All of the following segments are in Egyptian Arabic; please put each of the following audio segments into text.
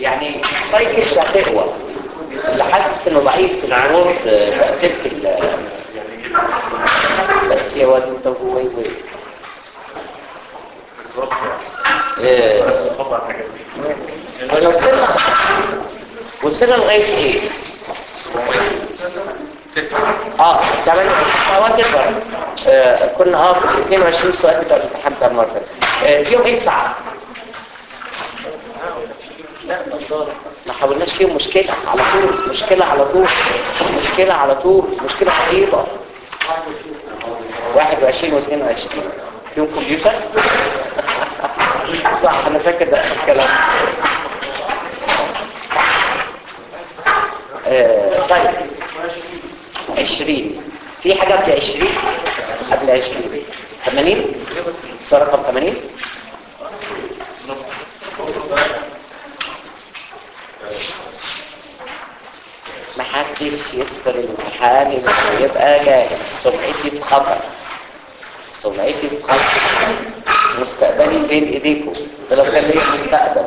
يعني السايكل هتقوى اللي حاسس انه ضعيف في العروض تأثير في ال- بس يا واد انت وي وي إيه، احنا وصلنا وصلنا لغايه ايه؟ اه تمام وات آه كنا اه في 22 سؤال بتاع الامتحان بتاع المره اللي فاتت. آه فيهم ايه صعب؟ لا ما حاولناش فيهم مشكلة على طول مشكلة على طول مشكلة على طول مشكلة رهيبة 21 و 22 فيهم كمبيوتر صح انا فاكر ده اخر كلام آه طيب 20 في حاجة قبل 20 قبل 20 80 سؤال رقم 80 محدش يدخل الامتحان اللي يبقى جاهز سمعتي في خطر سمعتي في خطر مستقبلي بين ايديكم ده لو كان ليا مستقبل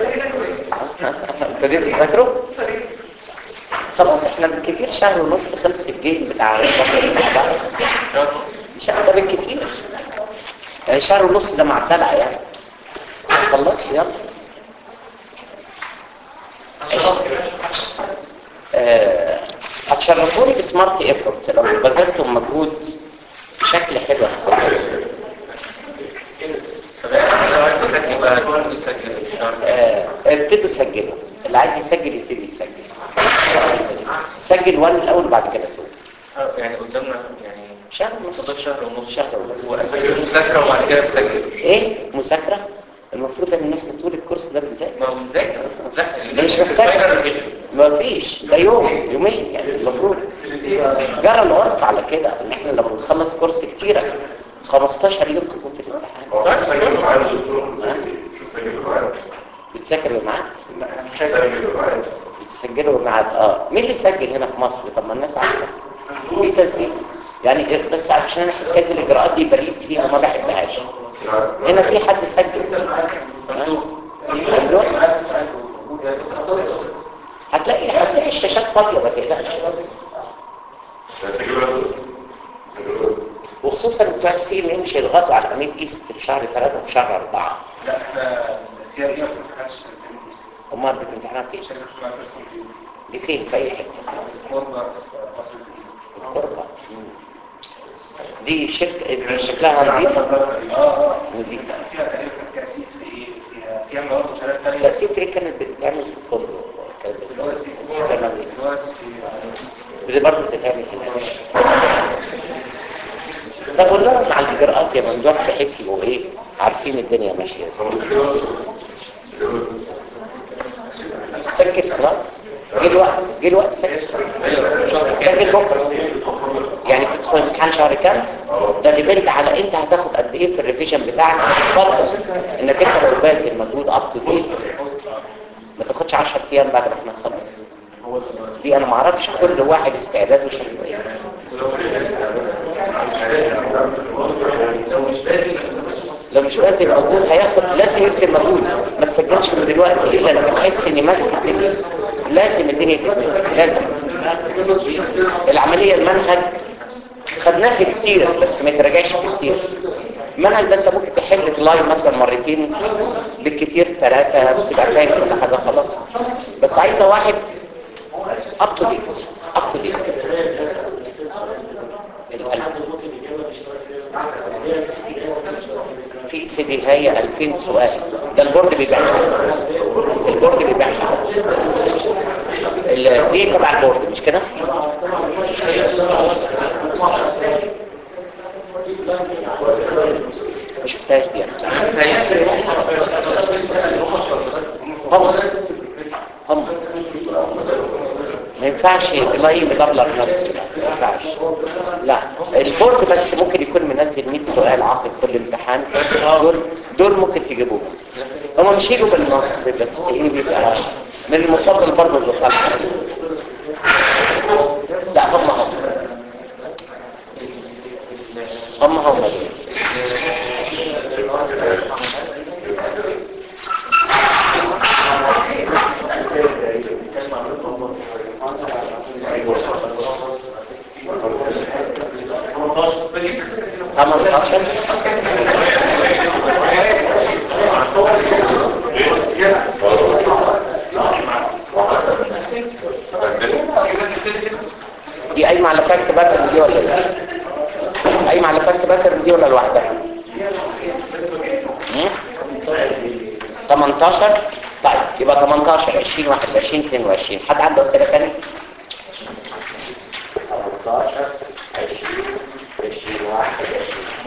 ابتديت تذاكروا خلاص احنا بالكتير شهر ونص خلص الجيم بتاع الفترة مع بعض شهر ده بالكتير يعني شهر ونص ده مع الدلع يعني خلص يلا آه، هتشرفوني بسمارت ايفورت لو بذلتم مجهود بشكل حلو آه، ابتدوا سجلوا اللي عايز يسجل يبتدي يسجل سجل وان الاول بعد كده تو يعني قدامنا يعني شهر ونص فضل شهر ونص شهر ونص وأسجل مذاكرة وبعد كده بسجل ايه مذاكره المفروض ان احنا طول الكورس ده بنذاكر ما هو مذاكر لا ده مش محتاج ما فيش ده يوم يومين يعني المفروض جرى العرف على كده ان احنا لما بنخلص كورس كتيرة 15 يوم تكون في الامتحان بتذاكر بميعاد بتسجلوا بميعاد اه مين اللي سجل هنا في مصر طب ما الناس عارفه في تسجيل يعني بس عشان حكايه الاجراءات دي بريد فيها وما بحبهاش هنا في حد سجل ممنوع؟ هتلاقي هتلاقي الشاشات فاضيه ما تقلقش وخصوصا بتوع السي ان مش هيضغطوا على عميد ايست في شهر 3 وفي شهر 4 لا احنا السي ار اي ما بتمتحنش امال بتمتحنها فين؟ شركه اسمها بيرسون دي فين في اي حته قرب مصر القربة دي شركة دي شكلها نظيفة اه اه نظيفة فيها تقريبا تكثيف في ايه فيها فيها مواد وشهادات ثانيه تأسيس ايه كانت بتتعمل في فندق كانت بتتعمل دلوقتي في السنة دي دلوقتي في دي برضه بتتعمل هناك طب قول لهم على الإجراءات يا ممدوح بحيث يبقوا ايه عارفين الدنيا ماشية ازاي سجل خلاص جه الوقت جه الوقت سجل سجل بكره يعني تدخل امتحان شهر كام ده ديبند على انت هتاخد قد ايه في الريفيجن بتاعك فرض انك انت لو باذل مجهود اب تو ديت ما تاخدش 10 ايام بعد ما احنا نخلص دي انا ما اعرفش كل واحد استعداده شكله ايه لو مش باذل مجهود هياخد لازم يبذل مجهود ما تسجلش من دلوقتي الا لما تحس اني ماسك الدنيا لازم الدنيا تتمسك لازم العمليه المنهج خدناه في كتير بس ما يتراجعش في كتير المنهج ده انت ممكن تحل فلاي مثلا مرتين بالكتير ثلاثه بتبقى فاهم كل حاجه خلاص بس عايزه واحد اب تو ديت اب تو ديت في سي دي هي 2000 سؤال ده البورد بيبيع البورد بيبيع ال- دي تبع البورد مش كده ما شفتهاش دي انا هم هم ما ينفعش تلاقي مدبلر نفسه لا ما ينفعش لا البورد بس ممكن يكون منزل 100 سؤال عاقب كل امتحان دول دول ممكن تجيبوهم هم مش هيجوا بالنص بس ايه بيبقى من المفضل برضه الزقاق لا هم هم هم هم دول. دي قايمه على فاكت باترن دي ولا لا قايمه على فاكت باترن دي ولا لوحدها مم؟ 18 طيب يبقى 18 20 21 22 حد عنده اسئله ثانيه 18 20 20 21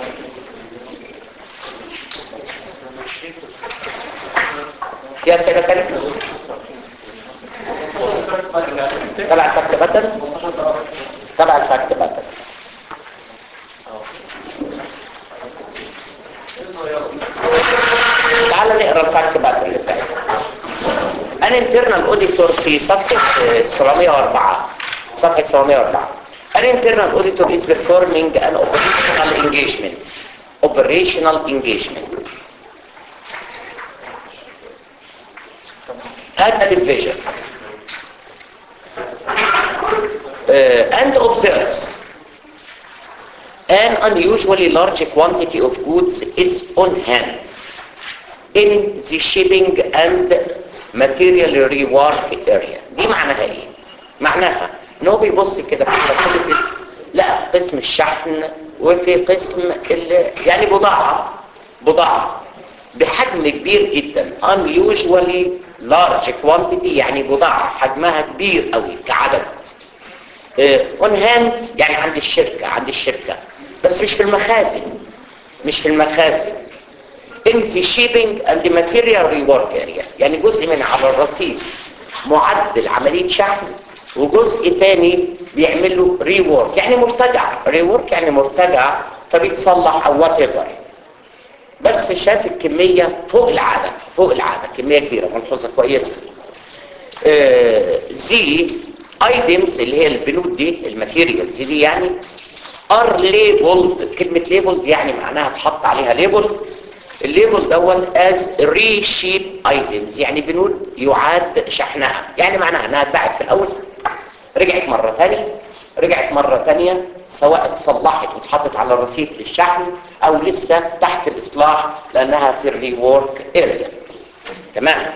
في اسئله ثانيه تبع الفاكت باترن تبع الفاكت باترن تعال نقرا الفاكت باترن اللي بتاعي ان انترنال اوديتور في صفحه آه، 704 صفحه 704 an internal auditor is performing an operational engagement operational engagement at a division uh, and observes an unusually large quantity of goods is on hand in the shipping and material rework area دي معناها ايه معناها ان هو بيبص كده في الفاسيلتيز لقى في قسم الشحن وفي قسم ال- يعني بضاعه بضاعه بحجم كبير جدا unusually large quantity يعني بضاعه حجمها كبير قوي كعدد اون هاند يعني عند الشركه عند الشركه بس مش في المخازن مش في المخازن in the shipping and the material rework area يعني جزء من على الرصيف معدل عملية شحن وجزء تاني بيعمل له ريورك يعني مرتجع ريورك يعني مرتجع فبيتصلح او وات ايفر بس شاف الكمية فوق العادة فوق العادة كمية كبيرة ملحوظة كويسة زي ايتمز اللي هي البنود دي الماتيريالز دي يعني ار ليبلد كلمة ليبلد يعني معناها تحط عليها ليبل الليبل دوت از ريشيب ايتمز يعني بنود يعاد شحنها يعني معناها انها اتباعت في الاول رجعت مرة ثانية رجعت مرة ثانية سواء اتصلحت واتحطت على الرصيف للشحن او لسه تحت الاصلاح لانها في الريورك اريا تمام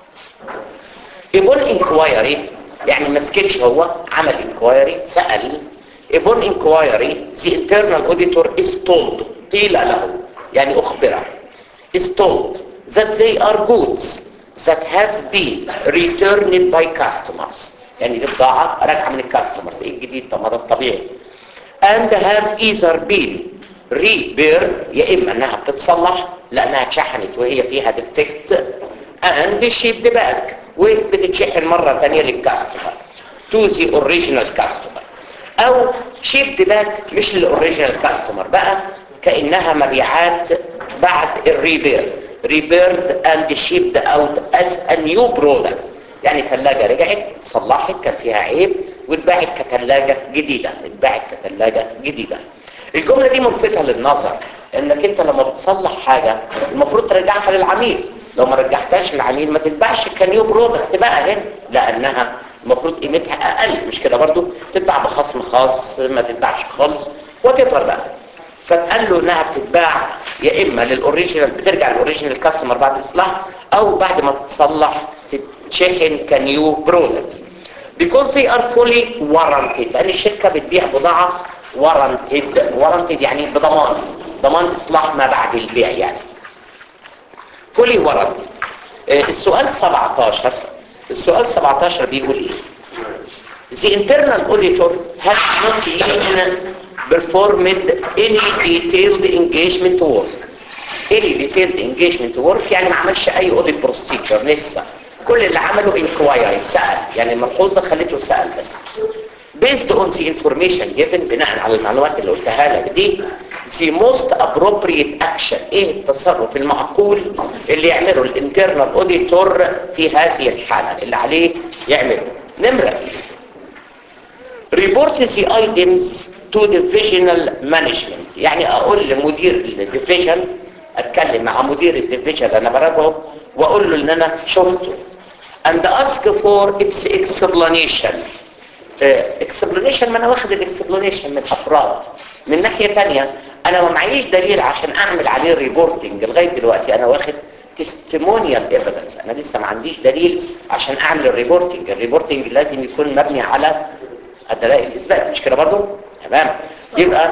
يبون انكوايري يعني ما سكتش هو عمل انكوايري سأل يبون انكوايري the internal auditor is told قيل له يعني اخبره is told that they are goods that have been returned by customers يعني دي بضاعة راجعة من الكاستمرز ايه الجديد طب ما ده الطبيعي and have either been repaired يا اما انها بتتصلح لانها اتشحنت وهي فيها defect and shipped back وبتتشحن مرة ثانية للكاستمر to the original customer او shipped back مش للاوريجينال كاستمر بقى كانها مبيعات بعد الريبير ريبيرد اند شيبد اوت از ا نيو برودكت يعني ثلاجه رجعت اتصلحت كان فيها عيب واتباعت كثلاجه جديده اتباعت كثلاجه جديده الجمله دي ملفتة للنظر انك انت لما بتصلح حاجه المفروض ترجعها للعميل لو ما رجعتهاش للعميل ما تتباعش كنيو برودكت بقى هنا لانها المفروض قيمتها اقل مش كده برضو تتباع بخصم خاص ما تتباعش خالص وتفر بقى فقال له انها بتتباع يا اما للاوريجينال بترجع للاوريجينال كاستمر بعد الاصلاح او بعد ما تتصلح تتشحن كنيو برودكتس because they are fully warranted لان الشركه بتبيع بضاعه warranted warranted يعني بضمان ضمان اصلاح ما بعد البيع يعني fully warranted آه، السؤال 17 السؤال 17 بيقول ايه The internal auditor has not yet performed any detailed engagement work. Any detailed engagement work يعني ما عملش اي audit procedure لسه. كل اللي عمله inquiry سأل يعني الملحوظة خليته سأل بس. Based on the information given بناء على المعلومات اللي قلتها لك دي the most appropriate action ايه التصرف المعقول اللي يعمله الانترنال auditor في هذه الحالة اللي عليه يعمله نمرة report the items to divisional management يعني اقول لمدير الديفيجن اتكلم مع مدير الديفيجن اللي انا براجعه واقول له ان انا شفته and ask for its explanation اكسبلانيشن ما انا واخد الاكسبلانيشن من افراد من ناحية تانية انا ما معيش دليل عشان اعمل عليه ريبورتنج لغاية دلوقتي انا واخد تستيمونيال ايفيدنس انا لسه ما عنديش دليل عشان اعمل الريبورتنج الريبورتنج لازم يكون مبني على الدلائل الاثبات مش كده برضو تمام يبقى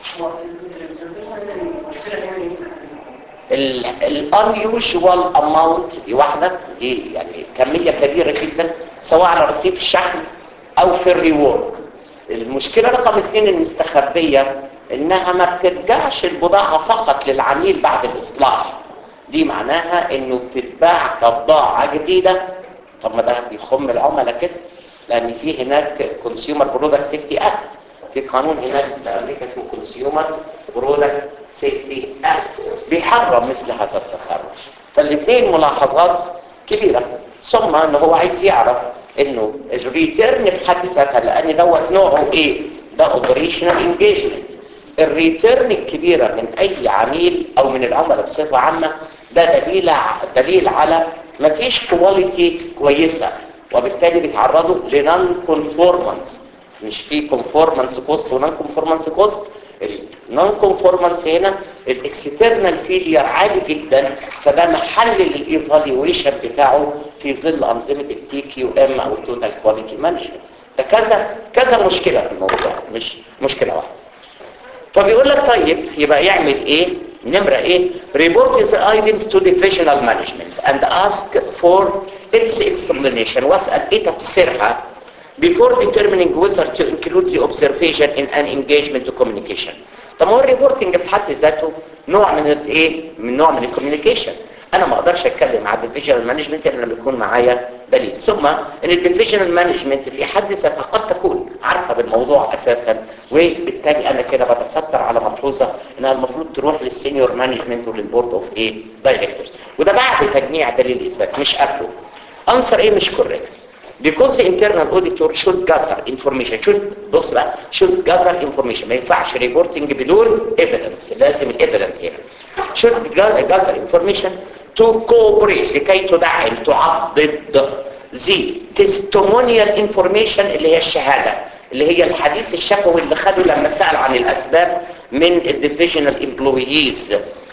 unusual amount دي واحدة دي يعني كمية كبيرة جدا سواء على رصيف الشحن او في الريورد المشكلة رقم اثنين المستخبية انها ما بترجعش البضاعة فقط للعميل بعد الاصلاح دي معناها انه بتتباع كبضاعة جديدة طب ما ده بيخم العملاء كده لان في هناك كونسيومر برودكت سيفتي اكت في قانون هناك في امريكا اسمه كونسيومر برودكت سيفتي اكت بيحرم مثل هذا التصرف فالاثنين ملاحظات كبيرة ثم ان هو عايز يعرف انه الريتيرن في حد ذاتها لان دوت نوعه ايه ده اوبريشنال انجيجمنت الريتيرن الكبيرة من اي عميل او من العملاء بصفة عامة ده دليل دليل على مفيش كواليتي كويسة وبالتالي بيتعرضوا لنون كونفورمانس مش في كونفورمانس كوست ونون كونفورمانس كوست النون كونفورمانس هنا الاكسترنال فيلير عالي جدا فده محل للايفالويشن بتاعه في ظل انظمه التي كيو ام او التوتال كواليتي مانجمنت ده كذا كذا مشكله في الموضوع مش مشكله واحده فبيقول لك طيب يبقى يعمل ايه نمرة ايه report the items to divisional management and ask for its explanation واسأل ايه تفسيرها before determining whether to include the observation in an engagement to communication طب هو الريبورتنج في حد ذاته نوع من الايه من نوع من الكوميونيكيشن انا ما اقدرش اتكلم على الديفيجنال مانجمنت الا لما يكون معايا دليل ثم ان الديفيجنال مانجمنت في حد ذاتها قد تكون عارفه بالموضوع اساسا وبالتالي انا كده بتستر على ملحوظه انها المفروض تروح للسينيور مانجمنت وللبورد اوف ايه دايركتورز وده بعد تجميع دليل الاثبات مش قبله انسر ايه مش كوريكت because the internal auditor should gather information should بص بقى should gather information ما ينفعش ريبورتنج بدون evidence لازم الايفيدنس هنا should gather information to cooperate لكي تدعم تعضد the testimonial information اللي هي الشهادة اللي هي الحديث الشفوي اللي خده لما سأل عن الأسباب من الديفيجنال employees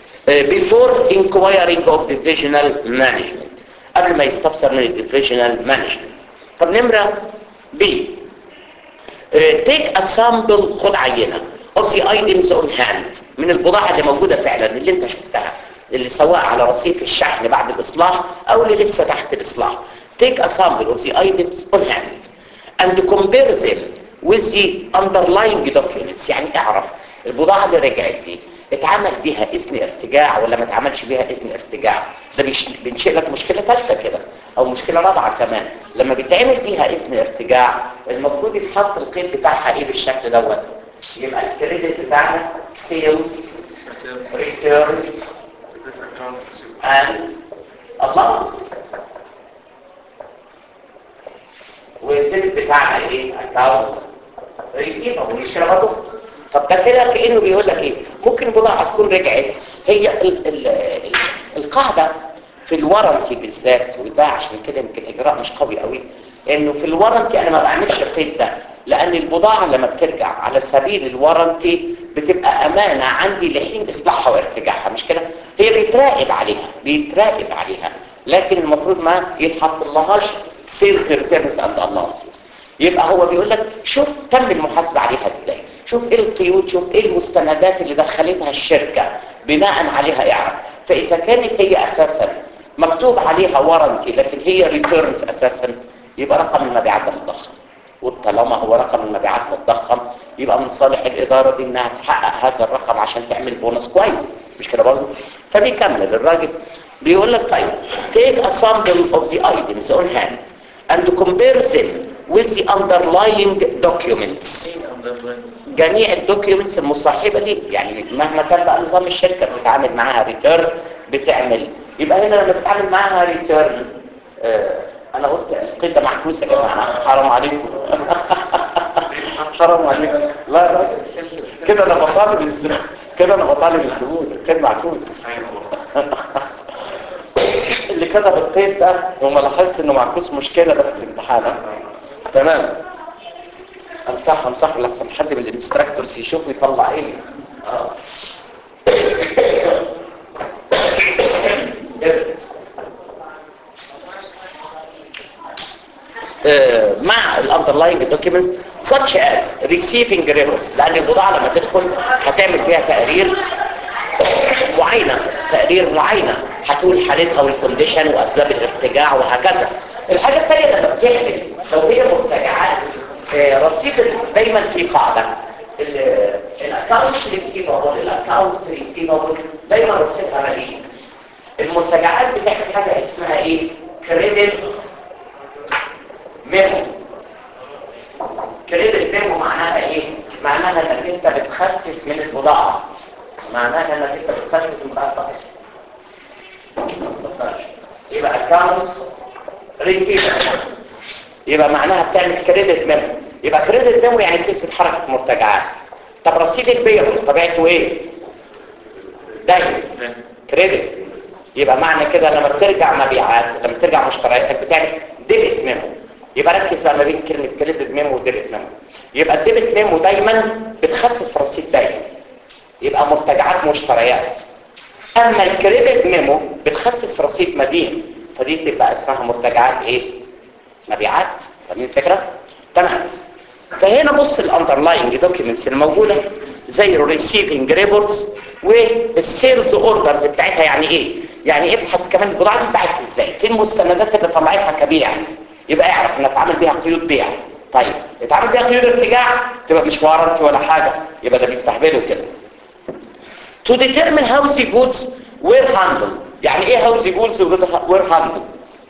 before inquiring of divisional management قبل ما يستفسر من الديفيجنال مانجمنت طب نمرة B take a sample خد عينة of the items on hand من البضاعة اللي موجودة فعلا اللي انت شفتها اللي سواء على رصيف الشحن بعد الإصلاح أو اللي لسه تحت الإصلاح take a sample of the items on hand and compare them with the underlying documents يعني اعرف البضاعة اللي رجعت دي اتعمل بيها إذن ارتجاع ولا ما اتعملش بيها إذن ارتجاع ده بينشئ لك مشكلة ثالثة كده او مشكلة رابعة كمان لما بيتعمل بيها اذن ارتجاع المفروض يتحط القيد بتاعها ايه بالشكل دوت يبقى الكريدت بتاعنا sales returns and allowances والديت بتاعنا ايه accounts receivable مش كده برضه طب ده كده كانه بيقول لك ايه ممكن بضاعه تكون رجعت هي ال ال ال القاعده في الورنتي بالذات وده عشان كده يمكن اجراء مش قوي قوي انه في الورنتي انا ما بعملش القيد ده لان البضاعه لما بترجع على سبيل الورنتي بتبقى امانه عندي لحين اصلاحها وارتجاعها مش كده هي بيتراقب عليها بيتراقب عليها لكن المفروض ما يتحط لهاش سيلز ريتيرنز اند allowances يبقى هو بيقول لك شوف تم المحاسبه عليها ازاي شوف ايه القيود شوف ايه المستندات اللي دخلتها الشركه بناء عليها اعرف فاذا كانت هي اساسا مكتوب عليها ورنتي لكن هي ريتيرنز اساسا يبقى رقم المبيعات ده متضخم وطالما هو رقم المبيعات متضخم يبقى من صالح الاداره دي انها تحقق هذا الرقم عشان تعمل بونص كويس مش كده برضه فبيكمل الراجل بيقول لك طيب take a sample of the items on hand and compare them with the underlying documents جميع الدوكيومنتس المصاحبه ليه يعني مهما كان بقى نظام الشركه بتتعامل معاها ريتيرن بتعمل يبقى هنا لما بتتعامل معاها ريتيرن آه انا قلت القيد ده محبوس يا جماعه حرام عليكم حرام عليكم لا لا كده انا بطالب الزبون كده انا بطالب الزبون القيد معكوس اللي كتب القيد ده وما لاحظش انه معكوس مشكله ده في الامتحان تمام امسح امسح لحسن حد من الانستراكتورز يشوف يطلع ايه اه آه، مع الاندرلاينج دوكيومنتس such as receiving records لان البضاعه لما تدخل هتعمل فيها تقرير معينه تقرير معينه هتقول حالتها والكونديشن واسباب الارتجاع وهكذا الحاجه الثانيه لما بتعمل لو هي مرتجعات آه، رصيد دايما في قاعده الاكونتس ريسيفبل الاكونتس ريسيفبل دايما رصيدها مليء المرتجعات بتعمل حاجه اسمها ايه كريدت ميمو كريدت ميمو معناها ايه معناها انك انت بتخسس من البضاعه معناها انك انت بتخسس من البضاعه يبقى accounts receivable يبقى معناها بتعمل كريدت ميمو يبقى كريدت ميمو يعني بتثبت حركه مرتجعات طب رصيد البيع طبيعته ايه دايما كريدت يبقى معنى كده لما بترجع مبيعات لما بترجع مشترياتك بتعمل ديبت ميمو يبقى ركز بقى ما بين كلمه كريدت ميمو وديبت ميمو يبقى الديبت ميمو دايما بتخصص رصيد دايما يبقى مرتجعات مشتريات اما الكريدت ميمو بتخصص رصيد مدين فدي تبقى اسمها مرتجعات ايه مبيعات فاهمين الفكره تمام فهنا بص الاندرلاينج دوكيومنتس الموجوده زي الريسيفنج ريبورتس والسيلز اوردرز بتاعتها يعني ايه يعني ابحث كمان البضاعه دي اتباعت ازاي ايه المستندات اللي طلعتها كبيع يبقى اعرف ان اتعامل بيها قيود بيع طيب اتعامل بيها قيود ارتجاع تبقى مش وارنتي ولا حاجه يبقى ده بيستهبلوا كده to determine how the goods were handled يعني ايه how the goods were handled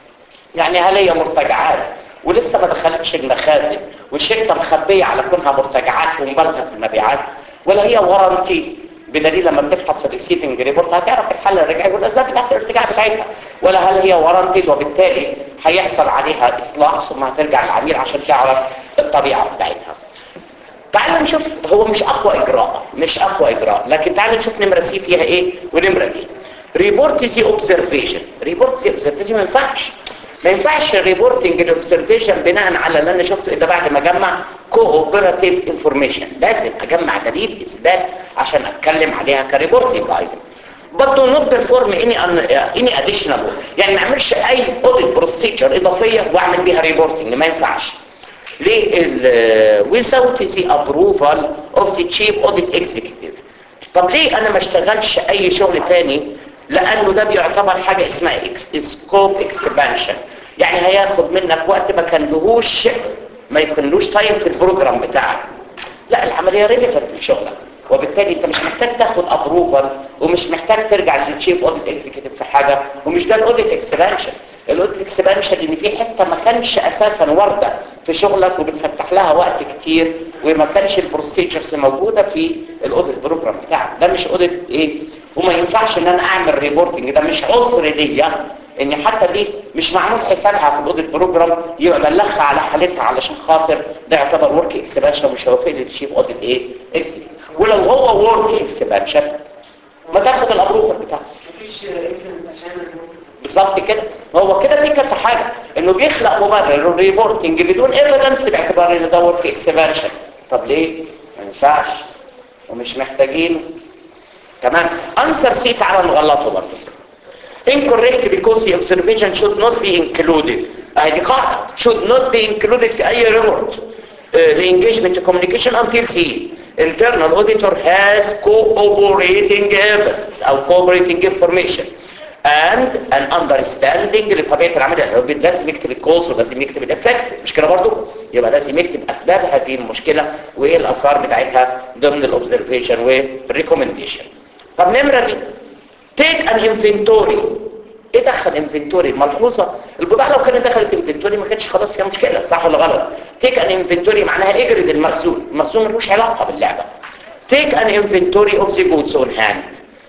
يعني هل هي مرتجعات ولسه ما دخلتش المخازن والشركه مخبيه على كونها مرتجعات ومبالغه في المبيعات ولا هي ورنتي بدليل لما بتفحص الريسيفنج ريبورت هتعرف الحاله الرجعيه والاسباب بتاعت الارتجاع بتاعتها ولا هل هي ورنتي وبالتالي هيحصل عليها اصلاح ثم هترجع للعميل عشان تعرف الطبيعه بتاعتها تعالوا نشوف هو مش اقوى اجراء مش اقوى اجراء لكن تعالوا نشوف نمره سي فيها ايه ونمره بي ريبورت زي اوبزرفيشن ريبورت زي اوبزرفيشن ما ينفعش ما ينفعش الريبورتنج الاوبزرفيشن بناء على اللي انا شفته الا بعد ما اجمع كوبراتيف انفورميشن لازم اجمع دليل اثبات عشان اتكلم عليها كريبورتنج ايضا برضه نوت بيرفورم اني اني اديشنال يعني ما اعملش اي اوديت بروسيجر اضافيه واعمل بيها ريبورتنج ما ينفعش ليه ال without the approval of the chief audit executive طب ليه انا ما اشتغلش اي شغل تاني لانه ده بيعتبر حاجة اسمها سكوب اكسبانشن يعني هياخد منك وقت ما كان لهوش ما يكونلوش تايم في البروجرام بتاعك لا العملية ريليفنت في شغلك وبالتالي انت مش محتاج تاخد ابروفال ومش محتاج ترجع للتشيف اوديت اكزيكتيف في حاجه ومش ده الاوديت اكسبانشن الاوديت اكسبانشن ان في حته ما كانش اساسا وارده في شغلك وبتفتح لها وقت كتير وما كانش البروسيجرز موجوده في الاوديت بروجرام بتاعك ده مش اوديت ايه وما ينفعش ان انا اعمل ريبورتنج ده مش عذر ليا ان حتى دي مش معمول حسابها في الاوديت بروجرام يبقى بلغها على حالتها علشان خاطر ده يعتبر ورك اكسبانشن مش هيوافق لي الشيف اوديت ايه اكسبانشن ولو هو ورك اكسبانشن ما تاخد الابروفر بتاعه مفيش ايفيدنس عشان بالظبط كده هو كده في كذا حاجه انه بيخلق مبرر الريبورتنج بدون ايفيدنس باعتبار ان ده ورك اكسبانشن طب ليه ما ينفعش ومش محتاجين تمام انسر سي تعالى نغلطه برضه incorrect because the observation should not be included اهي دي قاعده should not be included في اي report uh, the engagement communication until C internal auditor has cooperating evidence او cooperating information and an understanding لطبيعه العمل يعني لازم يكتب الكوز ولازم يكتب الافكت مش كده برضه يبقى لازم يكتب اسباب هذه المشكله وايه الاثار بتاعتها ضمن الاوبزرفيشن والريكومنديشن طب نمره دي تيك ان انفنتوري ايه دخل انفنتوري ملحوظه البضاعه لو كانت دخلت انفنتوري ما كانتش خلاص فيها مشكله صح ولا غلط تيك ان انفنتوري معناها اجرد المخزون المخزون ملوش علاقه باللعبه تيك ان انفنتوري اوف ذا جودز اون هاند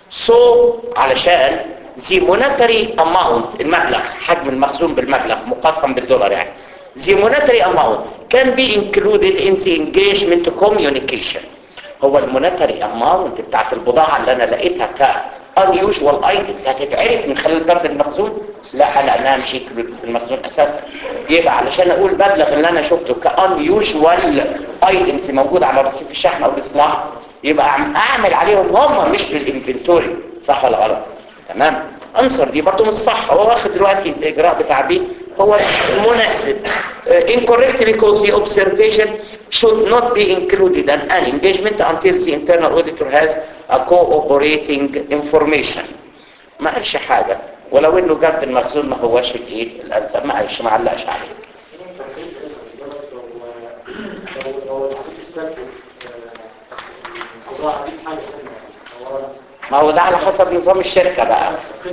سو علشان the monetary amount المبلغ حجم المخزون بالمبلغ مقسم بالدولار يعني the monetary amount can be included in the engagement communication هو المونتري اماونت بتاعت البضاعه اللي انا لقيتها ك unusual items هتتعرف من خلال فرد المخزون لا لانها مش في المخزون اساسا يبقى علشان اقول مبلغ اللي انا شفته ك unusual items موجود على رصيف الشحن او الاصلاح يبقى اعمل عليهم هم مش بالانفنتوري صح ولا غلط تمام انصر دي برضو مش صح هو واخد دلوقتي الاجراء بتاع بي هو المناسب uh, incorrect because the observation should not be included in an engagement until the internal auditor has a cooperating information ما قالش حاجة ولو انه جاب المخزون ما هواش الايه الانسب ما قالش ما علقش عليه ما هو ده على حسب نظام الشركة بقى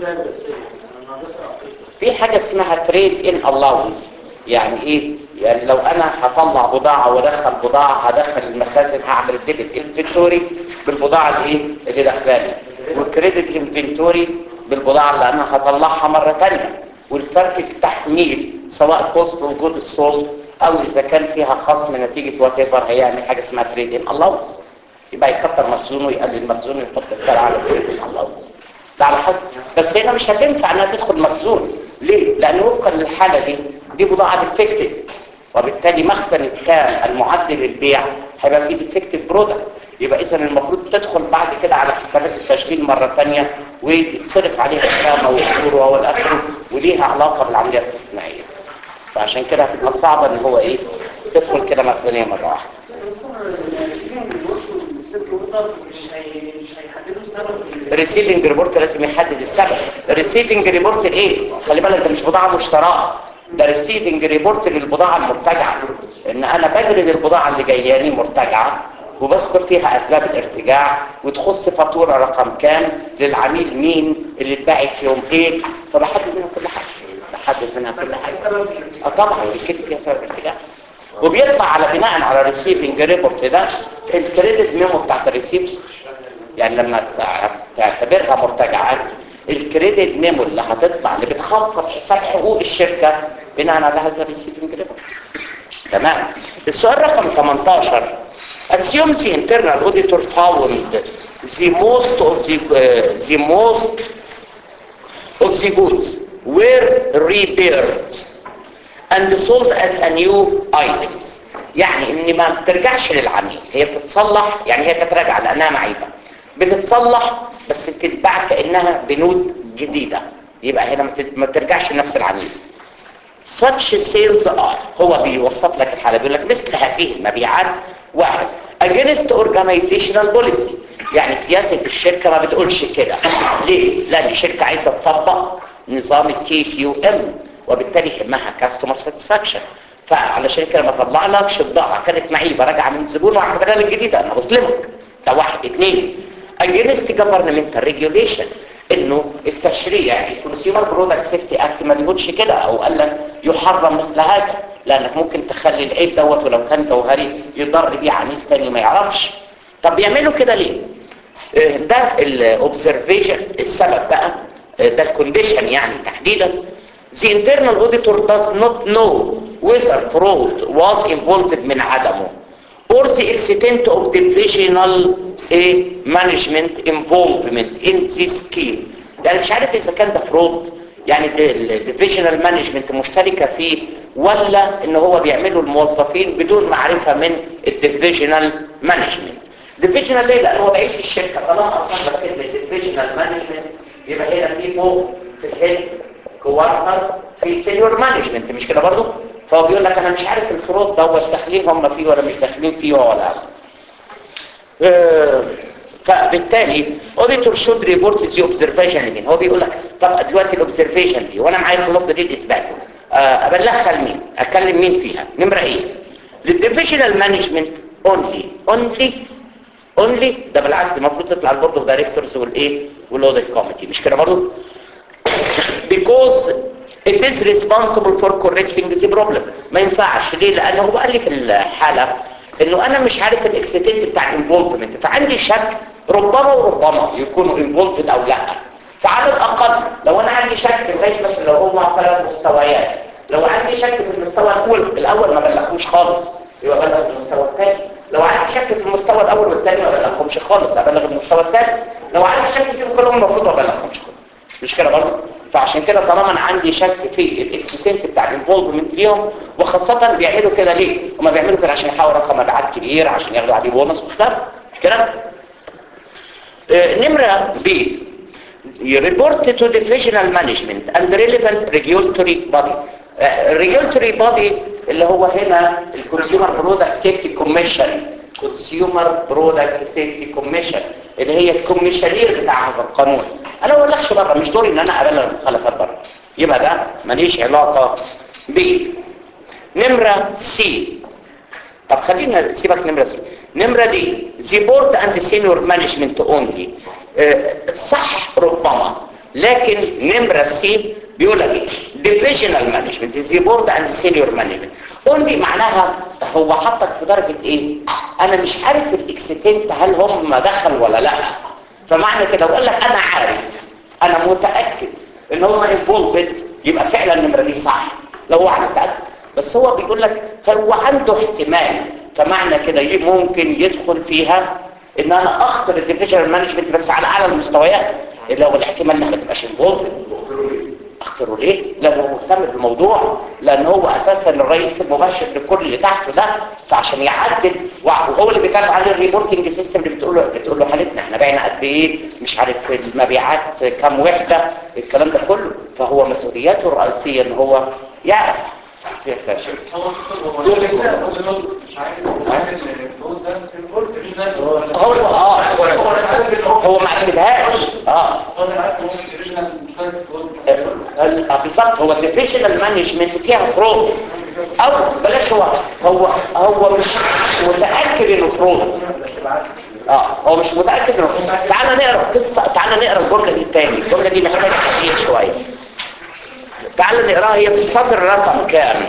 في حاجة اسمها تريد ان الاونس يعني ايه يعني لو انا هطلع بضاعة وادخل بضاعة هدخل المخازن هعمل ديبت انفنتوري بالبضاعة الايه اللي داخلاني وكريدت انفنتوري بالبضاعة اللي انا هطلعها مرة تانية والفرق في التحميل سواء كوست وجود السولد او اذا كان فيها خصم نتيجة وات ايفر هيعمل حاجة اسمها تريد ان الاونس يبقى يكتر مخزونه ويقلل مخزونه ويحط السعر على تريد ان الاونس ده على حسب بس هنا مش هتنفع انها تدخل مخزون ليه؟ لان وفقا للحالة دي دي بضاعة ديفكتيف وبالتالي مخزن الكام المعد للبيع هيبقى فيه ديفكتيف برودكت يبقى اذا المفروض تدخل بعد كده على حسابات التشغيل مرة ثانيه ويتصرف عليها الخامة والصورة والاخره وليها علاقة بالعملية الاستثنائية فعشان كده هتبقى صعبة ان هو ايه تدخل كده مخزنية مرة واحدة ريسيفنج ريبورت لازم يحدد السبب ريسيفنج ريبورت الايه خلي بالك ده مش بضاعه مشتراه ده ريسيفنج ريبورت للبضاعه المرتجعه ان انا بجرد البضاعه اللي جاياني مرتجعه وبذكر فيها اسباب الارتجاع وتخص فاتوره رقم كام للعميل مين اللي اتباعت في يوم ايه فبحدد منها كل حاجه بحدد منها كل حاجه اه طبعا بيتكتب فيها سبب الارتجاع وبيطلع على بناء على ريسيفنج ريبورت ده الكريدت ميمو بتاعت الريسيفت يعني لما تعتبرها مرتجعات الكريدت ميمو اللي هتطلع اللي بتخفض حساب حقوق الشركة بناء على هذا الريسيفنج ريبورت تمام السؤال رقم 18 assume the internal auditor found the most of the uh, the most of the goods were repaired and sold as a new items يعني ان ما بترجعش للعميل هي بتتصلح يعني هي كانت راجعه لانها معيبه بتتصلح بس بتتباع كانها بنود جديده يبقى هنا ما بترجعش لنفس العميل such sales are هو بيوصف لك الحاله بيقول لك مثل هذه المبيعات واحد against organizational policy يعني سياسه الشركه ما بتقولش كده ليه لان الشركه عايزه تطبق نظام الكي كيو ام وبالتالي يهمها كاستمر ساتسفاكشن فعلشان كده ما طلع لكش بضاعه كانت معيبه راجعه من زبون وعملها لك جديده انا بظلمك ده واحد اثنين against governmental regulation انه التشريع الكونسيومر برودكت سيفتي اكت ما بيقولش كده او قال لك يحرم مثل هذا لانك ممكن تخلي العيب دوت ولو كان جوهري يضر بيه عميل تاني ما يعرفش طب بيعملوا كده ليه ده الاوبزرفيشن السبب بقى ده الكونديشن يعني تحديدا the internal auditor does not know whether fraud was involved من عدمه or the extent of divisional eh, management involvement in this scheme يعني مش عارف اذا كان ده فرود يعني الديفيجنال مانجمنت مشتركة فيه ولا ان هو بيعمله الموظفين بدون معرفة من الديفيجنال مانجمنت ديفيجنال ليه لان هو بعيد في الشركة طالما اصلا كلمة ديفيجنال مانجمنت يبقى هنا في فوق في الهيد كوارتر في سينيور مانجمنت مش كده برضو فهو بيقول لك انا مش عارف الفروض دوت داخلين هم فيه ولا مش داخلين فيه ولا آه فبالتالي auditor should report the observation again هو بيقول لك طب دلوقتي الاوبزرفيشن دي وانا معايا خلاص دي الاثبات آه ابلغها لمين اكلم مين فيها نمره ايه للديفيجنال مانجمنت اونلي اونلي اونلي ده بالعكس المفروض تطلع البورد اوف دايركتورز والايه والاوديت كوميتي مش كده برضه because it is responsible for correcting the problem ما ينفعش ليه لان هو قال لي في الحاله انه انا مش عارف الاكستنت بتاع الانفولفمنت فعندي شك ربما وربما يكونوا انفولفد او لا فعلى الاقل لو انا عندي شك لغايه مثلا لو هما ثلاث مستويات لو عندي شك في المستوى الاول الاول ما بلغوش خالص يبقى بلغ المستوى الثاني لو عندي شك في المستوى الاول والثاني ما بلغهمش خالص ابلغ المستوى الثاني لو عندي شك فيهم كلهم المفروض ما بلغهمش خالص مش كده برضه فعشان كده طالما انا عندي شك في الاكستنت بتاع الانفولفمنت ليهم وخاصه بيعملوا كده ليه هم بيعملوا كده عشان يحاولوا رقم مبيعات كبير عشان ياخدوا عليه بونص وخلاف مش كده آه نمره ب report to divisional management and relevant regulatory body الريجولتوري بودي اللي هو هنا الكونسيومر برودكت سيفتي كوميشن كونسيومر برودكت سيفتي كوميشن اللي هي الكوميشنير بتاع هذا القانون انا ما بقولكش بره مش دوري ان انا ابلغ المخالفات بره يبقى ده ماليش علاقه بيه نمره سي طب خلينا سيبك نمره سي نمره دي زي بورد اند سينيور مانجمنت اونلي صح ربما لكن نمره سي بيقول لك ايه ديفيجنال مانجمنت زي بورد اند سينيور مانجمنت اونلي معناها هو حطك في درجه ايه انا مش عارف الاكستنت هل هم دخل ولا لا فمعنى كده وقال لك انا عارف انا متاكد ان هم انفولفد يبقى فعلا النمره دي صح لو هو متاكد بس هو بيقول لك هو عنده احتمال فمعنى كده ي- ممكن يدخل فيها ان انا اخطر الديفيجنال مانجمنت بس على اعلى المستويات اللي هو الاحتمال انها ما تبقاش انفولفد اخطره ليه؟ لانه مهتم بالموضوع لان هو اساسا الرئيس المباشر لكل اللي تحته ده فعشان يعدل وهو اللي بيتابع عليه الريبورتنج سيستم اللي بتقول له بتقول له حالتنا احنا بعنا قد ايه مش عارف في المبيعات كام وحده الكلام ده كله فهو مسؤولياته الرئيسيه ان هو يعرف كيف يشوف. هو هو لسه هو مش عارف عامل الدول ده في الكل مش نفسه هو اه هو عارف ان هو هو ما عملهاش اه هو عارف ان هو مش اوريجينال مش عارف الدول ال- آه، بالظبط هو الديفيشنال مانجمنت فيها فرود او بلاش هو هو هو مش متاكد انه فرود اه هو مش متاكد انه تعال نقرا قصه تعال نقرا الجمله دي تاني الجمله دي محتاجه تحقيق شويه تعال نقراها هي في السطر رقم كام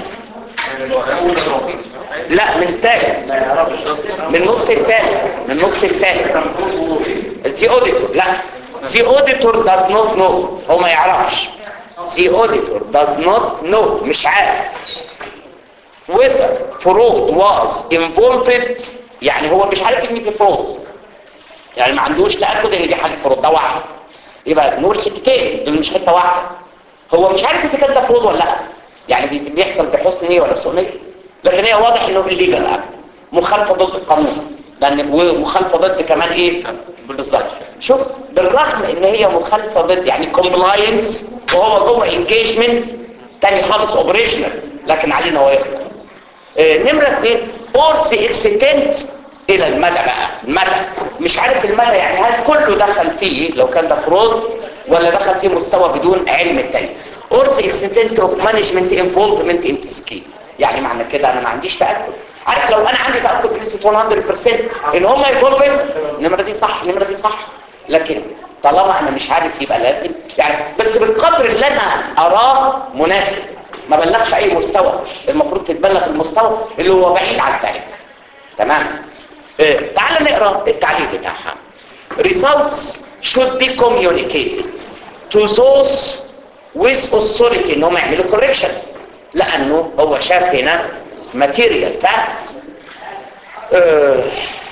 لا من الثالث من نص الثالث من نص الثالث السي اوديتور لا سي اوديتور does not know هو ما يعرفش سي اوديتور does not know مش عارف whether fraud was involved يعني هو مش عارف ان في fraud يعني ما عندوش تاكد ان دي حاجه fraud ده واحد يبقى نقول حتتين دول مش حته واحده هو مش عارف اذا كان ده fraud ولا لا يعني بي- بيحصل بحسن نيه ولا بسوء نيه لكن هي واضح انه الليجل اكت مخالفه ضد القانون لان ومخالفه ضد كمان ايه بالظبط شوف بالرغم ان هي مخالفه ضد يعني كومبلاينس وهو جوه انجيجمنت تاني خالص اوبريشنال لكن عليه ان هو يخطئ آه، نمرة اثنين اورس اكستنت الى المدى بقى المدى مش عارف المدى يعني هل كله دخل فيه لو كان ده فرود ولا دخل فيه مستوى بدون علم التاني اورس اكستنت اوف مانجمنت انفولفمنت انت سكيم يعني معنى كده انا ما عنديش تاكد عارف لو انا عندي تاكد بنسبه 100% ان هم يفولفن النمره دي صح النمره دي صح لكن طالما انا مش عارف يبقى لازم يعني بس بالقدر اللي انا اراه مناسب ما بلغش اي مستوى المفروض تتبلغ المستوى اللي هو بعيد عن ذلك تمام آه، تعال نقرا التعليق بتاعها results should be communicated to those with authority انهم يعملوا correction لانه هو شاف هنا material fact آه،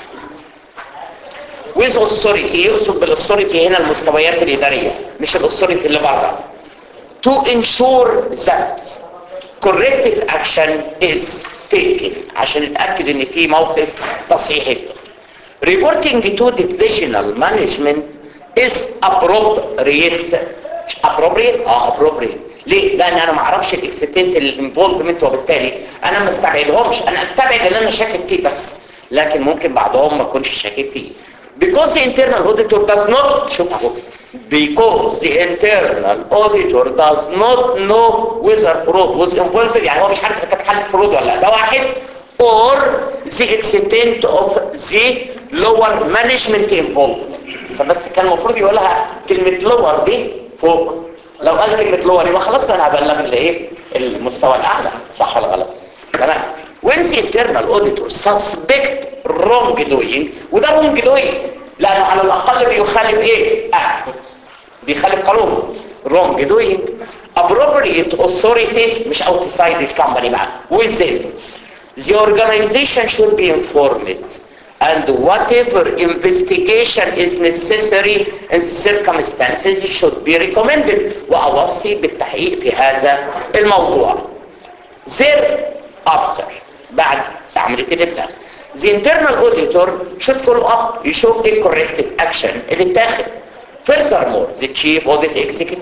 with authority يقصد بالاثوريتي هنا المستويات الاداريه مش الاثوريتي اللي بره to ensure that corrective action is taken عشان نتأكد ان في موقف تصحيحي reporting to divisional management is appropriate appropriate اه appropriate ليه؟ لان انا ما اعرفش الاكستنت الانفولفمنت وبالتالي انا ما استبعدهمش انا استبعد اللي انا شاكك فيه بس لكن ممكن بعضهم ما اكونش شاكك فيه because the internal auditor does not شوف اهو because the internal auditor does not know whether fraud was involved يعني هو مش عارف اذا كانت حاله فرود ولا لا ده واحد or the extent of the lower management involved فبس كان المفروض يقولها كلمة lower دي فوق لو قال كلمة lower يبقى خلاص انا هبلغ اللي ايه المستوى الاعلى صح ولا غلط تمام when the internal auditor suspect wrongdoing وده wrongdoing لانه على الاقل بيخالف ايه act بيخالف قانون wrongdoing appropriate authorities مش outside the company بقى within the organization should be informed and whatever investigation is necessary in the circumstances should be recommended وأوصي بالتحقيق في هذا الموضوع thereafter بعد عملية الإبلاغ the internal auditor should follow up يشوف ايه corrective action اللي اتاخد furthermore the chief audit executive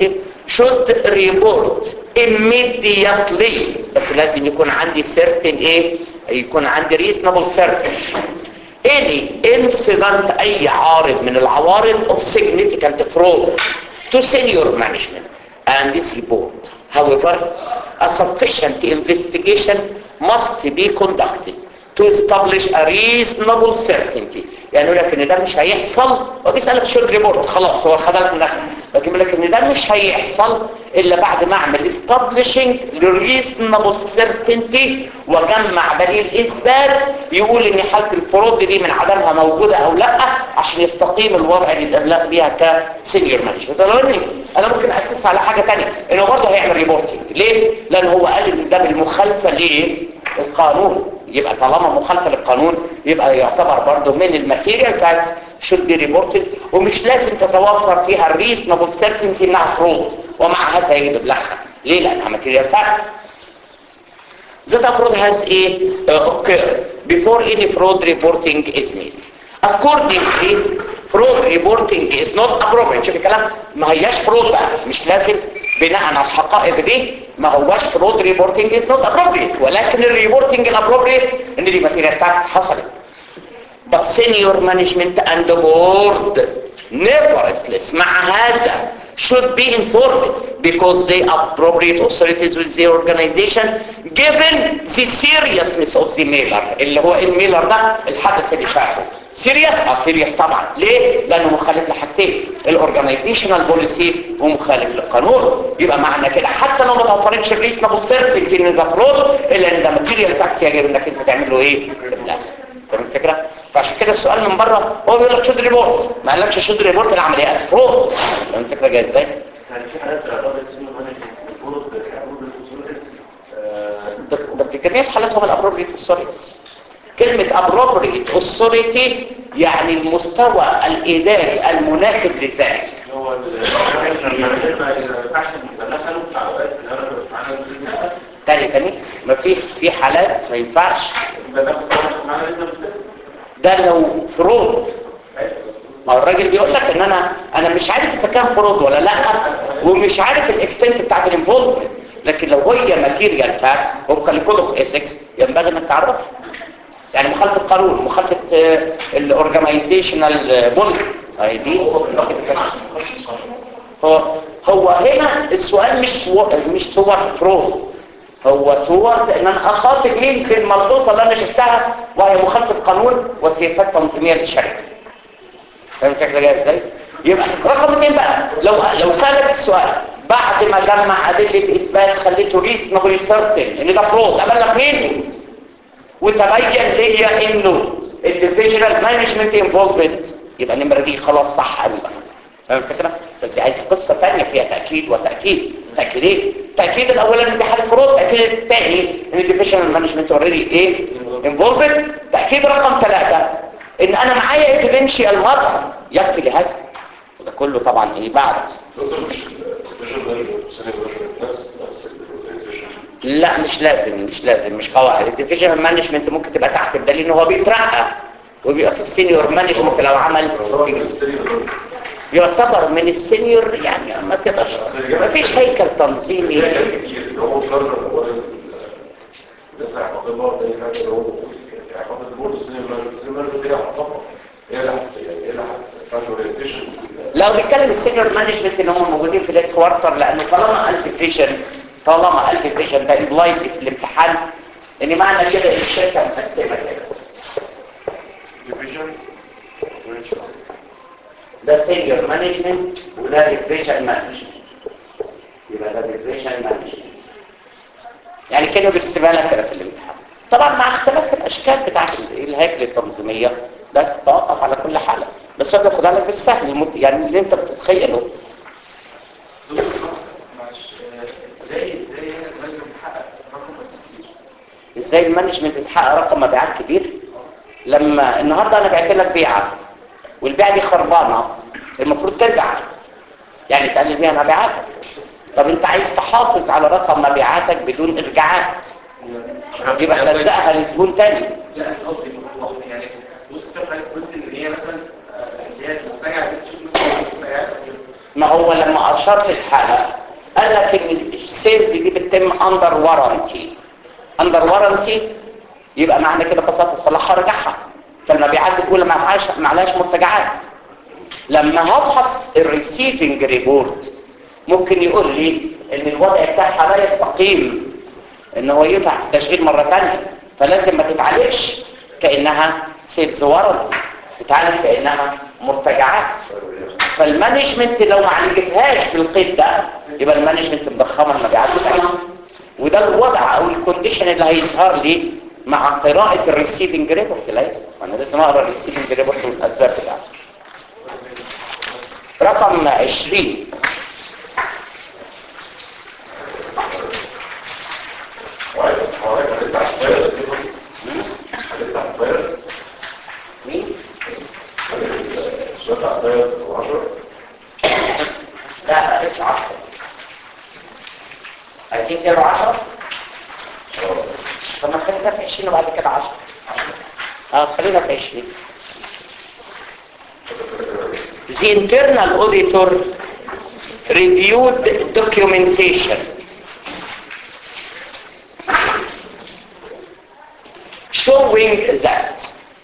should report immediately بس لازم يكون عندي certain ايه يكون عندي reasonable certainty any incident اي عارض من العوارض of significant fraud to senior management and this report however a sufficient investigation must be conducted to establish a reasonable certainty يعني يقول لك ان ده مش هيحصل هو بيسالك شو ريبورت خلاص هو خدها من الاخر لكن يقول لك ان ده مش هيحصل الا بعد ما اعمل establishing reasonable certainty واجمع دليل اثبات يقول ان حاله الفروض دي من عدمها موجوده او لا عشان يستقيم الوضع اللي اتبلغ بيها كسينيور مانجمنت انا ممكن اسس على حاجه ثانيه انه برضه هيعمل ريبورتنج ليه لان هو قال ان ده بالمخالفه ليه القانون يبقى طالما مخالفه للقانون يبقى يعتبر برضه من الماتيريال فاكتس should be reported ومش لازم تتوفر فيها الريزنبل سيرتينتي انها فرود ومع هذا يجب ابلاغها ليه لانها ماتيريال فاكت that a fraud has a uh, occurred before any fraud reporting is made accordingly fraud reporting is not appropriate شوف الكلام ما هياش فرود بقى مش لازم بناء على الحقائق دي ما هواش فرود ريبورتنج از نوت ابروبريت ولكن الريبورتنج الابروبريت ان دي ماتيريال فاكت حصلت but senior management and the board nevertheless مع هذا should be informed because they appropriate authorities with the organization given the seriousness of the mailer اللي هو الميلر ده الحدث اللي شافه سيريس اه سيريس طبعا ليه لانه مخالف لحاجتين الاورجنايزيشنال بوليسي ومخالف للقانون يبقى معنى كده حتى لو ما توفرتش الريزنبل سيرتيفيكت ان ده فرود الا ان ده ماتيريال فاكت يجب انك انت تعمل له ايه بالاخر فاهم الفكره فعشان كده السؤال من بره هو بيقول لك شد ريبورت ما قالكش شد ريبورت العمليات فرود فاهم الفكره جايه ازاي يعني في حالات تعرض السنة مانجمنت بتقول بتقول ده ده في جميع الحالات هم الابروبريت اوثوريتيز كلمة appropriate authority يعني المستوى الإداري المناسب لذلك هو الانترناشونال مانجمنت ما ينفعش دخلوا بتاع اوقات اللي انا مش معانا تاني تاني ما في في حالات ما ينفعش يبقى ناخد معانا لازم ده لو فرود ما هو الراجل بيقول لك ان انا انا مش عارف اذا كان فرود ولا لا ومش عارف الاكستنت بتاعت الانفولفمنت لكن لو هي ماتيريال فاكت وفقا لكود اوف ايثكس ينبغي انك تعرفها يعني مخالفه القانون مخالفه الاورجنايزيشنال بوليسي هي دي هو هو هنا السؤال مش و... مش صور فرود هو صور ان انا اخاطب مين في الملحوظه اللي انا شفتها وهي مخالفه قانون وسياسات تنظيميه للشركه فاهم الفكره جايه ازاي يبقى رقم اثنين بقى لو لو سالك السؤال بعد ما جمع ادله اثبات خليته ريزنبل سيرتن ان ده فرود ابلغ مين وتبين لي انه الديفيجنال مانجمنت انفولفمنت يبقى النمره دي خلاص صح قوي بقى فاهم الفكره بس عايز قصه ثانيه فيها تاكيد وتاكيد تاكيدين التاكيد الاولاني ان دي حاله فروض التاكيد الثاني ان الديفيجنال مانجمنت اوريدي ايه انفولفد تاكيد رقم ثلاثة ان انا معايا ايفيدنشال ماتر يكفي لهذا وده كله طبعا ايه بعد دكتور مش سبيشال مانجمنت سنة مانجمنت نفس نفس الاورجنايزيشن لا مش لازم مش لازم مش قواعد الديفيجنال مانجمنت ممكن تبقى تحت بدليل ان هو بيترقى وبيبقى في السينيور مانجمنت لو عمل يعتبر من السينيور يعني ما تقدرش ما فيش هيكل تنظيمي كتير اللي هو قرر هو الناس هيحط البورد اي حاجه اللي هو هيحط البورد السينما السينما اللي هي هتطبق هي اللي هت- يعني هي اللي هتعمل اورينتيشن لو بنتكلم السينيور مانجمنت ان هم موجودين في الهيد كوارتر لانه طالما قال ديفيجن طالما قال ديفيجن ده امبلايد في الامتحان ان معنى كده ان الشركه مقسمه كده ديفيجن ده سينيور مانجمنت وده ديفيجن مانجمنت يبقى ده ديفيجن مانجمنت يعني كانوا بيرسمها لك كده في الامتحان طبعا مع اختلاف الاشكال بتاعت الهيكل التنظيميه ده تتوقف على كل حاله بس هو بياخدها لك بالسهل المت... يعني اللي انت بتتخيله معلش ازاي ازاي لازم تحقق رقم التسجيل ازاي المانجمنت يتحقق رقم مبيعات كبير لما النهارده انا بعت لك بيعه والبيعه دي خربانه المفروض ترجع يعني تقلل بيها مبيعاتك طب انت عايز تحافظ على رقم مبيعاتك بدون ارجاعات يبقى تلزقها لزبون تاني لا انا قصدي مطلوب يعني بص في حاجه قلت ان هي مثلا آه، اللي هي محتاجه تشوف مثلا مبيعات ما هو لما اشرت الحالة قال لك ان السيلز دي بتتم اندر وارنتي اندر وارنتي يبقى معنى كده ببساطه صلحها رجعها فالمبيعات الاولى ما معهاش ما عليهاش مرتجعات لما هفحص الريسيفنج ريبورت ممكن يقول لي ان الوضع بتاعها لا يستقيم ان هو ينفع في التشغيل مره ثانيه فلازم ما تتعالجش كانها سيلز ورد تتعالج كانها مرتجعات فالمانجمنت لو ما عالجتهاش بالقيد ده يبقى المانجمنت مضخمه المبيعات بتاعتها وده الوضع او الكونديشن اللي هيظهر لي مع قراءه الريسيفنج ريبورت لازم انا لازم اقرا الريسيفنج ريبورت والاسباب بتاعته رقم 20 وعايز حضرتك قلت على الفيروس قلت على الفيروس مين؟ الشوط على الفيروس 10 لا لا لسه 10 عايزين كيلو 10 طب ما خلينا في 20 وبعد كده 10 اه خلينا في 20 The internal auditor reviewed documentation showing that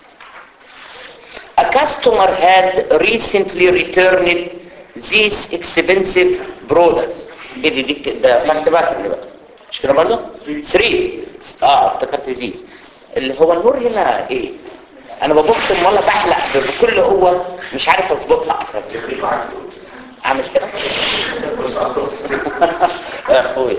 a customer had recently returned these expensive products ايه دي دي ده خدت بالك اللي بقى مش كده برضه 3 اه افتكرت زيز اللي هو النور هنا ايه انا ببص ولا بحلق بكل قوه مش عارف اظبطها اساسا اعمل كده يا اخويا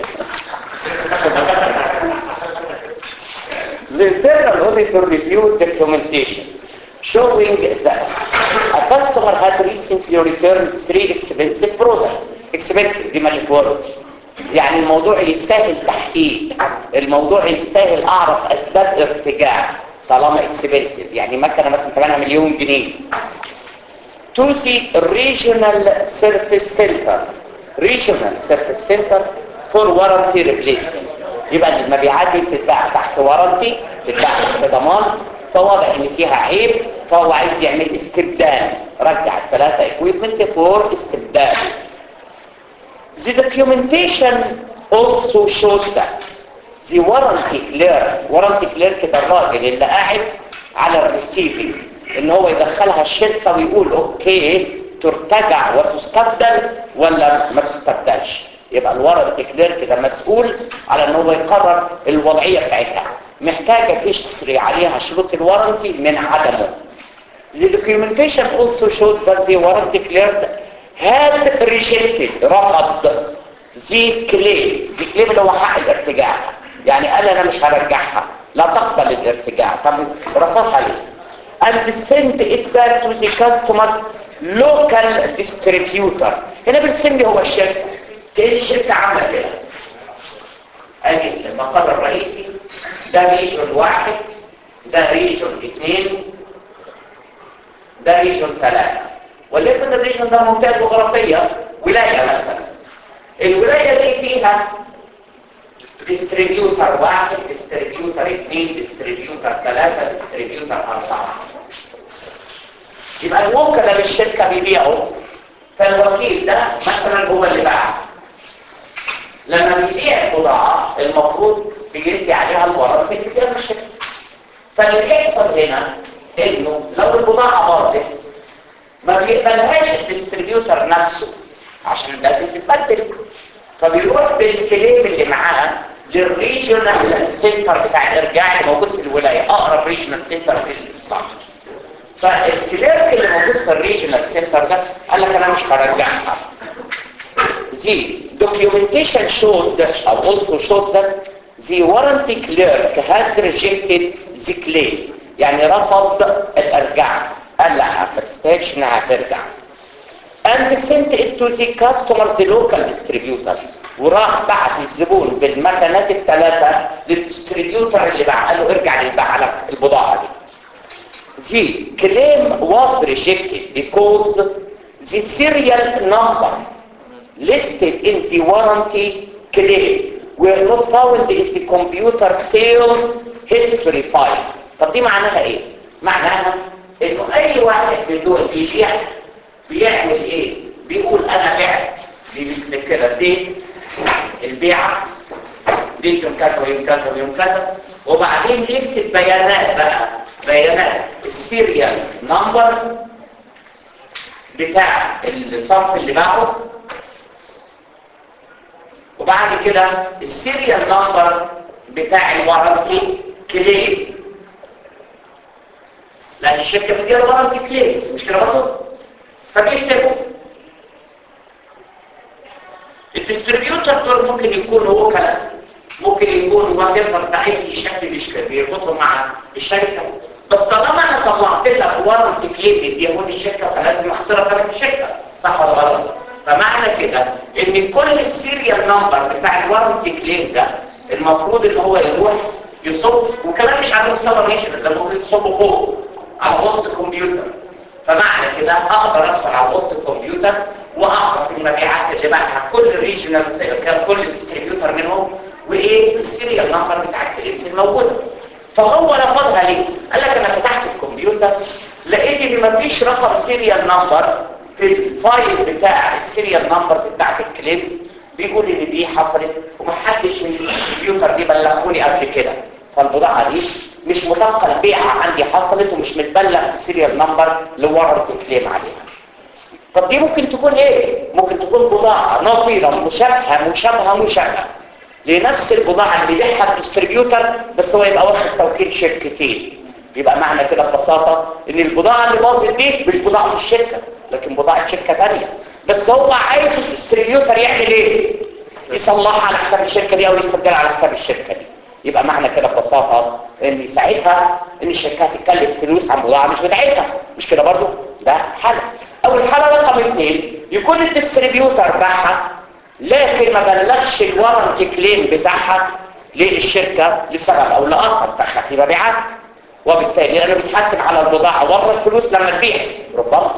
The internal auditor reviewed documentation showing that a customer had recently returned three expensive products. Expensive دي magic word. يعني الموضوع يستاهل تحقيق الموضوع يستاهل اعرف اسباب ارتجاع طالما expensive يعني مكنه مثلا ثمنها مليون جنيه to the regional service center regional service center for warranty replacement يبقى المبيعات دي بتتباع تحت وارنتي بتتباع تحت ضمان فواضح ان فيها عيب فهو عايز يعمل استبدال رجع الثلاثه equipment فور استبدال The documentation also shows that the warranty clerk warranty clerk ده الراجل اللي قاعد على الريسيفنج ان هو يدخلها الشركه ويقول اوكي ترتجع وتستبدل ولا ما تستبدلش يبقى الورنتي كليرك ده مسؤول على ان هو يقرر الوضعيه بتاعتها محتاجه تشتري عليها شروط الورنتي من عدمه The documentation also shows that the warranty clerk had rejected رفض the claim the claim اللي هو حق الارتجاع يعني قال انا مش هرجعها لا تقبل الارتجاع طب رفضها ليه and send it back to the customer's local distributor هنا بالسند هو الشركة تاني الشركة عاملة كده ادي المقر الرئيسي ده ريجون واحد ده ريجون اثنين ده ريجون ثلاثة وليكن الريجون ده منطقة جغرافية ولاية مثلا الولاية دي فيها ديستريبيوتر واحد ديستريبيوتر اثنين ديستريبيوتر ثلاثة ديستريبيوتر أربعة يبقى الوكلاء للشركة بيبيعوا فالوكيل ده مثلا هو اللي باع لما بيبيع البضاعة المفروض بيدي عليها الورق في كتاب الشركة فاللي بيحصل هنا انه لو البضاعة باظت ما بيقبلهاش الديستريبيوتر نفسه عشان لازم تتبدل فبيروح بالكليم اللي معاه للريجونال سنتر بتاع الارجاع اللي موجود في الولايه اقرب ريجونال سنتر في الاصلاح فالكليرك اللي موجود في الريجونال سنتر ده قال لك انا مش هرجعها The documentation showed or also showed that the warranty clerk has rejected the claim يعني رفض الارجاع قال لا ما تستاهلش انها ترجع and sent it to the customers the local distributors وراح بعت الزبون بالمكنات الثلاثة للديستريبيوتر اللي باع قال له ارجع للباع لك البضاعة دي The claim was rejected because the serial number listed in the warranty claim were not found in the computer sales history file طب دي معناها ايه؟ معناها انه اي واحد من دول بيبيع بيعمل ايه بيقول انا بعت بيكتب كده ديت البيعة ديت يوم كذا ويوم كذا ويوم كذا وبعدين يكتب بيانات بقى بيانات السيريال نمبر بتاع الصنف اللي باعه وبعد كده السيريال نمبر بتاع الورنتي كليم لان الشركه بتدير ورنتي كليم مش كده برضه فبيكتبوا الديستريبيوتر دول ممكن يكونوا وكلاء ممكن يكون وظيفه بأي شكل بيشكل بيربطوا مع الشركه بس طالما انا طلعت لك ورنتي كليم يديهون الشركه فلازم اخترق من الشركه صح ولا غلط فمعنى كده ان كل السيريال نمبر بتاع الورنتي كليم ده المفروض ان هو يروح يصب وكمان مش على مستوى الريشن ده المفروض يصب فوق على وسط الكمبيوتر فمعنى كده اقدر ادخل على وسط الكمبيوتر واعرف المبيعات اللي باعها كل ريجنال كل ديستريبيوتر منهم وايه السيريال نمبر بتاع الكليمز الموجوده فهو رفضها ليه قال لك انا فتحت الكمبيوتر لقيت ان مفيش رقم سيريال نمبر في الفايل بتاع السيريال نمبرز بتاعت الكليمز بيقول ان دي حصلت ومحدش من الكمبيوتر دي بلغوني قبل كده فالبضاعه دي مش متنقل بيعها عندي حصلت ومش متبلغ السيريال نمبر لورنت كليم عليها طب دي ممكن تكون ايه ممكن تكون بضاعه نظيره مشابهه مشابهه مشابهه لنفس البضاعه اللي بيبيعها الديستريبيوتر بس هو يبقى واخد توكيل شركتين يبقى معنى كده ببساطه ان البضاعه اللي باظت دي مش بضاعه الشركه لكن بضاعه شركه ثانيه بس هو عايز الديستريبيوتر يعمل ايه يصلحها على حساب الشركه دي او يستبدلها على حساب الشركه دي يبقى معنى كده ببساطه ان ساعتها ان الشركه هتتكلف فلوس عن بضاعه مش بتاعتها مش كده برضو ده حاله او الحاله رقم اثنين يكون الديستريبيوتر باعها لكن ما بلغش الورنتي كليم بتاعها للشركه لسبب او لاخر فخفي مبيعات وبالتالي انا بتحاسب على البضاعه ورا الفلوس لما تبيع ربما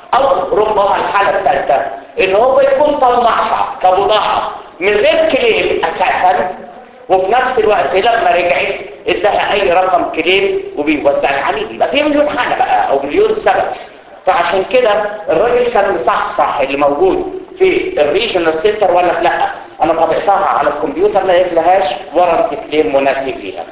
او ربما الحاله الثالثه ان هو يكون طلعها كبضاعه من غير كليم اساسا وفي نفس الوقت لما رجعت اداها اي رقم كليم وبيوزع العميل يبقى في مليون حاله بقى او مليون سبب فعشان كده الراجل كان مصحصح اللي موجود في الريجنال سنتر ولا لا انا طبقتها على الكمبيوتر ما لهاش ورنت كليم مناسب ليها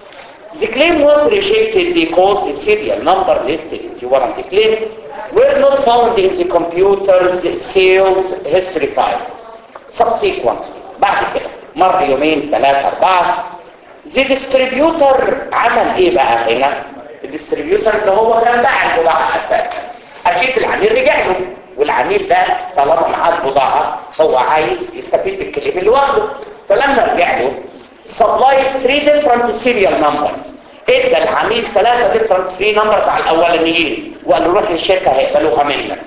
The claim was rejected because the serial number listed in the warranty claim were not found in the computer's sales history file. Subsequently, بعد كده مر يومين ثلاثة أربعة the distributor عمل ايه بقى هنا الديستريبيوتر اللي هو كان باع البضاعة اساسا اكيد العميل رجع له والعميل ده طالما معاه البضاعة هو عايز يستفيد بالكلام اللي واخده فلما رجع له supplied three different serial numbers ادى العميل ثلاثة different three numbers على الاولانيين وقال له روح للشركة هيقبلوها منك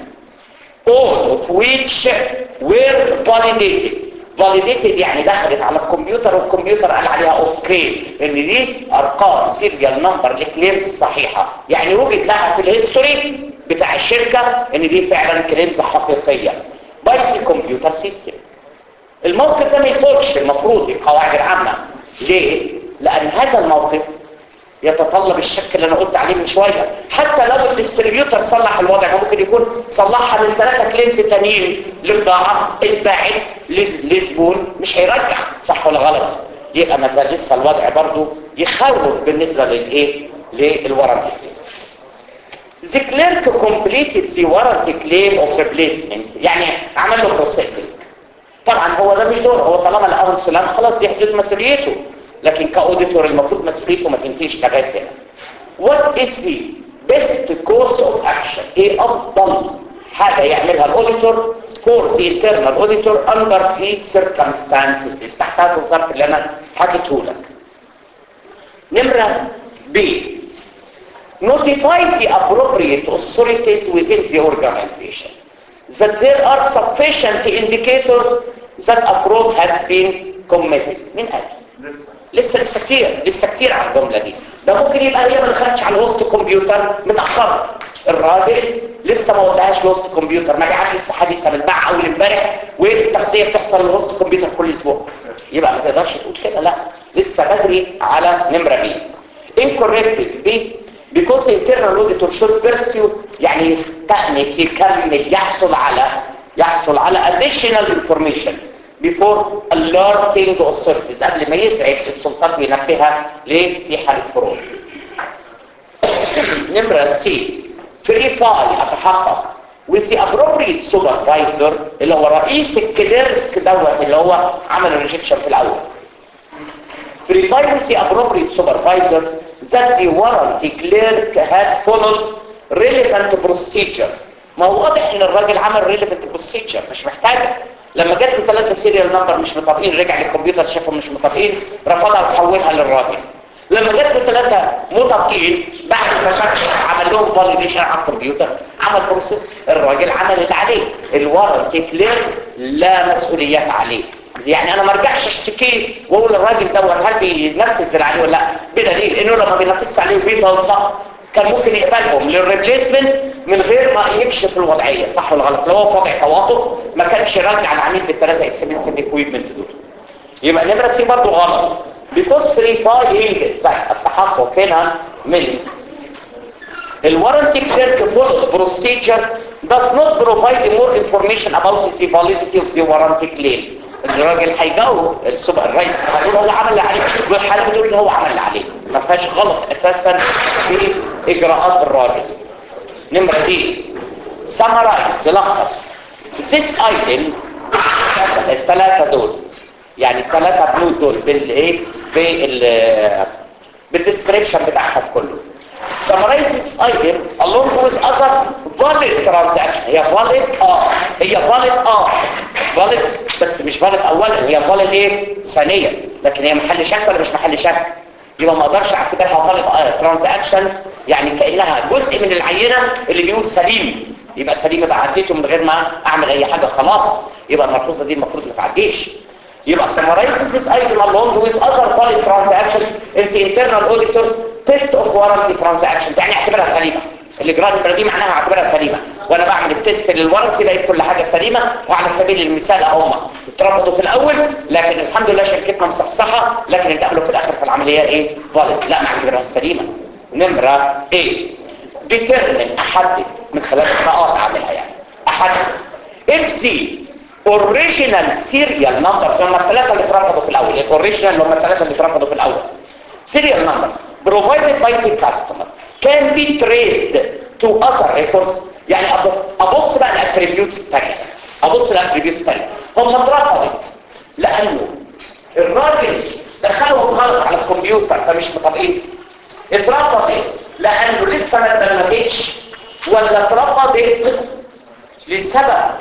all of which were validated validated يعني دخلت على الكمبيوتر والكمبيوتر قال عليها اوكي ان دي ارقام سيريال نمبر لكليمز صحيحة يعني وجد لها في الهيستوري بتاع الشركة ان دي فعلا كليمز حقيقية باي ذا كمبيوتر سيستم الموقف ده ما يفوتش المفروض القواعد العامة ليه؟ لان هذا الموقف يتطلب الشك اللي انا قلت عليه من شوية حتى لو الديستريبيوتر صلح الوضع ممكن يكون صلحها من ثلاثة كلينز تانيين لبضاعة اتباعت لزبون مش هيرجع صح ولا غلط يبقى ما زال لسه الوضع برضو يخوف بالنسبة للايه للورنتي كليم The clerk completed the warranty claim of replacement يعني عمل له بروسيسنج طبعا هو ده مش دور هو طالما لقاه سلام خلاص دي حدود مسؤوليته لكن كاوديتور المفروض مسؤوليته ما تنتهيش لغايه هنا what is the best course of action ايه افضل حاجه يعملها الاوديتور for the internal auditor under the circumstances تحت هذا الظرف اللي انا حكيته لك نمره ب notify the appropriate authorities within the organization that there are sufficient indicators that a fraud has been committed من اجل لسه لسه كتير لسه كتير على الجمله دي ده ممكن يبقى هي ما دخلتش على الوسط كمبيوتر متاخر الراجل لسه ما ودهاش لوسط كمبيوتر مبيعات لسه حديثه بتباع اول امبارح والتغذيه بتحصل لوسط كمبيوتر كل اسبوع يبقى ما تقدرش تقول كده لا لسه بدري على نمره بي incorrective بي because the internal auditor should pursue يعني يستأنف يكمل يحصل على يحصل على additional information before alerting authorities قبل ما يزعج السلطات وينبهها ليه في حالة فرود نمرة سي verify اتحقق with the appropriate supervisor اللي هو رئيس الكليرك دوت اللي هو عمل الريجكشن في الاول verify with the appropriate supervisor that the warranty clerk had followed relevant procedures ما هو واضح ان الراجل عمل relevant procedure مش محتاجه لما جات له ثلاثه سيريال نمبر مش مطابقين رجع للكمبيوتر شافهم مش مطابقين رفضها وحولها للراجل لما جات له ثلاثه مطابقين بعد ما شرح عمل لهم فاليديشن على الكمبيوتر عمل بروسيس الراجل عمل اللي عليه الورنتي كليرك لا مسؤوليات عليه يعني انا ما ارجعش اشتكيه واقول الراجل دوت هل بينفذ اللي عليه ولا لا بدليل انه لما بينفذش عليه بيتنصح كان ممكن يقبلهم للريبليسمنت من غير ما يكشف الوضعيه صح ولا غلط لو هو في وضع تواطؤ ما كانش يرجع العميل بالثلاثه اكسبنس اكويبمنت دول يبقى نمره سي برضه غلط because free file زي التحقق هنا من الورنتي كليرك فول procedures does not provide more information about the validity of the warranty claim الراجل هيجاوب السوبر الرئيس هيقول هو عمل اللي عليه والحاله بتقول ان هو عمل اللي عليه ما فيهاش غلط اساسا في اجراءات الراجل نمره دي summarize لخص this item الثلاثه دول يعني الثلاثه بلو دول بالايه بال بالديسكريبشن بتاعهم كله summarize this item along with other valid transaction هي valid اه هي valid اه valid بس مش valid اولا هي valid ايه ثانيا لكن هي محل شك ولا مش محل شك يبقى ما اقدرش اعتبرها valid ترانزاكشنز يعني كانها جزء من العينه اللي بيقول سليم يبقى سليم يبقى عديته من غير ما اعمل اي حاجه خلاص يبقى الملحوظه دي المفروض ما تعديش يبقى summarize this item along with other valid transactions in the internal auditors test of warranty transactions يعني اعتبرها سليمة الاجراء دي معناها اعتبرها سليمة وانا بعمل التست للورنتي لقيت كل حاجة سليمة وعلى سبيل المثال هم اترفضوا في الاول لكن الحمد لله شركتنا مصحصحة لكن اتقبلوا في الاخر في العملية ايه valid لا نعتبرها سليمة نمرة ايه determine احدد من خلال اقراءات اعملها يعني احدد if the original serial numbers هم الثلاثة اللي اترفضوا في الاول الاوريجينال هم الثلاثة اللي اترفضوا في الاول serial numbers provided by the customer can be traced to other records يعني ابص بقى الاتريبيوتس الثانيه ابص الاتريبيوتس الثانيه هم اترفضت لانه الراجل دخلهم غلط على الكمبيوتر فمش مطابقين اترفضت لانه لسه ما اتبلغتش ولا اترفضت لسبب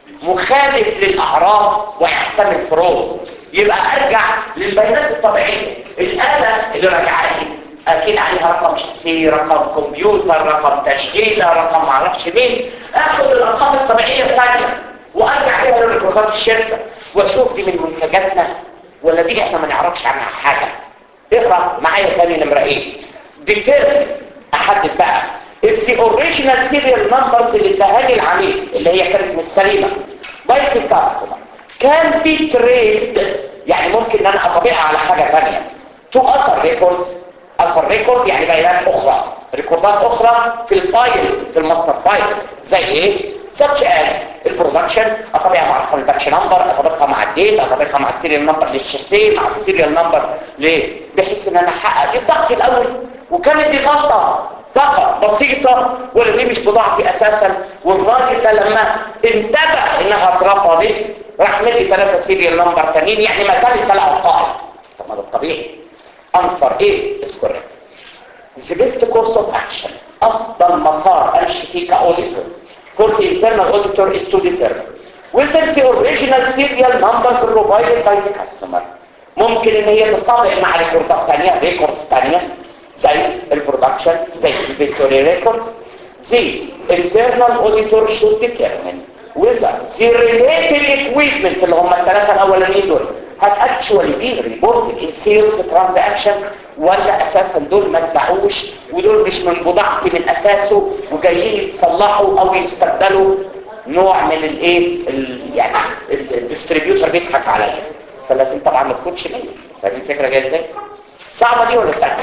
مخالف للاعراض ويحتمل فرود يبقى ارجع للبيانات الطبيعيه الاله اللي راجعه لي اكيد عليها رقم شخصي رقم كمبيوتر رقم تشغيله رقم معرفش مين اخد الارقام الطبيعيه الثانيه وارجع بيها لريكوردات الشركه واشوف دي من منتجاتنا ولا دي احنا ما نعرفش عنها حاجه اقرا معايا تاني نمره ايه ديتيرمين احدد بقى if the original serial numbers اللي اداها لي العميل اللي هي كانت مش سليمه باي the customer can be traced يعني ممكن ان انا اطبقها على حاجه ثانيه to other records other record يعني بيانات اخرى ريكوردات اخرى في الفايل في الماستر فايل زي ايه such as البرودكشن اطبقها مع رقم الباتش نمبر اطبقها مع الديت اطبقها مع السيريال نمبر للشخصيه مع السيريال نمبر ليه بحيث ان انا احقق الضغط الاول وكانت دي غلطه فقط بسيطة ولا دي مش بضاعتي اساسا والراجل ده لما انتبه انها اترفضت راح مدي ثلاثة سيريال نمبر تانيين يعني ما زال طلع القائم طب ما ده الطبيعي انصر ايه اسكوريك The best course of action افضل مسار امشي فيه كاوديتور for the internal auditor is to determine whether the original serial numbers provided by the customer ممكن ان هي تطبق مع ريكوردات تانية ريكوردز تانية زي البرودكشن زي الفيكتوري ريكوردز زي internal auditor should determine whether the related equipment اللي هم الثلاثة الاولانيين دول had actually been reported in sales transaction ولا اساسا دول ما اتباعوش ودول مش من بضاعتي من اساسه وجايين يتصلحوا او يستبدلوا نوع من الايه يعني الديستريبيوتر بيضحك عليا فلازم طبعا ما تكونش ليا فاهم الفكره جايه ازاي صعبه دي ولا سهله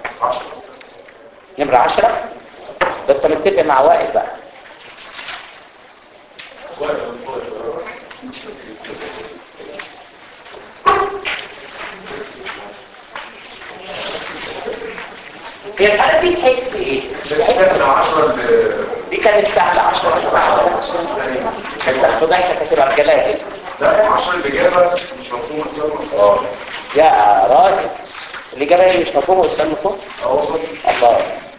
نمره 10 ده انت متفق مع وائل بقى هي الحالة دي تحس ايه؟ شركات من 10 ل دي كانت سهلة 10 ساعات انت فضحتك هتبقى بجلال لا 10 الإجابة مش مفهومة أصلا اه يا راجل الإجابة هي مش مفهومة والسؤال مفهوم أوصل الله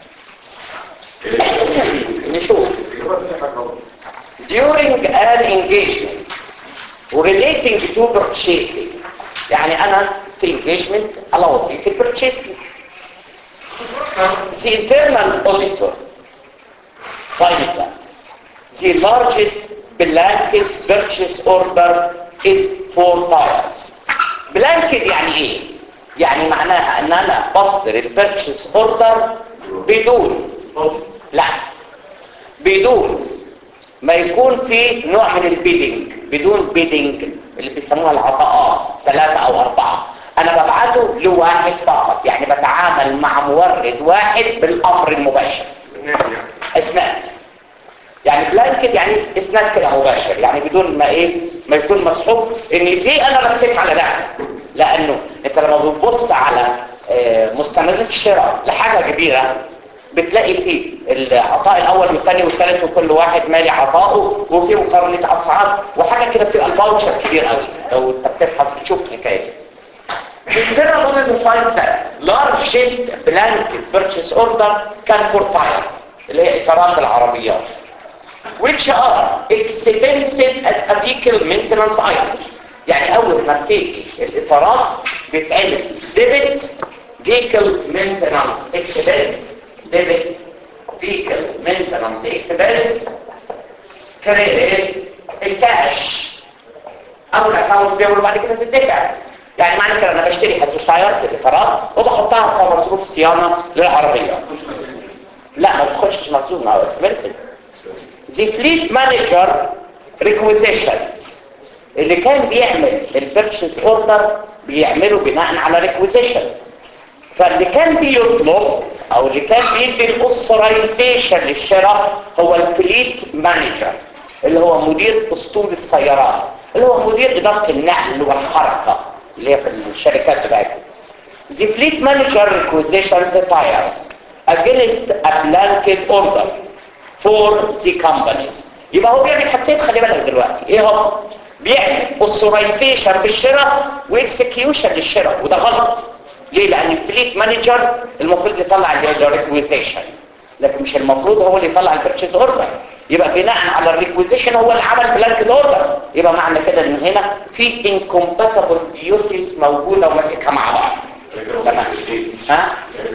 نشوف الإجابة دي حاجة غلط. during an engagement relating to purchasing يعني أنا في engagement على وظيفة purchasing the internal auditor finds that the largest blanket purchase order is four tires blanket يعني ايه؟ يعني معناها ان انا بصدر البيرتشيس اوردر بدون لا بدون ما يكون في نوع من البيدنج بدون بيدنج اللي بيسموها العطاءات ثلاثة او اربعة انا ببعته لواحد فقط يعني بتعامل مع مورد واحد بالامر المباشر اسناد يعني بلانكت يعني اسناد كده مباشر يعني بدون ما ايه ما يكون مسحوب ان ليه انا رسيت على ده لانه انت لما بتبص على آه، مستندات الشراء لحاجه كبيره بتلاقي فيه العطاء الاول والثاني والثالث وكل واحد مالي عطائه وفي مقارنه اسعار وحاجه كده بتبقى الفاوتشر كبير قوي لو انت بتبحث بتشوف الحكايه دي Internal audit finds that largest blanket purchase order can for tires اللي هي اطارات العربيات which are expensive as a vehicle maintenance items يعني اول ما بتيجي الاطارات بيتعمل debit vehicle maintenance expense debit vehicle maintenance expense كريدت الكاش او الاكونت بيعملوا بعد كده تدفع يعني معنى كده انا بشتري حاسب تاير في الاطارات وبحطها في مصروف صيانه للعربيه لا ما بتخشش مخزون ما هو اكسبنسيف the fleet manager requisitions اللي كان بيعمل البيرتشيز اوردر بيعمله بناء على ريكويزيشن فاللي كان بيطلب او اللي كان بيدي الاوثرايزيشن للشراء هو الفليت مانجر اللي هو مدير اسطول السيارات اللي هو مدير اداره النقل والحركه اللي هي في الشركات بتاعتهم The fleet manager requisitions the tires against a blanket order for the companies يبقى هو بيعمل حاجتين خلي بالك دلوقتي ايه هو بيعمل authorization بالشراء واكسكيوشن للشراء وده غلط ليه لان الفليت مانجر المفروض يطلع الريكويزيشن لكن مش المفروض هو اللي يطلع البرتشيز اوردر يبقى بناء على الريكويزيشن هو اللي عمل بلانك اوردر يبقى معنى كده ان هنا في انكومباتبل ديوتيز موجوده وماسكها مع بعض تمام ها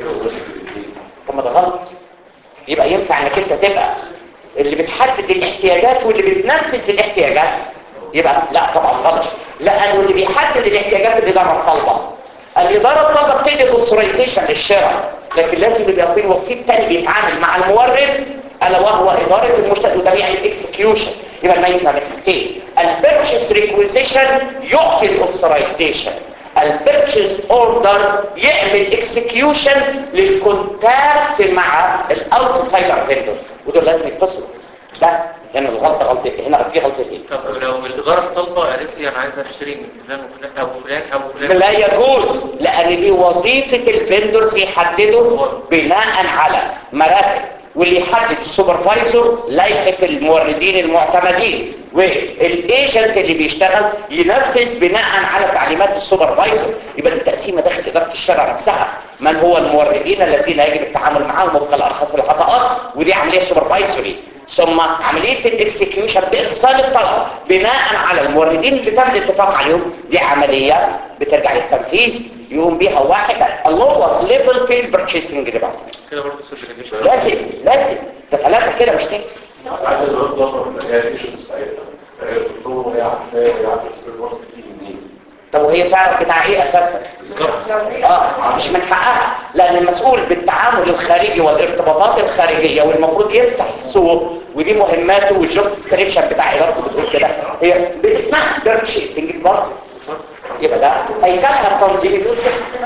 طب ما ده غلط يبقى ينفع انك انت تبقى اللي بتحدد الاحتياجات واللي بتنفذ الاحتياجات يبقى لا طبعا غلط لانه اللي بيحدد الاحتياجات الاداره الطالبه الاداره الطالبه بتدي الاوثرايزيشن للشراء لكن لازم يبقى في وسيط تاني بيتعامل مع المورد الا وهو اداره المشتري وده بيعمل اكسكيوشن يبقى الميز ما بين حاجتين البيرتشيز ريكويزيشن يعطي الاوثرايزيشن البيرتشيز اوردر يعمل اكسكيوشن للكونتاكت مع الاوتسايدر فيندور ودول لازم يتصلوا لا هنا الغلطه غلطه هنا في غلطتين طب لو الإدارة الطالبة قالت لي أنا عايز أشتري من فلان وفلان أو فلان أو فلان لا يجوز لان دي وظيفة الفندرز يحددوا بناء على مراتب واللي يحدد السوبرفايزر لائحة الموردين المعتمدين والايجنت اللي بيشتغل ينفذ بناء على تعليمات السوبرفايزر يبقى التقسيمة داخل إدارة الشرع نفسها من هو الموردين الذين يجب التعامل معهم وفق الأرخص الخطأات ودي عملية سوبرفايزري ثم عملية الاكسكيوشن بإرسال الطلب بناء على الموردين اللي تم الاتفاق عليهم دي عملية بترجع للتنفيذ يقوم بيها واحد اللور ليفل في البرتشيسنج ديبارتمنت كده برضه سوبرفيجن لازم لازم ده ثلاثة كده مش تاني عايز ازود ضرر اللي هي الايشنز بتاعتها هي الدكتور وهي عارفاه وهي عارفه السبيل وصل تيجي منين طب وهي تعرف بتاع ايه اساسا اه مش من حقها لان المسؤول بالتعامل الخارجي والارتباطات الخارجيه والمفروض يمسح السوق ودي مهماته والجوب ديسكريبشن بتاع ادارته بتقول كده هي باسمها بيرتشيسنج برضه يبقى ده هيكلها التنظيم يقول كده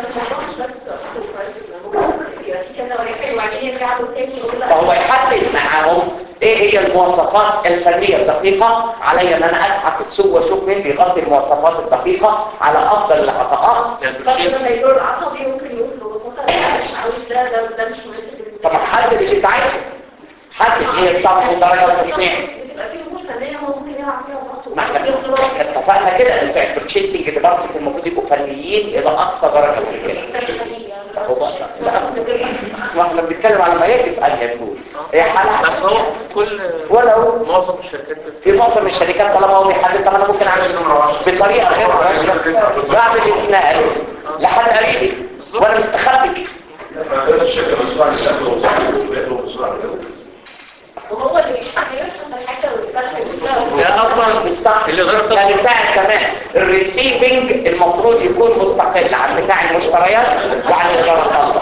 فهو يحدد معاهم ايه هي المواصفات الفنية الدقيقة علي ان انا اسعى في السوق واشوف مين بيغطي المواصفات الدقيقة على افضل العطاءات يعني الشيء عايز مش عاوز ده ده ده مش مناسب بالنسبه طب ما حدد اللي انت عايزه حدد ايه الصف والدرجه والتصنيع بتبقى في امور فنيه هو ممكن يلعب فيها برضه ما احنا احنا اتفقنا كده ان بتوع البرتشيسنج ديبارتمنت المفروض يبقوا فنيين الى اقصى درجه ممكنه هو بقى لا ما احنا بنتكلم على ما يجب ان يكون هي حاله بس هو في كل ولو معظم الشركات في معظم الشركات طالما هو بيحدد طب انا ممكن اعمل بطريقه غير مباشره بعمل اسناد لحد قريبي وانا مستخبي الشركة مسؤولة عن الشكل والصحة مسؤولة عن كده وهو اللي مش هيفهم الحاجه ويتفهم ده اصلا مش صح اللي غير طبيعي. يعني بتاع كمان الريسيفنج المفروض يكون مستقل عن بتاع المشتريات وعن الجرائم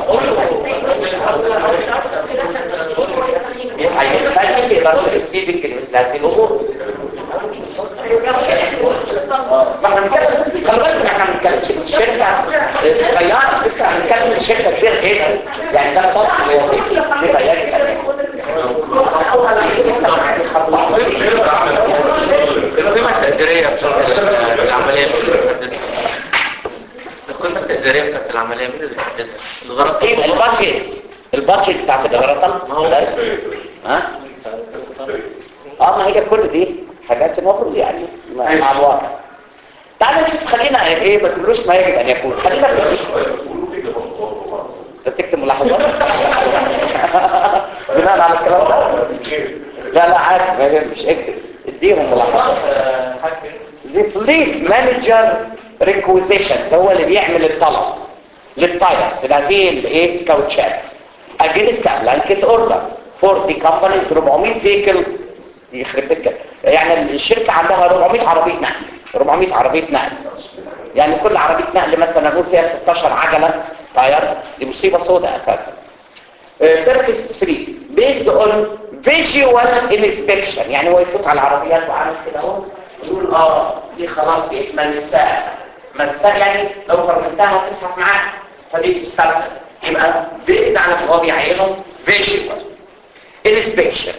هيخلي في إدارة الريسيفنج لمثل هذه الأمور ما احنا بنتكلم خلي بالك احنا ما بنتكلمش في شركة صغيرة لسه هنتكلم في شركة كبيرة جدا يعني ده فصل وظيفي يبقى يجب القيمة التقديرية بتاعت العملية مين اللي بيحددها؟ القيمة التقديرية بتاعت العملية مين اللي بيحددها؟ الغرض ايه البادجت البادجت بتاعت الإدارة ما هو بس ها اه ما هي كل دي حاجات المفروض يعني مع مع الواقع تعالى نشوف خلينا ايه ما تقولوش ما يجب ان يكون خلينا في انت بتكتب ملاحظات بناء على الكلام ده لا لا عادي ما يهمش اكتب اديهم ملاحظات The fleet manager requisitions هو اللي بيعمل الطلب للتايرز هذه الايه الكاوتشات against a blanket order for the companies 400 vehicle يخرب بيت كده. يعني الشركة عندها 400 عربية نقل 400 عربية نقل يعني كل عربية نقل مثلا نقول فيها 16 عجلة تاير دي مصيبة سوداء اساسا سيرفيس فري بيزد اون فيجوال انسبكشن يعني هو يفوت على العربيات وعامل كده اهو يقول اه دي خلاص دي منساه منساه يعني لو فرمتها تسحب معاك فدي تستخدم يبقى بيزد على هو بيعينهم فيجوال انسبكشن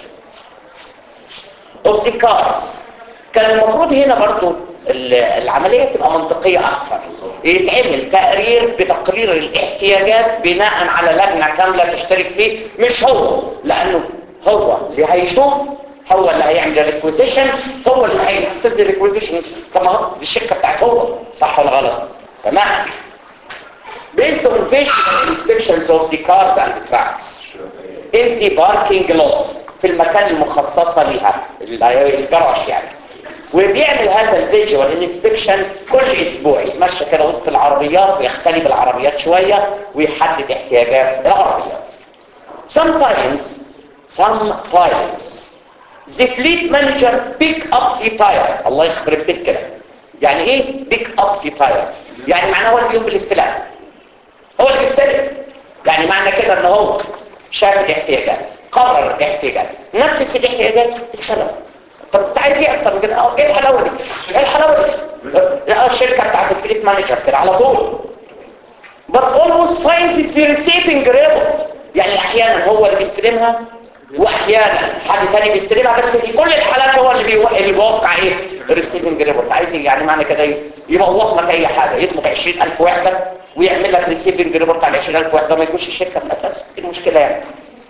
اوف ذا كارز كان المفروض هنا برضو ال- العملية تبقى منطقية أكثر يتعمل تقرير بتقرير الاحتياجات بناء على لجنة كاملة تشترك فيه مش هو لأنه هو اللي هيشوف هو اللي هيعمل الريكوزيشن هو اللي هينفذ الريكوزيشن طب ما هو دي الشركة بتاعت هو صح ولا غلط تمام based on visual inspections of the cars and trucks in the parking lot في المكان المخصصة لها اللي هي الجراج يعني وبيعمل هذا الفيجوال انسبكشن كل اسبوع يتمشى كده وسط العربيات ويختلي بالعربيات شوية ويحدد احتياجات العربيات sometimes sometimes the fleet manager pick up the tires الله يخرب بيت كده يعني ايه pick up the tires يعني معناه هو اللي بيقوم بالاستلام هو اللي بيستلم يعني معنى كده ان هو شاف الاحتياجات قرر الاحتياجات نفذ الاحتياجات استلم طب انت عايز ايه اكتر من كده اه ايه الحلاوه دي ايه الحلاوه دي لا الشركه بتاعت الفليت مانجر كده على طول but almost finds it's the receiving report يعني احيانا هو اللي بيستلمها واحيانا حد تاني بيستلمها بس في كل الحالات هو اللي بيو... اللي بيوقع ايه الريسيفنج ريبورت عايز إيه؟ يعني معنى كده يبوظ لك اي حاجه يطلب 20000 وحده ويعمل لك ريسيفنج ريبورت على 20000 وحده ما يكونش الشركه من اساسه ايه المشكله يعني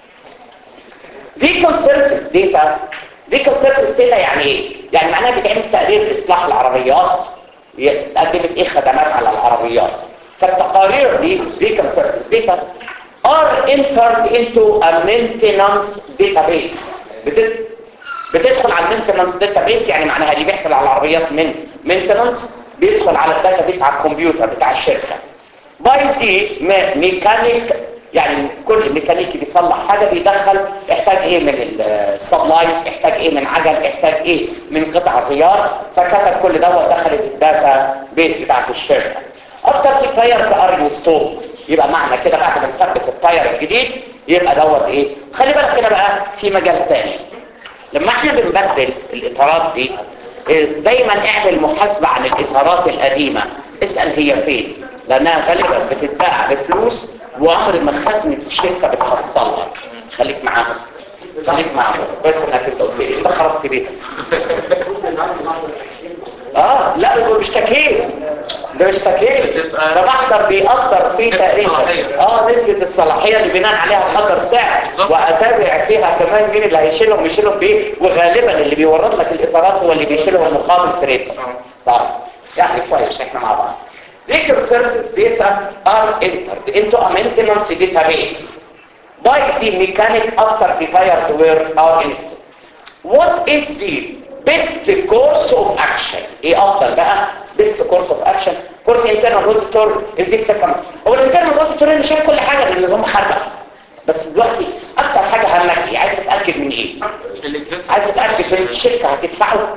vehicle surface data vehicle surface data يعني ايه يعني معناها بتعمل تقرير لاصلاح العربيات قدمت ايه خدمات على العربيات فالتقارير دي vehicle surface data are entered into a maintenance database بتد... بتدخل على المينتنانس داتابيس يعني معناها اللي بيحصل على العربيات من مينتنانس بيدخل على الداتابيس على الكمبيوتر بتاع الشركه باي ذي ميكانيك يعني كل ميكانيكي بيصلح حاجه بيدخل احتاج ايه من السبلايز احتاج ايه من عجل احتاج ايه من قطع غيار فكتب كل دوت دخلت الداتا بيس بتاعت الشركه افتر سي تايرز ار انستول يبقى معنى كده بعد ما نثبت التاير الجديد يبقى دوت ايه خلي بالك كده بقى في مجال تاني لما احنا بنبدل الاطارات دي إيه، دايما اعمل محاسبة عن الاطارات القديمة اسأل هي فين لانها غالبا بتتباع بفلوس وعمر ما خزنة الشركة بتحصلها خليك معاهم خليك معاهم بس انك انت قلت لي انت خربت بيتك اه لا هو مش تكهير ده مش تكليف بتبقى- ده محضر بيقدر فيه نسبة تقريبا الصلاحية. اه نسبة الصلاحية اللي بناء عليها بقدر سعر بالظبط. واتابع فيها كمان مين اللي هيشيلهم يشيلهم بايه وغالبا اللي بيورد لك الاطارات هو اللي بيشيلهم مقابل فريد طيب يعني كويس احنا مع بعض Vehicle service data are entered into a maintenance database by the mechanic after the fires were are installed. What is the best course of action? ايه افضل بقى best course of action course internal auditor in this circumstance هو الانترنال auditor اللي شايف كل حاجه للنظام حربة بس دلوقتي اكتر حاجه همك ايه عايز تتاكد من ايه الاكسس عايز تتاكد من الشركه هتدفعه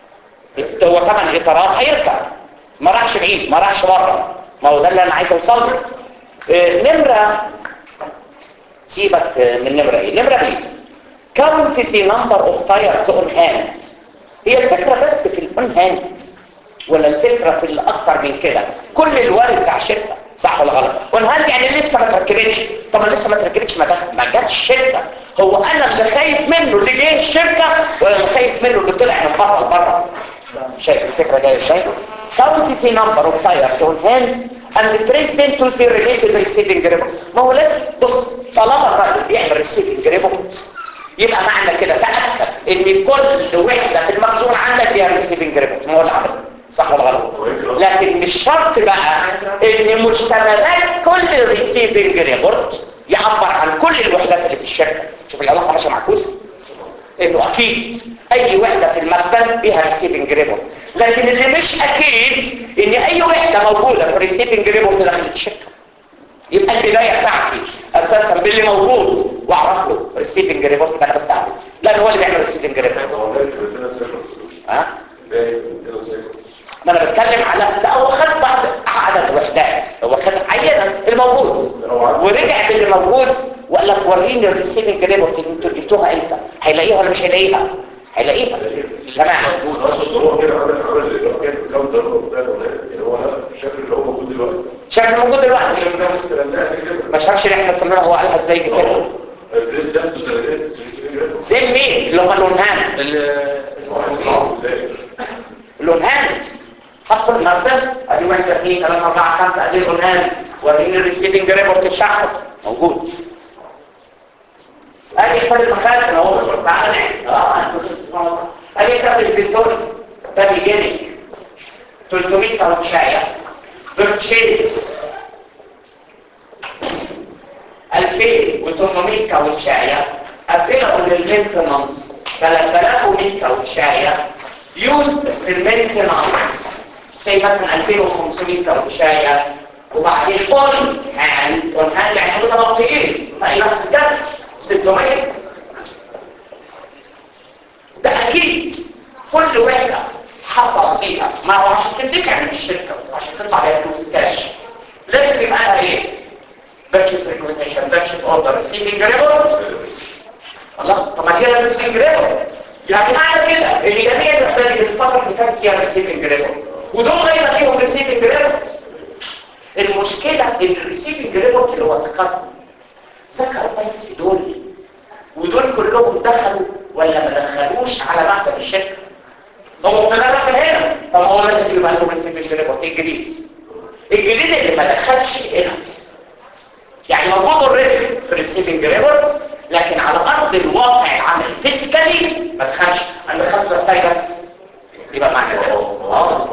هو طبعا الاطارات هيركب ما راحش بعيد ما راحش بره ما هو ده اللي انا عايز اوصل له آه، نمره سيبك آه، من نمره ايه نمره ايه كاونت ذا نمبر اوف تايرز اون هاند هي الفكره بس في الاون هاند ولا الفكره في الاكتر من كده كل الوارد بتاع شركه صح ولا غلط اون هاند يعني لسه ما تركبتش طب ما لسه ما تركبتش ما دخل ما جاتش الشركه هو انا اللي خايف منه اللي جه الشركه ولا اللي خايف منه اللي طلع من بره لبره شايف الفكره جايه ازاي count the number of tires on hand and trace them to the related receiving report ما هو لازم بص طالما الراجل بيعمل receiving report يبقى معنى كده تأكد ان كل وحدة في المخزون عندك فيها receiving report ما هو اللي عمله صح ولا غلط لكن مش شرط بقى ان مشتملات كل receiving report يعبر عن كل الوحدات اللي في الشركة شوف العلاقة ماشية معكوسة انه اكيد اي وحدة في المخزن فيها ريسيفنج ريبورت لكن اللي مش اكيد ان اي وحدة موجودة في الريسيفنج ريبورت داخل الشركة يبقى البداية بتاعتي اساسا باللي موجود واعرف له ريسيفنج ريبورت ده انا بستعمل لان هو اللي بيعمل ريسيفنج ريبورت هو ده كده سيكل ها ده كده سيكل ما انا بتكلم على لا هو خد بعض عدد وحدات هو خد عينه الموجود ورجع باللي موجود وقال لك وريني الريسيفنج ريبورت اللي انتوا جبتوها امتى هيلاقيها ولا مش هيلاقيها هيلاقيها تمام اقصد هو كده عمل عمل الاركان كاونتر بتاع يعني هو الشكل اللي هو موجود دلوقتي شايف موجود دلوقتي الشكل ده استلمناه كده ما شافش اللي احنا استنانا هو قالها ازاي كده الدريس ده عنده درجات سيرتيفيكات زي مين اللي هم اللونهان ازاي اللونهان حطوا المخزن ادي واحد اثنين ثلاثة أربعة خمسة ادي اللونهان وريني الريسيفنج ريبورت الشحن موجود ادي حساب المخازن اهو تعالى نعمل اه انتوا بتسمعوا صح. ادي حساب الفيكتوري ده بيجيني 300 كاوتشايه بيرتشيز 2800 كاوتشايه افيلابل للمينتنانس 3100 كاوتشايه يوزد في المينتنانس زي مثلا 2500 كاوتشايه وبعدين اون هاند اون هاند يعني متبقيين فاي نفس الجد 600 ده اكيد كل وحده حصل فيها ما هو عشان تدفع من الشركه عشان تطلع بيها فلوس كاش لازم يبقى لها ايه purchase requisition purchase order receiving report الله طب ما هي receiving report يعني معنى كده ان جميع الاسباب اللي الفتره اللي فاتت فيها receiving report ودول غير فيهم receiving report المشكله ان الريسيفنج ريبورت اللي هو ذكرهم ذكر بس دول ودول كلهم دخلوا ولا ما دخلوش على مكتب الشركه هو ابتدى دخل هنا طب هو لازم يبقى له ريسيفنج ريبورت ايه الجديد الجديد اللي ما دخلش هنا يعني موجود اوريدي في الريسيفنج ريبورت لكن على ارض الواقع العمل فيزيكالي ما دخلش انا دخلت بحتاج بس يبقى معنى كده اه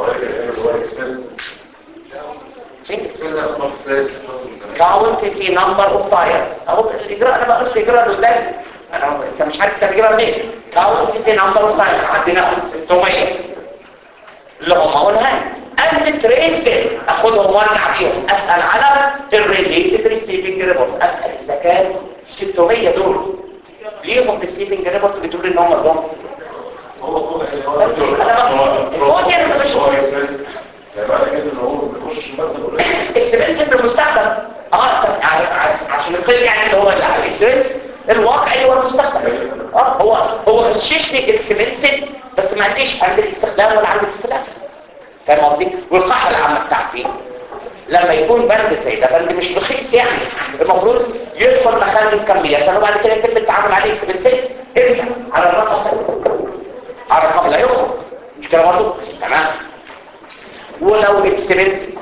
كاونت سي نمبر اوف تايرز اهو الاجراء انا بقول الاجراء اللي قدامي انا انت مش عارف انت بتجيبها منين كاونت سي نمبر اوف تايرز عندنا 600 اللي هم اون هاند اند تريسل اخدهم وارجع بيهم اسال على الريليتد ريسيفنج ريبورت اسال اذا كان 600 دول ليهم ريسيفنج ريبورت بتقول ان هم لهم هو هو بس انا بقى هو كده ما مش يعني معنى كده ان هو ما بيخش المخزن ولا إيه؟ اكسبنسيف بالمستخدم اه طب ع- ع- عشان القيم يعني اللي هو اللي على الاكسبنس الواقع اللي هو المستخدم اه هو هو غشش لي اكسبنسيف بس ما عنديش عند الاستخدام ولا عند الاستخدام فاهم قصدي والقاعده العامه بتاعتي لما يكون بند زي ده بند مش رخيص يعني المفروض يدخل مخازن كمية وبعد كده يتم التعامل عليه اكسبنسيف امتى على الرقم على الرقم لا يخرج مش كده برضه تمام ولو اكسبنسيف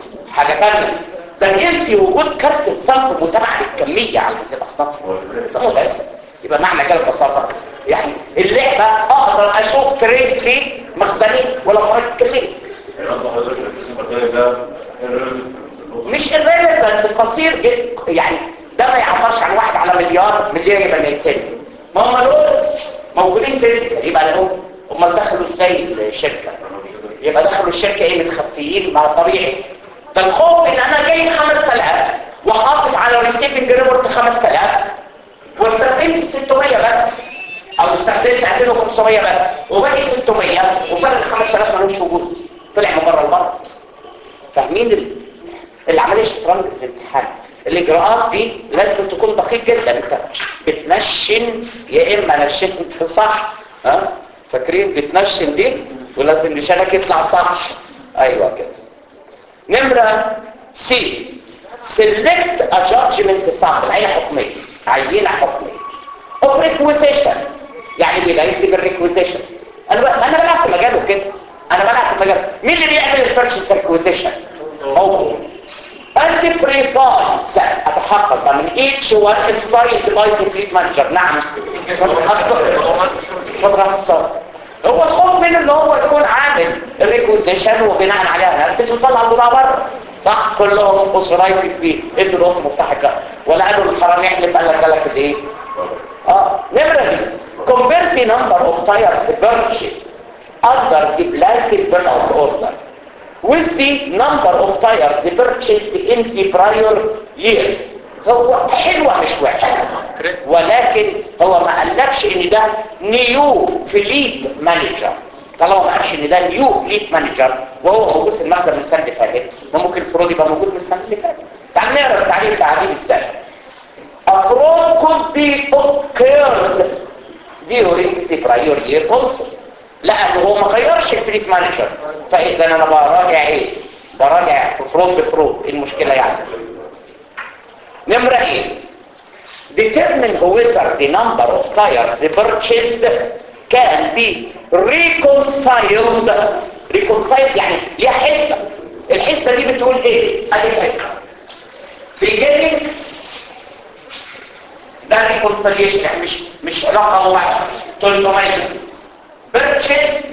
حاجة تانية ده ينفي وجود كارت صرف متابعة للكمية على هذه الأصناف ده متأسف يبقى معنى كده ببساطة يعني اللعبة أقدر أشوف تريس لي مخزني ولا مرات الكمية يعني اصلا حضرتك القسم الثاني ده مش irrelevant قصير جدا يعني ده ما يعبرش عن واحد على مليار مليار يبقى 200 ما هم دول موجودين فيزيكال يبقى لهم امال دخلوا ازاي الشركه يبقى دخلوا الشركه ايه متخفيين ما طبيعي ده الخوف ان انا جاي 5000 وحاطط على ريسيفنج ريبورت 5000 واستخدمت 600 بس او استخدمت 2500 بس وباقي 600 وفرق ال 5000 ملوش وجود طلع من بره البلد فاهمين ال- العمليه شطرنج في الامتحان الاجراءات دي لازم تكون دقيق جدا انت بتنشن يا اما نشنت صح ها فاكرين بتنشن دي ولازم لسانك يطلع صح ايوه كده نمره سي select a judgment sample عينه حكميه عينه حكميه of requisition يعني بيبقى يكتب الريكويزيشن انا بقى انا بلعب في مجاله كده انا بلعب في مجال مين اللي بيعمل البيرشيس ريكويزيشن هو انت فري فايلز اتحقق بقى من each one is signed by the fleet manager نعم فترة الصور هو الخوف منه ان هو يكون عامل الريكوزيشن وبناء عليها نركز وطلع البضاعة بره صح كلهم اوثرايزد بيه ادوا لهم مفتاح الجر ولا قالوا الحرام يحلف قال لك لك الايه اه نمرة دي convert the number of tires purchased under the blanket bill of order with the number of tires purchased in the prior year هو حلوة مش وحشة ولكن هو ما قالكش ان ده نيو فليت مانجر طالما ما قالش ان ده نيو فليت مانجر وهو موجود في المخزن من السنه اللي فاتت ما ممكن الفروض يبقى موجود من السنه اللي فاتت تعال نقرا التعريف تعريف السنه A fraud could be occurred during the prior year also لأنه هو ما غيرش الفليت مانجر فإذا أنا براجع إيه؟ براجع في فروض بفروض إيه المشكلة يعني نمرة إيه؟ determine whether the number of tires purchased can be reconciled reconciled يعني ليها حسبة الحسبة دي بتقول ايه؟ ادي الحسبة beginning ده reconciliation يعني مش مش رقم واحد 300 purchased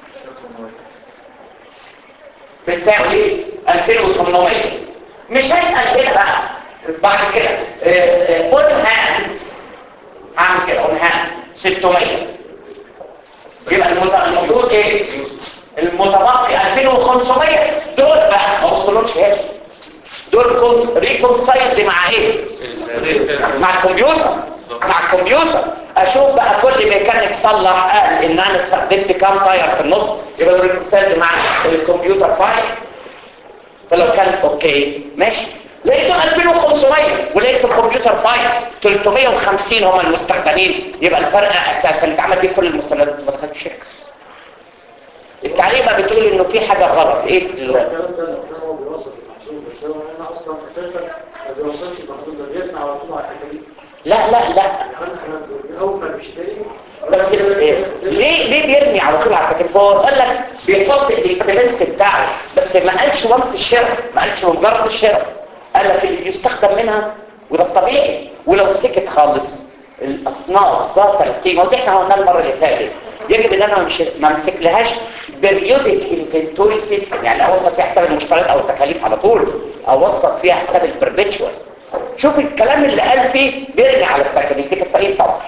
بتساوي ايه؟ 2800 مش هيسأل كده بقى بعد كده اون هاند هعمل كده اون هاند 600 يبقى المت- المفروض ايه المتبقي 2500 دول بقى ما وصلوش هنا دول كنت ريكونسايلد مع ايه مع الكمبيوتر مع الكمبيوتر اشوف بقى كل ميكانيك صلح قال ان انا استخدمت كام تاير في النص يبقى ريكونسايلد مع الكمبيوتر فايل فلو كان اوكي ماشي لقيته 2500 ولقيت في الكمبيوتر فايل 350 هم المستخدمين يبقى الفرق اساسا انت عملت ايه كل المستندات ما دخلتش الشركه التعليمه بتقول انه في حاجه غلط ايه ال- الكلام ده لو كان هو بيوصل المحصول بس هو هنا اصلا اساسا ما بيوصلش المحصول ده بيرمي على طول على الحته دي لا لا لا يعني احنا اول ما بيشتري بس ال- ليه ليه بيرمي على طول على التكلفه هو قال لك بيحط الاكسلنس بتاعه بس ما قالش وانس الشراء ما قالش مجرد الشراء قال لك اللي بيستخدم منها وده الطبيعي ولو سكت خالص الاصناف ذات القيمه ودي احنا قلنا المره اللي فاتت يجب ان انا مش ما امسكلهاش بريودك انفنتوري سيستم يعني اوصل فيها حساب المشتريات او التكاليف على طول اوصل فيها حساب البربتشوال شوف الكلام اللي قال فيه بيرجع على التكاليف دي كانت في اي صفحه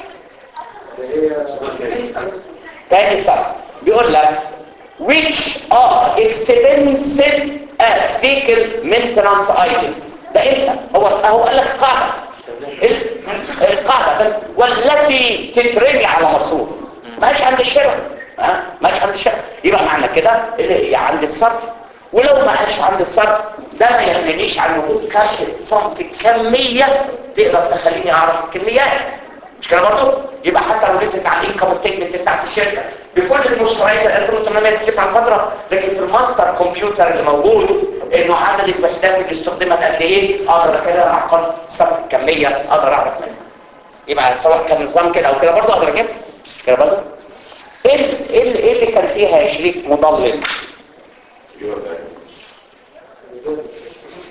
تاني سبب بيقول لك which are expensive as vehicle maintenance items ده امتى هو هو قال لك قاعده ال- القاعده بس والتي تترمي على مصروف ماشي عند الشراء ها ماشي عند الشراء يبقى معنى كده اللي هي عند الصرف ولو ما قالش عند الصرف ده ما يغنينيش عن وجود كارت صنف الكميه تقدر تخليني اعرف الكميات مش كده برضه يبقى حتى لو نزلت على الانكم ستيتمنت بتاعت الشركه بكل المشتريات ال 1800 تكلف على الفتره لكن في الماستر كمبيوتر اللي موجود انه عدد الوحدات اللي استخدمت قد ايه اقدر كده اعقل صرف الكميه اقدر اعرف منها يبقى سواء كان نظام كده او كده برضه اقدر اجيبها مش كده برضه ايه ال- ايه ال- إيه اللي كان فيها يا شريك مضلل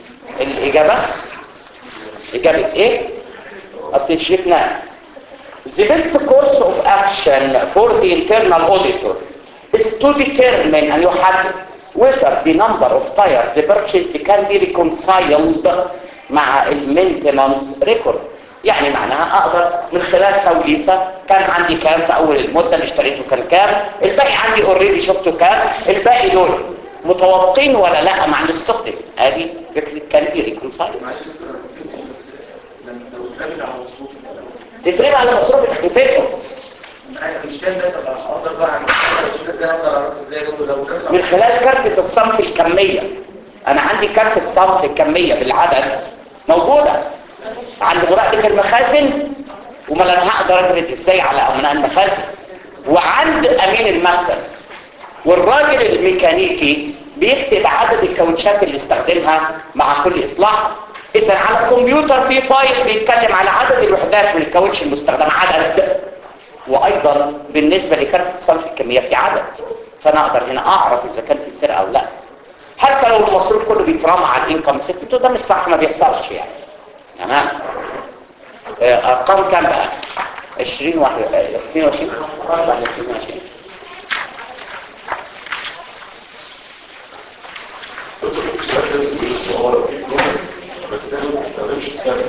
اجابه اجابه ايه اصل شفنا The best course of action for the internal auditor is to determine أن يحدد whether the number of tires purchased can be reconciled مع المينتنانس ريكورد يعني معناها اقدر من خلال توليفه كان عندي كام في اول المده اللي اشتريته كان كام الباقي عندي اوريدي شفته كام الباقي دول متوافقين ولا لا مع الاستخدام ادي فكره كان بي ريكونسايل لما لو اتكلم على مصروف تترمي على مصروف تكلفته مش كان ده طبعا اقدر بقى اعمل ازاي اقدر اعرف ازاي لو لو كان من خلال كارتة الصنف الكمية انا عندي كارتة صنف الكمية بالعدد موجودة عند مراقبة المخازن وما انا هقدر اجرد ازاي على امناء المخازن وعند امين المخزن والراجل الميكانيكي بيكتب عدد الكاوتشات اللي استخدمها مع كل اصلاح اذا على الكمبيوتر في فايل بيتكلم على عدد الوحدات من الكاوتش المستخدم عدد وايضا بالنسبة لكارت صنف الكمية في عدد فانا اقدر هنا اعرف اذا كان في سرقة او لا حتى لو المصروف كله بيترمى على الانكم ستمنت ده مش صح ما بيحصلش يعني تمام آه، ارقام كام بقى 20 واحد آه، 22 واحد 22 هو لو في جمل بس ده ما بيستخدمش السبب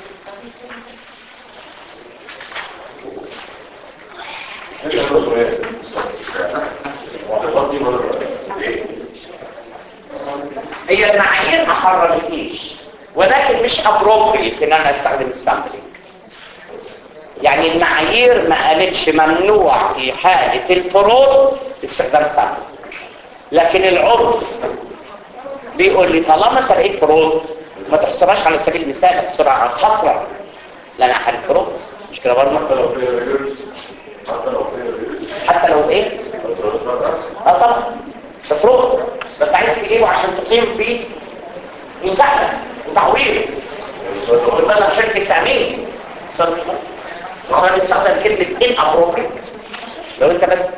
انت شو سؤال واعتقد دي مرة ليه؟ هي المعايير ما حررتنيش ولكن مش ابروبريت ان انا استخدم السامبلينج يعني المعايير ما قالتش ممنوع في حالة الفروض استخدام سامبلينج لكن العرف بيقول لي طالما انت لقيت فروض ما تحصرهاش على سبيل المثال احصرها على الحصر لانها حالة فروض مش كده برضه حتى لو في ريفيرس حتى لو في ريفيرس حتى لو ايه اه طبعا ده فروض ده انت عايز تجيبه عشان تقيم بيه مساعدة وتعويض بالبلغ شركة تأمين صار صار استخدم كلمة inappropriate لو انت بس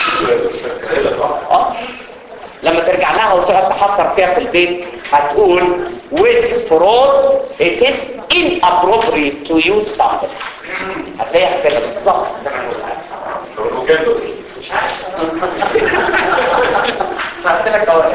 اه لما ترجع لها وتقعد تحفر فيها في البيت هتقول with fraud it is inappropriate to use something هتلاقيها كده بالظبط زي ما نقول مش عارف قلت لك اهو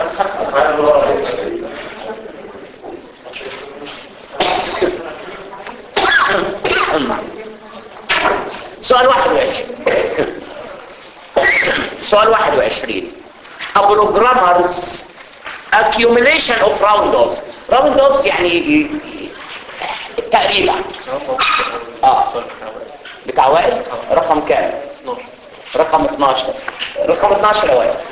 سؤال 21 سؤال 21 A programmer's accumulation of round offs round offs يعني ي- ي- تقريبا اه بتاع وائل رقم كام 12 رقم 12 رقم 12 يا وائل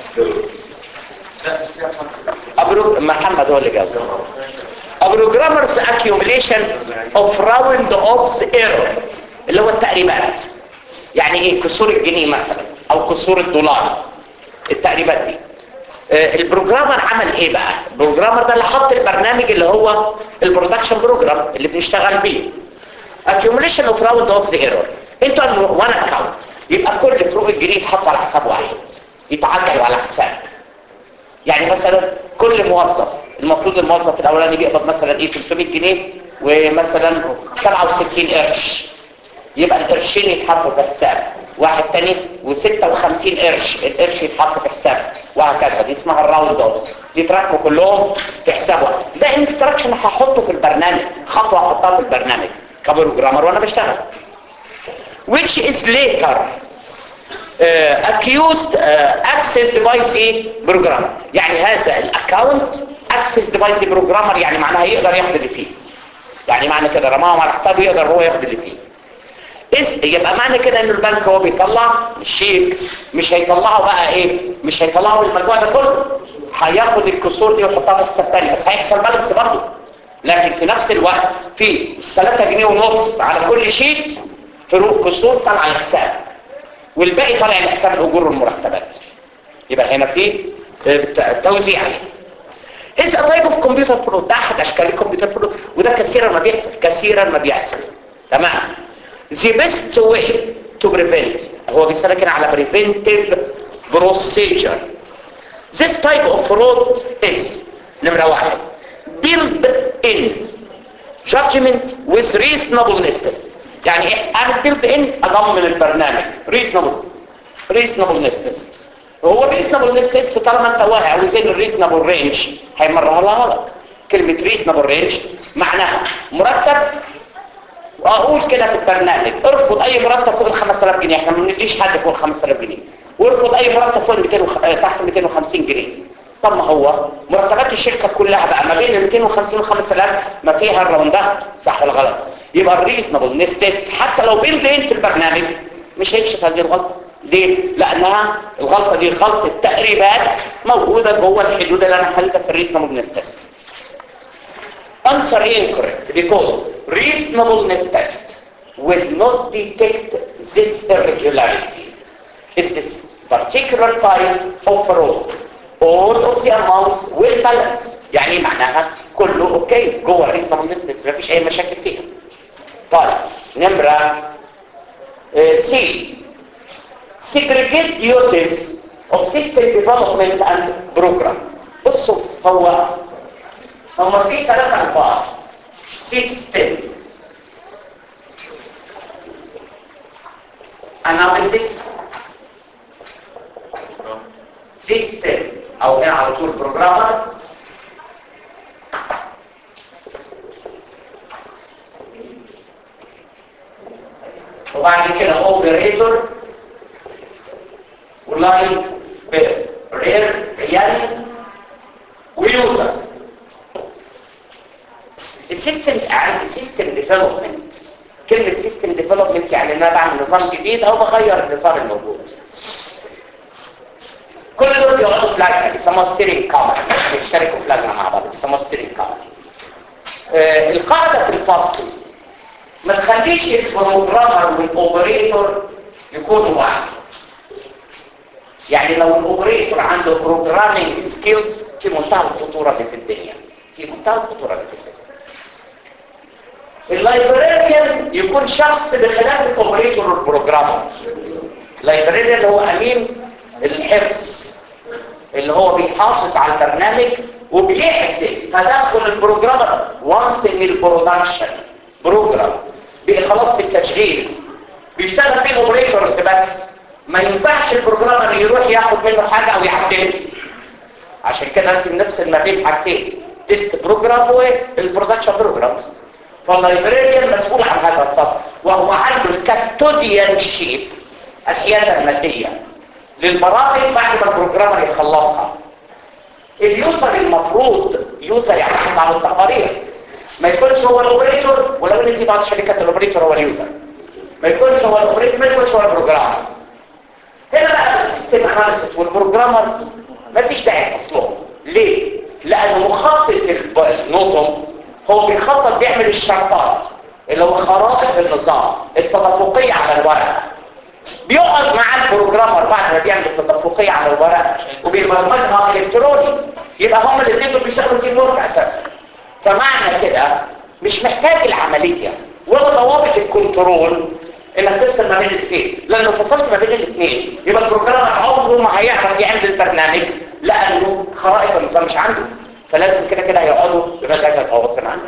أبرو... محمد هو اللي جاوب A programmer's accumulation of round offs error اللي هو التقريبات يعني ايه كسور الجنيه مثلا او كسور الدولار التقريبات دي آه، البروجرامر عمل ايه بقى البروجرامر ده اللي حط البرنامج اللي هو البرودكشن بروجرام اللي بنشتغل بيه accumulation of round offs error انتوا عندوا وان اكاونت يبقى كل فروق الجنيه يتحط على حساب واحد يتعزلوا على حساب يعني مثلا كل موظف المفروض الموظف الاولاني بيقبض مثلا ايه 300 جنيه ومثلا 67 قرش يبقى القرشين يتحطوا في حساب واحد تاني و56 قرش القرش يتحط في حساب وهكذا دي اسمها الراوند اوف دي تراكموا كلهم في حساب واحد ده انستراكشن هحطه في البرنامج خطوه هحطها في البرنامج كبروجرامر وانا بشتغل which is later uh, accused uh, access device programmer يعني هذا الاكونت access device programmer يعني معناها يقدر ياخد اللي فيه يعني معنى كده رماهم على حسابه يقدر هو ياخد اللي فيه إس يبقى معنى كده ان البنك هو بيطلع الشيك مش هيطلعه بقى ايه مش هيطلعه المجموع ده كله هياخد الكسور دي ويحطها في حساب تاني بس هيحصل بالانس برضه لكن في نفس الوقت في 3 جنيه ونص على كل شيك فروق كسور طالعه الحساب والباقي طالع لحساب الاجور والمرتبات يبقى هنا في آه، توزيع إذا طيب في كمبيوتر فرود ده أحد أشكال الكمبيوتر فرود وده كثيرا ما بيحصل كثيرا ما بيحصل تمام the best way to prevent هو بيسألك هنا على preventive procedure this type of fraud is نمرة واحد build in judgment with reasonableness test يعني ايه اعمل build in اضمن البرنامج reasonable reasonableness test هو reasonableness test طالما انت واقع وزين الريزنبل رينج هيمرها لها لك كلمة reasonable range معناها مرتب واقول كده في البرنامج ارفض اي مرتب فوق ال 5000 جنيه احنا ما بنديش حد فوق ال 5000 جنيه وارفض اي مرتب فوق ال 200 وخ... آه، تحت 250 جنيه طب ما هو مرتبات الشركه كلها بقى ما بين ال 250 وال 5000 ما فيها الراوندات صح ولا غلط يبقى الريزنبل نس تيست حتى لو بين بين في البرنامج مش هيكشف هذه الغلطه ليه؟ لانها الغلطه دي غلطه تقريبات موجوده جوه الحدود اللي انا حلتها في الريزنبل نس تيست answer incorrect because reasonableness test will not detect this irregularity. It is particular type of fraud. All of the amounts will balance. يعني معناها كله اوكي جوه reasonableness test مفيش اي مشاكل فيها. طيب نمرة سي segregate duties of system development and program. بصوا هو هما في ثلاثة أنواع سيستم analysis سيستم أو هنا على طول بروجرامر وبعد كده اوبريتور ولاين رير ريال ويوزر السيستم عندي سيستم ديفلوبمنت كلمة سيستم ديفلوبمنت يعني ان انا بعمل نظام جديد او بغير النظام الموجود كل دول بيقعدوا في لجنه بيسموها ستيرنج كامر بيشتركوا في لجنه مع بعض بيسموها ستيرنج كامر آه القاعده في الفصل ما تخليش البروجرامر والاوبريتور يكونوا واحد يعني لو الاوبريتور عنده بروجرامينج سكيلز في منتهى الخطوره اللي في الدنيا في منتهى الخطوره اللي في الدنيا اللايبراريان يكون شخص بخلاف الاوبريتور والبروجرامر اللايبراريان اللي هو امين الحفظ اللي هو بيحافظ على البرنامج وبيحفظ تدخل البروجرامر وانس ان البرودكشن بروجرام بقى خلاص في التشغيل بيشتغل فيه الاوبريتورز بس ما ينفعش البروجرامر يروح ياخد منه حاجه او يعدل عشان كده لازم نفصل ما بين حاجتين تيست بروجرام والبرودكشن بروجرام فاللايبراريان مسؤول عن هذا الفصل وهو عنده الكاستوديان شيب الحيازه الماديه للبرامج بعد ما البروجرامر يخلصها اليوزر المفروض يوزر يعتمد على التقارير ما يكونش هو الاوبريتور ولو ان في بعض شركات الاوبريتور هو اليوزر ما يكونش هو الاوبريتور ما يكونش هو البروجرامر هنا بقى السيستم اناليسيس والبروجرامر ما فيش داعي اصلهم ليه لان مخطط النظم هو بيخطط بيعمل الشرطات اللي هو خرائط النظام التدفقيه على الورق بيقعد مع البروجرامر بعد ما بيعمل التدفقيه على الورق وبيبرمجها الكتروني يبقى هم الاثنين دول بيشتغلوا تيم ورك اساسا فمعنى كده مش محتاج العمليه ولا ضوابط الكنترول انك تفصل ما بين الاثنين لانه فصلت ما بين الاثنين يبقى البروجرامر عمره ما هيعرف يعمل البرنامج لانه خرائط النظام مش عنده فلازم كده كده هيقعدوا بمزاجك او غصب عنك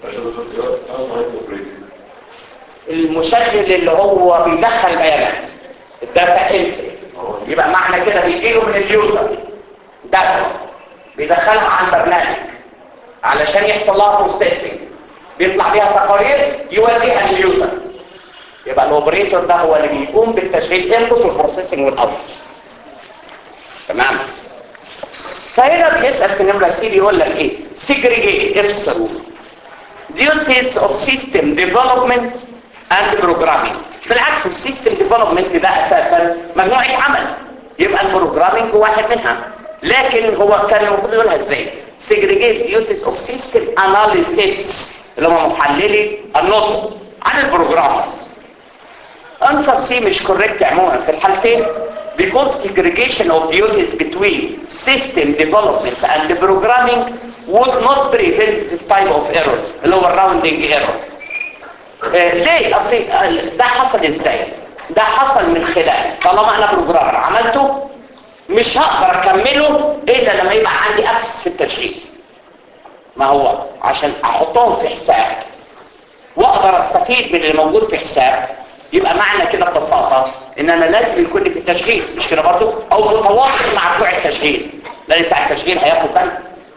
المشغل اللي هو بيدخل بيانات الداتا انتري يبقى معنى كده بيجيله من اليوزر داتا بيدخلها على البرنامج علشان يحصل لها بروسيسنج بيطلع بيها تقارير يوديها لليوزر يبقى الاوبريتور ده هو اللي بيقوم بالتشغيل انبوت والبروسيسنج والاوت تمام فهنا بيسأل في نمرة سي بيقول لك ايه segregate افصل duties of system development and programming بالعكس السيستم ديفلوبمنت ده اساسا مجموعة عمل يبقى البروجرامينج واحد منها لكن هو كان المفروض يقولها ازاي segregate duties of system analysis اللي هم محللي النظم عن البروجرامرز انسر سي مش كوريكت عموما في الحالتين because segregation of duties between system development and programming would not prevent this type of error اللي هو الراوندنج error آه ليه اصل ده حصل ازاي ده حصل من خلال طالما انا بروجرامر عملته مش هقدر اكمله الا لما يبقى عندي اكسس في التشغيل ما هو عشان احطهم في حساب واقدر استفيد من اللي موجود في حساب يبقى معنى كده ببساطه ان انا لازم يكون في التشغيل مش كده برضو او متواصل مع بتوع التشغيل لان بتاع التشغيل هياخد بالك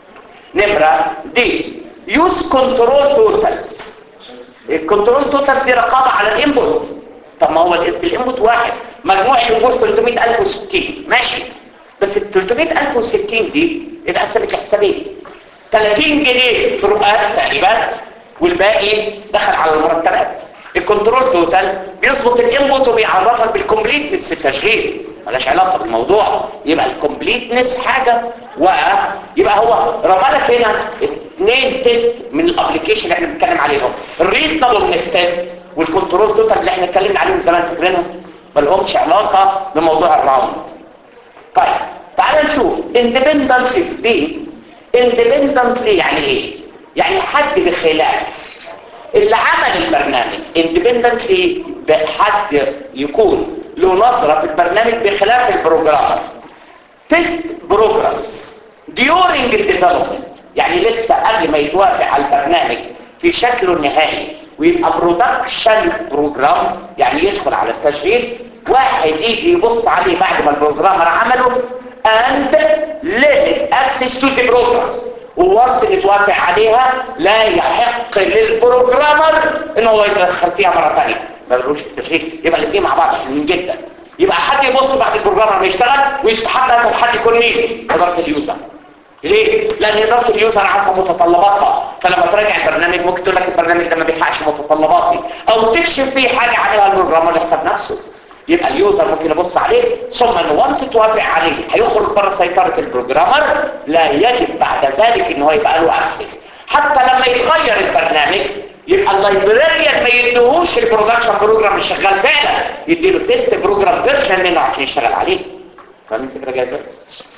نمره دي يوز كنترول توتالز الكنترول توتالز دي رقابه على الانبوت طب ما هو ال- الانبوت واحد مجموع الانبوت 300060 ماشي بس ال 300060 دي اتقسمت لحسابين 30 جنيه فروقات تقريبا والباقي دخل على المرتبات الكنترول توتال بيظبط الانبوت وبيعرفك بالكومبليتنس في التشغيل ملهاش علاقه بالموضوع يبقى الكومبليتنس حاجه ويبقى هو رمالك هنا اثنين تيست من الابلكيشن اللي احنا بنتكلم عليهم الريزنبلنس تيست والكنترول توتال اللي احنا اتكلمنا عليهم زمان فاكرينهم ما لهمش علاقه بموضوع الراوند طيب تعال نشوف independently دي independently يعني ايه يعني حد بخلاف اللي عمل البرنامج independently بحد يكون له نظرة في البرنامج بخلاف البروجرامر تيست بروجرامز during development يعني لسه قبل ما يتوافق على البرنامج في شكله النهائي ويبقى برودكشن بروجرام يعني يدخل على التشغيل واحد يجي يبص عليه بعد ما البروجرامر عمله and limit access to the programs ووانس يتوافق عليها لا يحق للبروجرامر ان هو يدخل فيها مره ثانيه ما يقولوش التشغيل يبقى الاثنين مع بعض حلوين جدا يبقى حد يبص بعد البروجرامر ما يشتغل ويستحق هذا الحد يكون مين اداره اليوزر ليه؟ لان اداره اليوزر عارفه متطلباتها فلما تراجع البرنامج ممكن تقول لك البرنامج ده ما بيحققش متطلباتي او تكشف فيه حاجه عملها البروجرامر لحساب نفسه يبقى اليوزر ممكن يبص عليه ثم ان وانس توافق عليه هيخرج بره سيطره البروجرامر لا يجب بعد ذلك ان هو يبقى له اكسس حتى لما يتغير البرنامج يبقى اللايبراريان ما يديهوش البرودكشن بروجرام اللي شغال فعلا يديله تيست بروجرام فيرجن منه عشان يشتغل عليه فاهمين الفكره جايه ازاي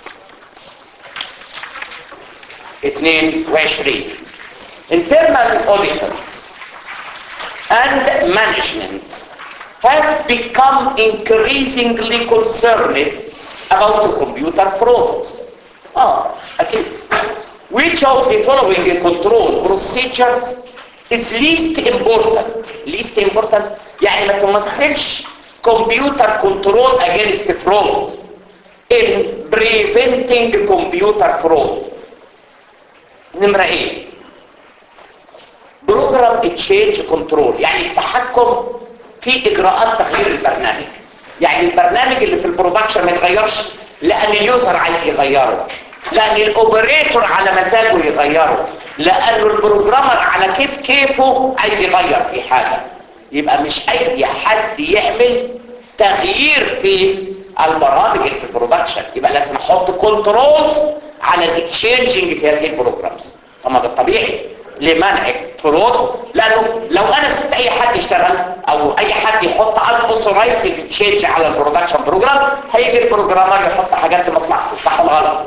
22 internal auditors and management have become increasingly concerned about the computer fraud. Ah, أكيد. Which of the following control procedures is least important? Least important يعني ما تمثلش computer control against fraud in preventing computer fraud. نمرة ايه؟ بروجرام تشينج كنترول يعني التحكم في اجراءات تغيير البرنامج يعني البرنامج اللي في البرودكشن ما يتغيرش لان اليوزر عايز يغيره لان الاوبريتور على مزاجه يغيره لانه البروجرامر على كيف كيفه عايز يغير في حاجه يبقى مش اي حد يعمل تغيير في البرامج اللي في البرودكشن يبقى لازم احط كنترولز على الاكشينجنج في هذه البروجرامز طبعا ده الطبيعي لمنع فرود لانه لو انا سبت اي حد يشتغل او اي حد يحط unauthorized تشينج على البرودكشن بروجرام هيجي البروجرامر يحط حاجات لمصلحته صح ولا غلط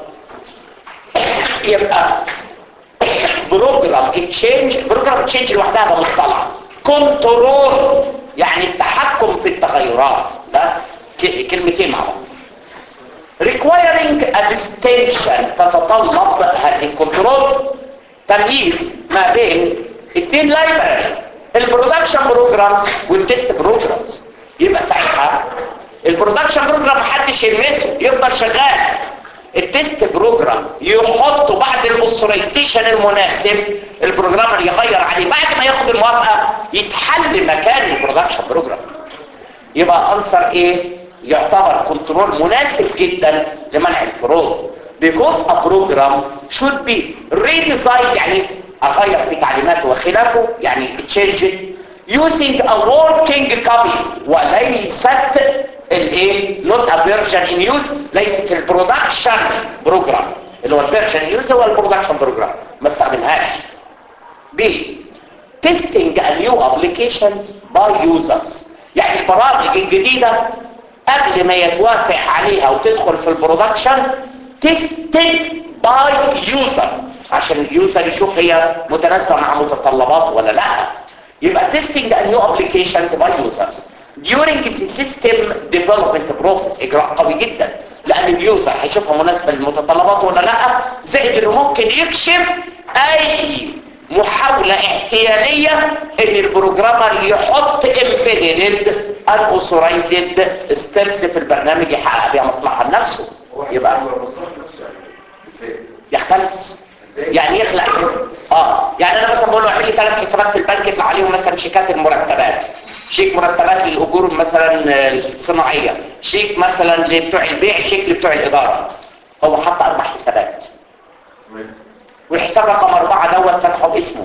يبقى بروجرام تشينج بروجرام تشينج لوحدها ده مصطلح كنترول يعني التحكم في التغيرات ده ك- كلمتين مع بعض requiring a distinction تتطلب هذه الكنترولز تمييز ما بين اثنين لايبراري البرودكشن بروجرامز والتست بروجرامز يبقى ساعتها البرودكشن بروجرام محدش يلمسه يفضل شغال التست بروجرام يحطه بعد الاوثرايزيشن المناسب البروجرامر يغير عليه بعد ما ياخد الموافقه يتحل مكان البرودكشن بروجرام يبقى انسر ايه يعتبر كنترول مناسب جدا لمنع الفروض because a program should be redesigned يعني اغير في تعليماته وخلافه يعني change it using a working copy وليست الايه not a version in use ليست البرودكشن بروجرام اللي هو الفيرجن يوز هو البرودكشن بروجرام ما استخدمهاش B testing a new applications by users يعني البرامج الجديدة قبل ما يتوافق عليها وتدخل في البرودكشن tested by user عشان اليوزر يشوف هي متناسبة مع متطلبات ولا لا يبقى testing a new applications by users during the system development process اجراء قوي جدا لان اليوزر هيشوفها مناسبة للمتطلبات ولا لا زائد انه ممكن يكشف اي محاولة احتيالية ان البروجرامر يحط embedded unauthorized steps في البرنامج يحقق بيها مصلحة لنفسه يبقى يختلف يعني يخلق اه يعني انا مثلا بقول له اعمل لي ثلاث حسابات في البنك يطلع عليهم مثلا شيكات المرتبات شيك مرتبات للاجور مثلا الصناعيه شيك مثلا لبتوع البيع شيك لبتوع الاداره هو حط اربع حسابات والحساب رقم اربعه دوت فتحه باسمه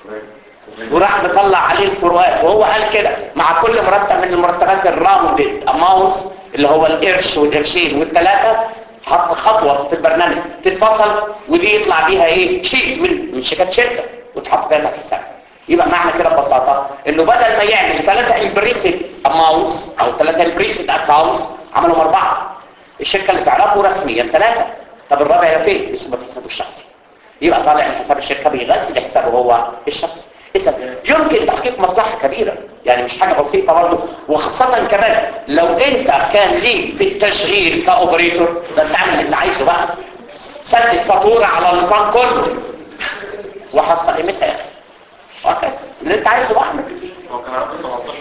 وراح مطلع عليه الفروقات وهو قال كده مع كل مرتب من المرتبات الراوندد اماونتس اللي هو القرش والقرشين والثلاثه حط خطوه في البرنامج تتفصل ودي يطلع بيها ايه شيء من من شيكات شركه وتحط فيها الحساب يبقى معنى كده ببساطه انه بدل ما يعمل ثلاثه امبريسد اماونتس او ثلاثه امبريسد اكاونتس عملهم اربعه الشركه اللي تعرفه رسميا ثلاثه طب الرابع يا فين اسمه في حسابه الشخصي يبقى طالع من حساب الشركه بيغذي حسابه هو الشخصي اذا يمكن تحقيق مصلحه كبيره يعني مش حاجه بسيطه برضه وخاصه كمان لو انت كان ليك في التشغيل كاوبريتور ده انت عامل اللي انت عايزه بقى سدد فاتوره على النظام كله وحصل قيمتها يا اخي وهكذا اللي انت عايزه بقى اعمل هو كان عنده 18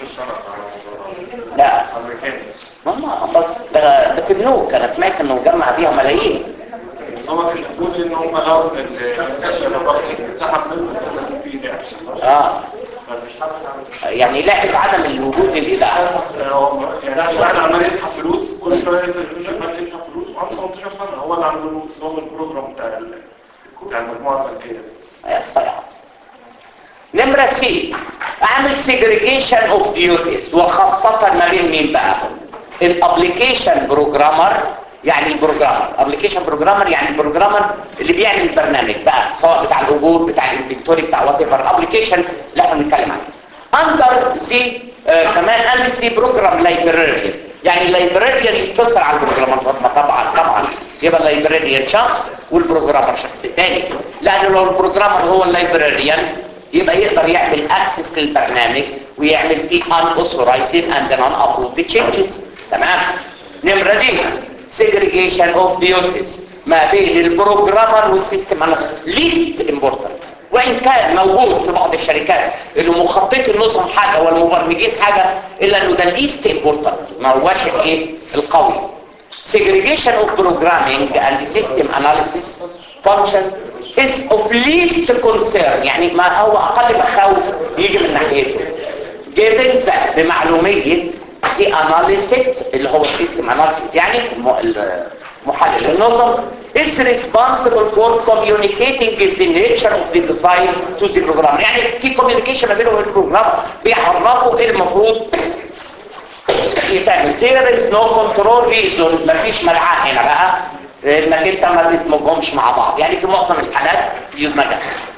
سنة لا أمريكاني ماما ده, ده في بنوك انا سمعت انه جمع بيها ملايين هو كان بيقول ان هم لو الكاش اللي بقى سحب منه في لعب اه مفيش حد عمل يعني لعبه عدم الوجود الايداع هو يعني واحد عمال يسحب فلوس كل شويه ينزل فلوس عمال يسحب فلوس وعنده 18 سنه هو اللي عنده نظام البروجرام بتاع ال- بتاع المجموعه البنكيه يا صيعة نمرة سي اعمل segregation of duties وخاصة ما بين مين بقى الابليكيشن بروجرامر يعني البروجرامر ابليكيشن بروجرامر يعني البروجرامر اللي بيعمل البرنامج بقى سواء بتاع الاجور بتاع الانفنتوري بتاع وات ايفر الابليكيشن اللي احنا بنتكلم عليه اندر سي كمان اند سي بروجرام لايبراريان يعني اللايبراريان يتفصل على البروجرامر طبعا طبعا يبقى اللايبراريان شخص والبروجرامر شخص تاني لان لو البروجرامر هو اللايبراريان يبقى يقدر يعمل اكسس للبرنامج ويعمل فيه unauthorized and non-approved changes تمام نمرة دي segregation of duties ما بين البروجرامر والسيستم انا least important وان كان موجود في بعض الشركات اللي مخطط النظم حاجة والمبرمجين حاجة الا انه ده least important ما هواش الايه القوي segregation of programming and system analysis function is of least concern يعني ما هو اقل مخاوف يجي من ناحيته given that بمعلومية the analysis اللي هو system analysis يعني الم- محلل النظم is responsible for communicating the nature of the design to the program يعني في communication ما بينه وبين البروجرام بيعرفوا ايه المفروض يتعمل there is no control reason مفيش مرعاه هنا بقى انك انت ما تدمجهمش مع بعض يعني في معظم الحالات يدمجها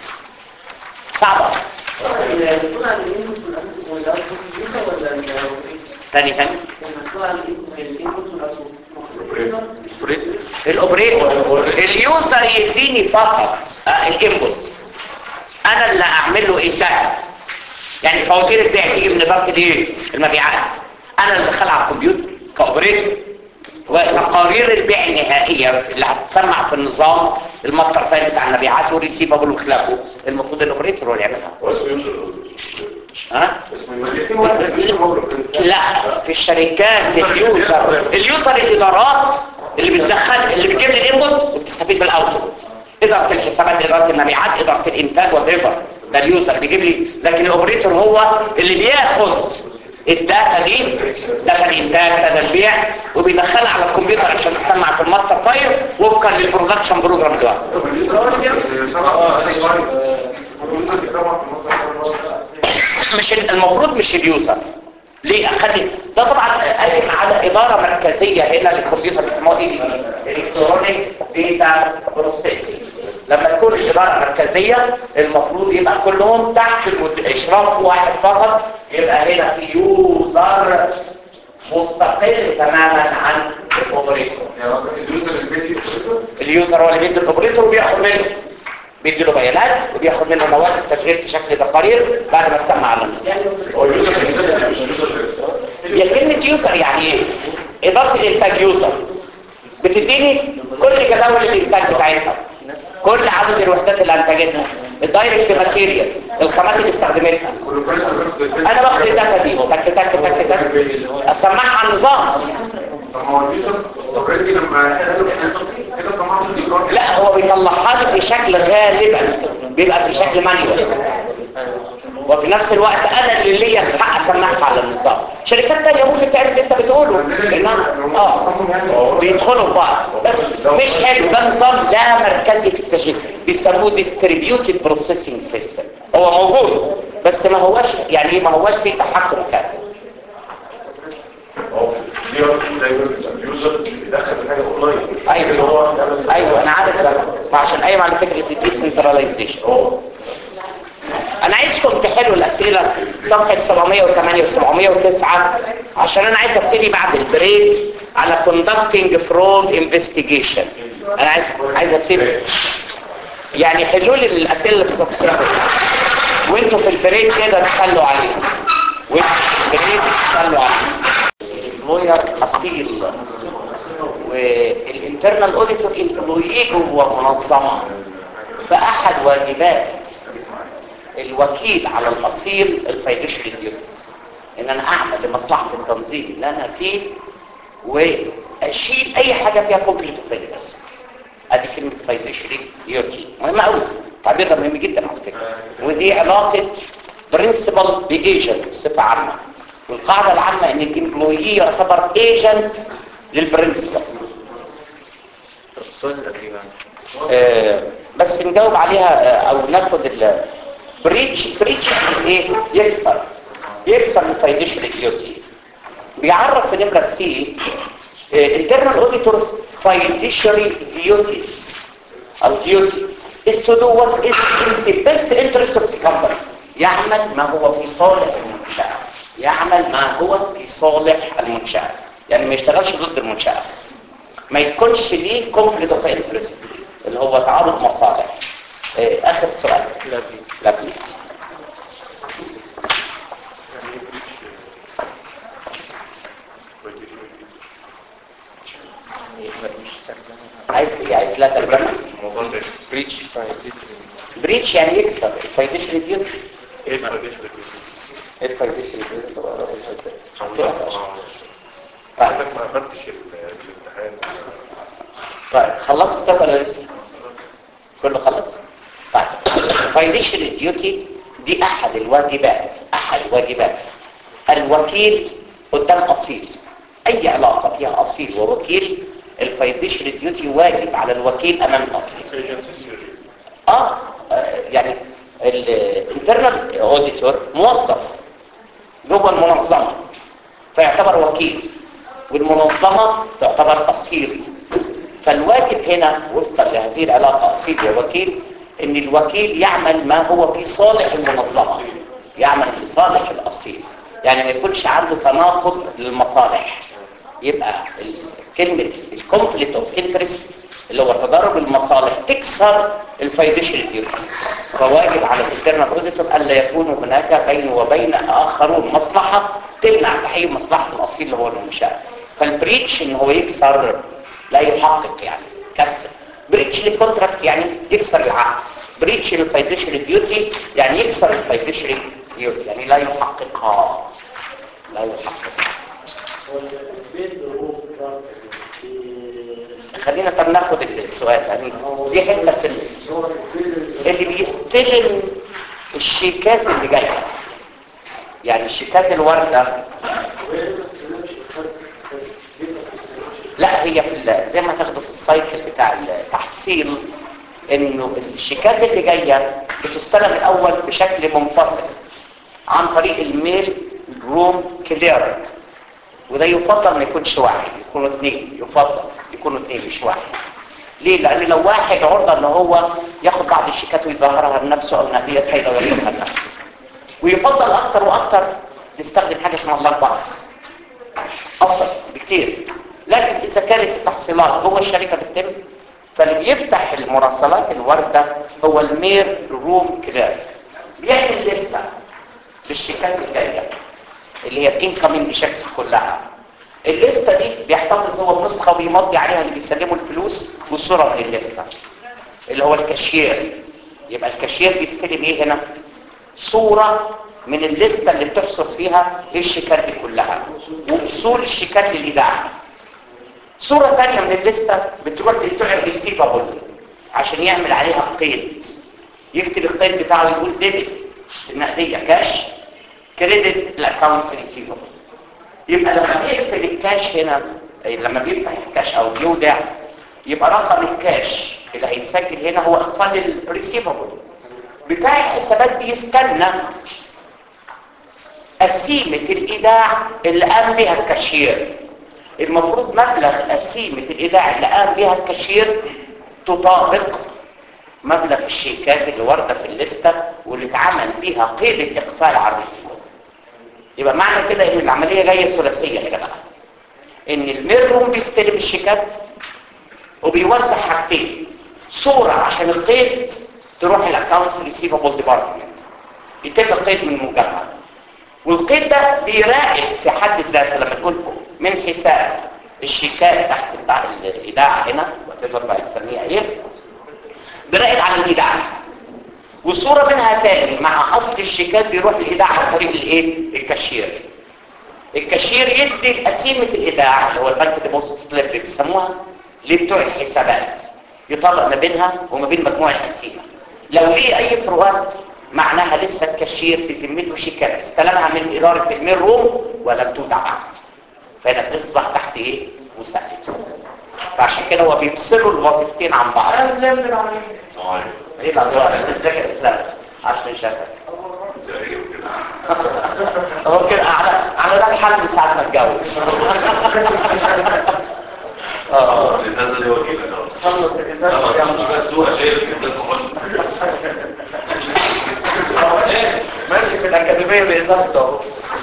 صعبة المسؤول عن الانبوت والاوتبوت هو اليوزر ولا الاوبريتور؟ تاني تاني المسؤول عن الانبوت والاوتبوت الاوبريتور اليوزر يديني فقط آه الانبوت انا اللي اعمل له انتاج يعني فواتير البيع تيجي من اداره الايه المبيعات انا اللي دخلها على الكمبيوتر كاوبريتور وتقارير البيع النهائيه اللي هتسمع في النظام الماستر فايل بتاع المبيعات والريسيفابل وخلافه المفروض الاوبريتور هو اللي يعملها هو اسمه يوزر ها اسمه يوزر لا في الشركات اليوزر اليوزر الادارات اللي بتدخل اللي بتجيب لي الانبوت وبتستفيد بالاوتبوت اداره الحسابات اداره المبيعات اداره الانتاج وات ده اليوزر بيجيب لي لكن الاوبريتور هو اللي بياخد الداتا دي داتا الانتاج داتا البيع وبيدخلها على الكمبيوتر عشان تسمع في الماستر فايل وفقا للبرودكشن بروجرام ده مش ال- المفروض مش اليوزر ليه اخلي ده طبعا قايم على اداره مركزيه هنا للكمبيوتر بيسموها ايه الكترونيك داتا بروسيسنج لما تكون الاداره مركزيه المفروض يبقى كلهم تحت المد- اشراف واحد فقط يبقى هنا في يوزر مستقل تماما عن الاوبريتور اليوزر هو اللي بيدي الاوبريتور وبياخد منه بيدي له بيانات وبياخد منه مواد التشغيل في شكل تقارير بعد ما تسمع على النظام هي كلمة يوزر يعني ايه؟ إضافة الإنتاج يوزر بتديني كل جداول الإنتاج بتاعتها كل عدد الوحدات اللي انتجتها الدايركت ماتيريال الخامات اللي استخدمتها انا باخد الداتا دي تك تك تك تك اسمعها على النظام لا هو بيطلعها لي في شكل غالبا بيبقى في شكل مانيوال وفي نفس الوقت انا اللي ليا الحق اسمعها على النظام شركات تانية ممكن تعمل اللي انت بتقوله انها اه بيدخلوا في بعض بس مش حلو ده نظام لا مركزي في التشغيل بيسموه ديستريبيوتد بروسيسنج سيستم هو موجود بس ما هوش يعني ايه ما هوش فيه تحكم كامل ايوه ايوه انا عارف ده عشان قايم على فكره الديسنتراليزيشن انا عايزكم تحلوا الاسئله صفحه 708 و 709 عشان انا عايز ابتدي بعد البريك على conducting fraud investigation انا عايز عايز ابتدي يعني حلوا لي الاسئله اللي في الصفحه وانتوا في البريك كده تحلوا عليها وانتوا في البريك تحلوا عليها لوير اصيل والانترنال اوديتور امبلوي جوه منظمه فاحد واجبات الوكيل على الاصيل الفاينانشال ديوتيز ان انا اعمل لمصلحه التنظيم اللي انا فيه واشيل اي حاجه فيها كونفليكت اوف انترست ادي كلمه فاينانشال ديوتي مهمه قوي التعبير ده مهم جدا على فكره ودي علاقه برنسبل بايجنت بصفه عامه والقاعده العامه ان الامبلوي يعتبر ايجنت للبرنسبل السؤال الأخير آه بس نجاوب عليها آه او ناخد ال بريتش بريتش يعني ايه يكسر يكسر الفاينانشال ديوتي بيعرف في نمره سي internal auditors fiduciary duties او duty is to do what is in the best interest of the company يعمل ما هو في صالح المنشأة يعمل ما هو في صالح المنشأة يعني ما يشتغلش ضد المنشأة ما يكونش ليه conflict of interest اللي هو تعارض مصالح آه، اخر سؤال لا بي لا بليز عايز ايه عايز لا ترجمه بريتش بريتش يعني يكسر الفاينانشال ديوتي ايه الفايديشن الفاينانشال ديوتي طيب حضرتك ما اخدتش الامتحان طيب خلصت طب ولا لسه كله خلص طيب الفاينانشال ديوتي دي احد الواجبات احد واجبات الوكيل قدام اصيل اي علاقه فيها اصيل ووكيل الفاينانشال ديوتي واجب على الوكيل امام الاصيل اه آه، يعني الانترنال اوديتور موظف جوه المنظمه فيعتبر وكيل والمنظمه تعتبر اصيل فالواجب هنا وفقا لهذه العلاقه اصيل ووكيل ان الوكيل يعمل ما هو في صالح المنظمه يعمل في صالح الاصيل يعني ما يكونش عنده تناقض للمصالح يبقى ال- كلمه الكونفليكت اوف انترست اللي هو تضارب المصالح تكسر الفايديشن ديوتي فواجب على الانترنال اوديتور الا يكون هناك بينه وبين اخرون مصلحه تمنع تحقيق مصلحه الاصيل اللي هو المنشاه فالبريتش ان هو يكسر لا يحقق يعني كسر بريتش للكونتراكت يعني يكسر العقد بريتش للفايديشن ديوتي يعني يكسر الفايديشن ديوتي يعني لا يحققها لا يحققها خلينا طب ناخد السؤال يعني دي حته في ال- اللي بيستلم الشيكات اللي جايه يعني الشيكات الوارده لا هي في ال- زي ما تاخدوا في السايكل بتاع التحصيل انه الشيكات اللي جايه بتستلم الاول بشكل منفصل عن طريق الميل روم كليرنج وده يفضل ما يكونش واحد يكونوا اثنين يفضل يكونوا اثنين مش واحد ليه؟ لان لو واحد عرضه ان هو ياخد بعض الشيكات ويظهرها لنفسه او ناديه سيده ويريدها لنفسه ويفضل اكتر واكتر تستخدم حاجه اسمها بلاك باكس افضل بكتير لكن اذا كانت التحصيلات جوه الشركه بتتم فاللي بيفتح المراسلات الوارده هو المير روم كليرك بيعمل لسه بالشيكات الجايه اللي هي الانكمنج شيكس كلها الليسته دي بيحتفظ هو بنسخه وبيمضي عليها اللي بيسلموا الفلوس والصوره من الليسته اللي هو الكاشير يبقى الكاشير بيستلم ايه هنا صورة من الليستة اللي بتحصر فيها الشيكات دي كلها واصول الشيكات للايداع صورة تانية من الليستة بتروح لبتوع الريسيفابل عشان يعمل عليها قيد يكتب القيد بتاعه يقول ديبت النقدية كاش كريدت الاكونتس ريسيفابل يبقى لما بيقفل الكاش هنا أي لما بيفتح الكاش او بيودع يبقى رقم الكاش اللي هيتسجل هنا هو اقفال الريسيفابل بتاع الحسابات بيستنى قسيمة الإيداع اللي قام بها الكاشير المفروض مبلغ قسيمة الإيداع اللي قام بها الكاشير تطابق مبلغ الشيكات اللي واردة في الليستة واللي اتعمل بيها قيد الإقفال على الريسيفر يبقى معنى كده ان العملية جاية ثلاثية هنا بقى ان الميرروم بيستلم الشيكات وبيوزع حاجتين صورة عشان القيد تروح الاكونتس ريسيفبل ديبارتمنت يتم القيد من المجمع والقيد ده بيراقب في حد ذاته لما تقول من حساب الشيكات تحت بتاع الايداع هنا وتقدر بقى تسميها ايه بيراقب على الايداع وصورة منها تاني مع اصل الشيكات بيروح للايداع عن طريق الايه الكاشير الكاشير يدي قسيمة الايداع اللي هو البنك ديبوزيت سليب اللي بيسموها لبتوع الحسابات يطلق ما بينها وما بين مجموع القسيمة لو ليه اي فروقات معناها لسه الكاشير في ذمته شيكات استلمها من اداره الميل روم ولم تودع بعد فهنا بتصبح تحت ايه مساعدته فعشان كده هو بيفصلوا الوظيفتين عن بعض ايه الادوار ازيك يا اسلام عشان شافك هو كده على على ده الحل من ساعه ما اتجوز اه الازازه دي وكيلة خلص الازازه يا مش بس هو شايف كده ماشي في الاكاديميه بازازته اهو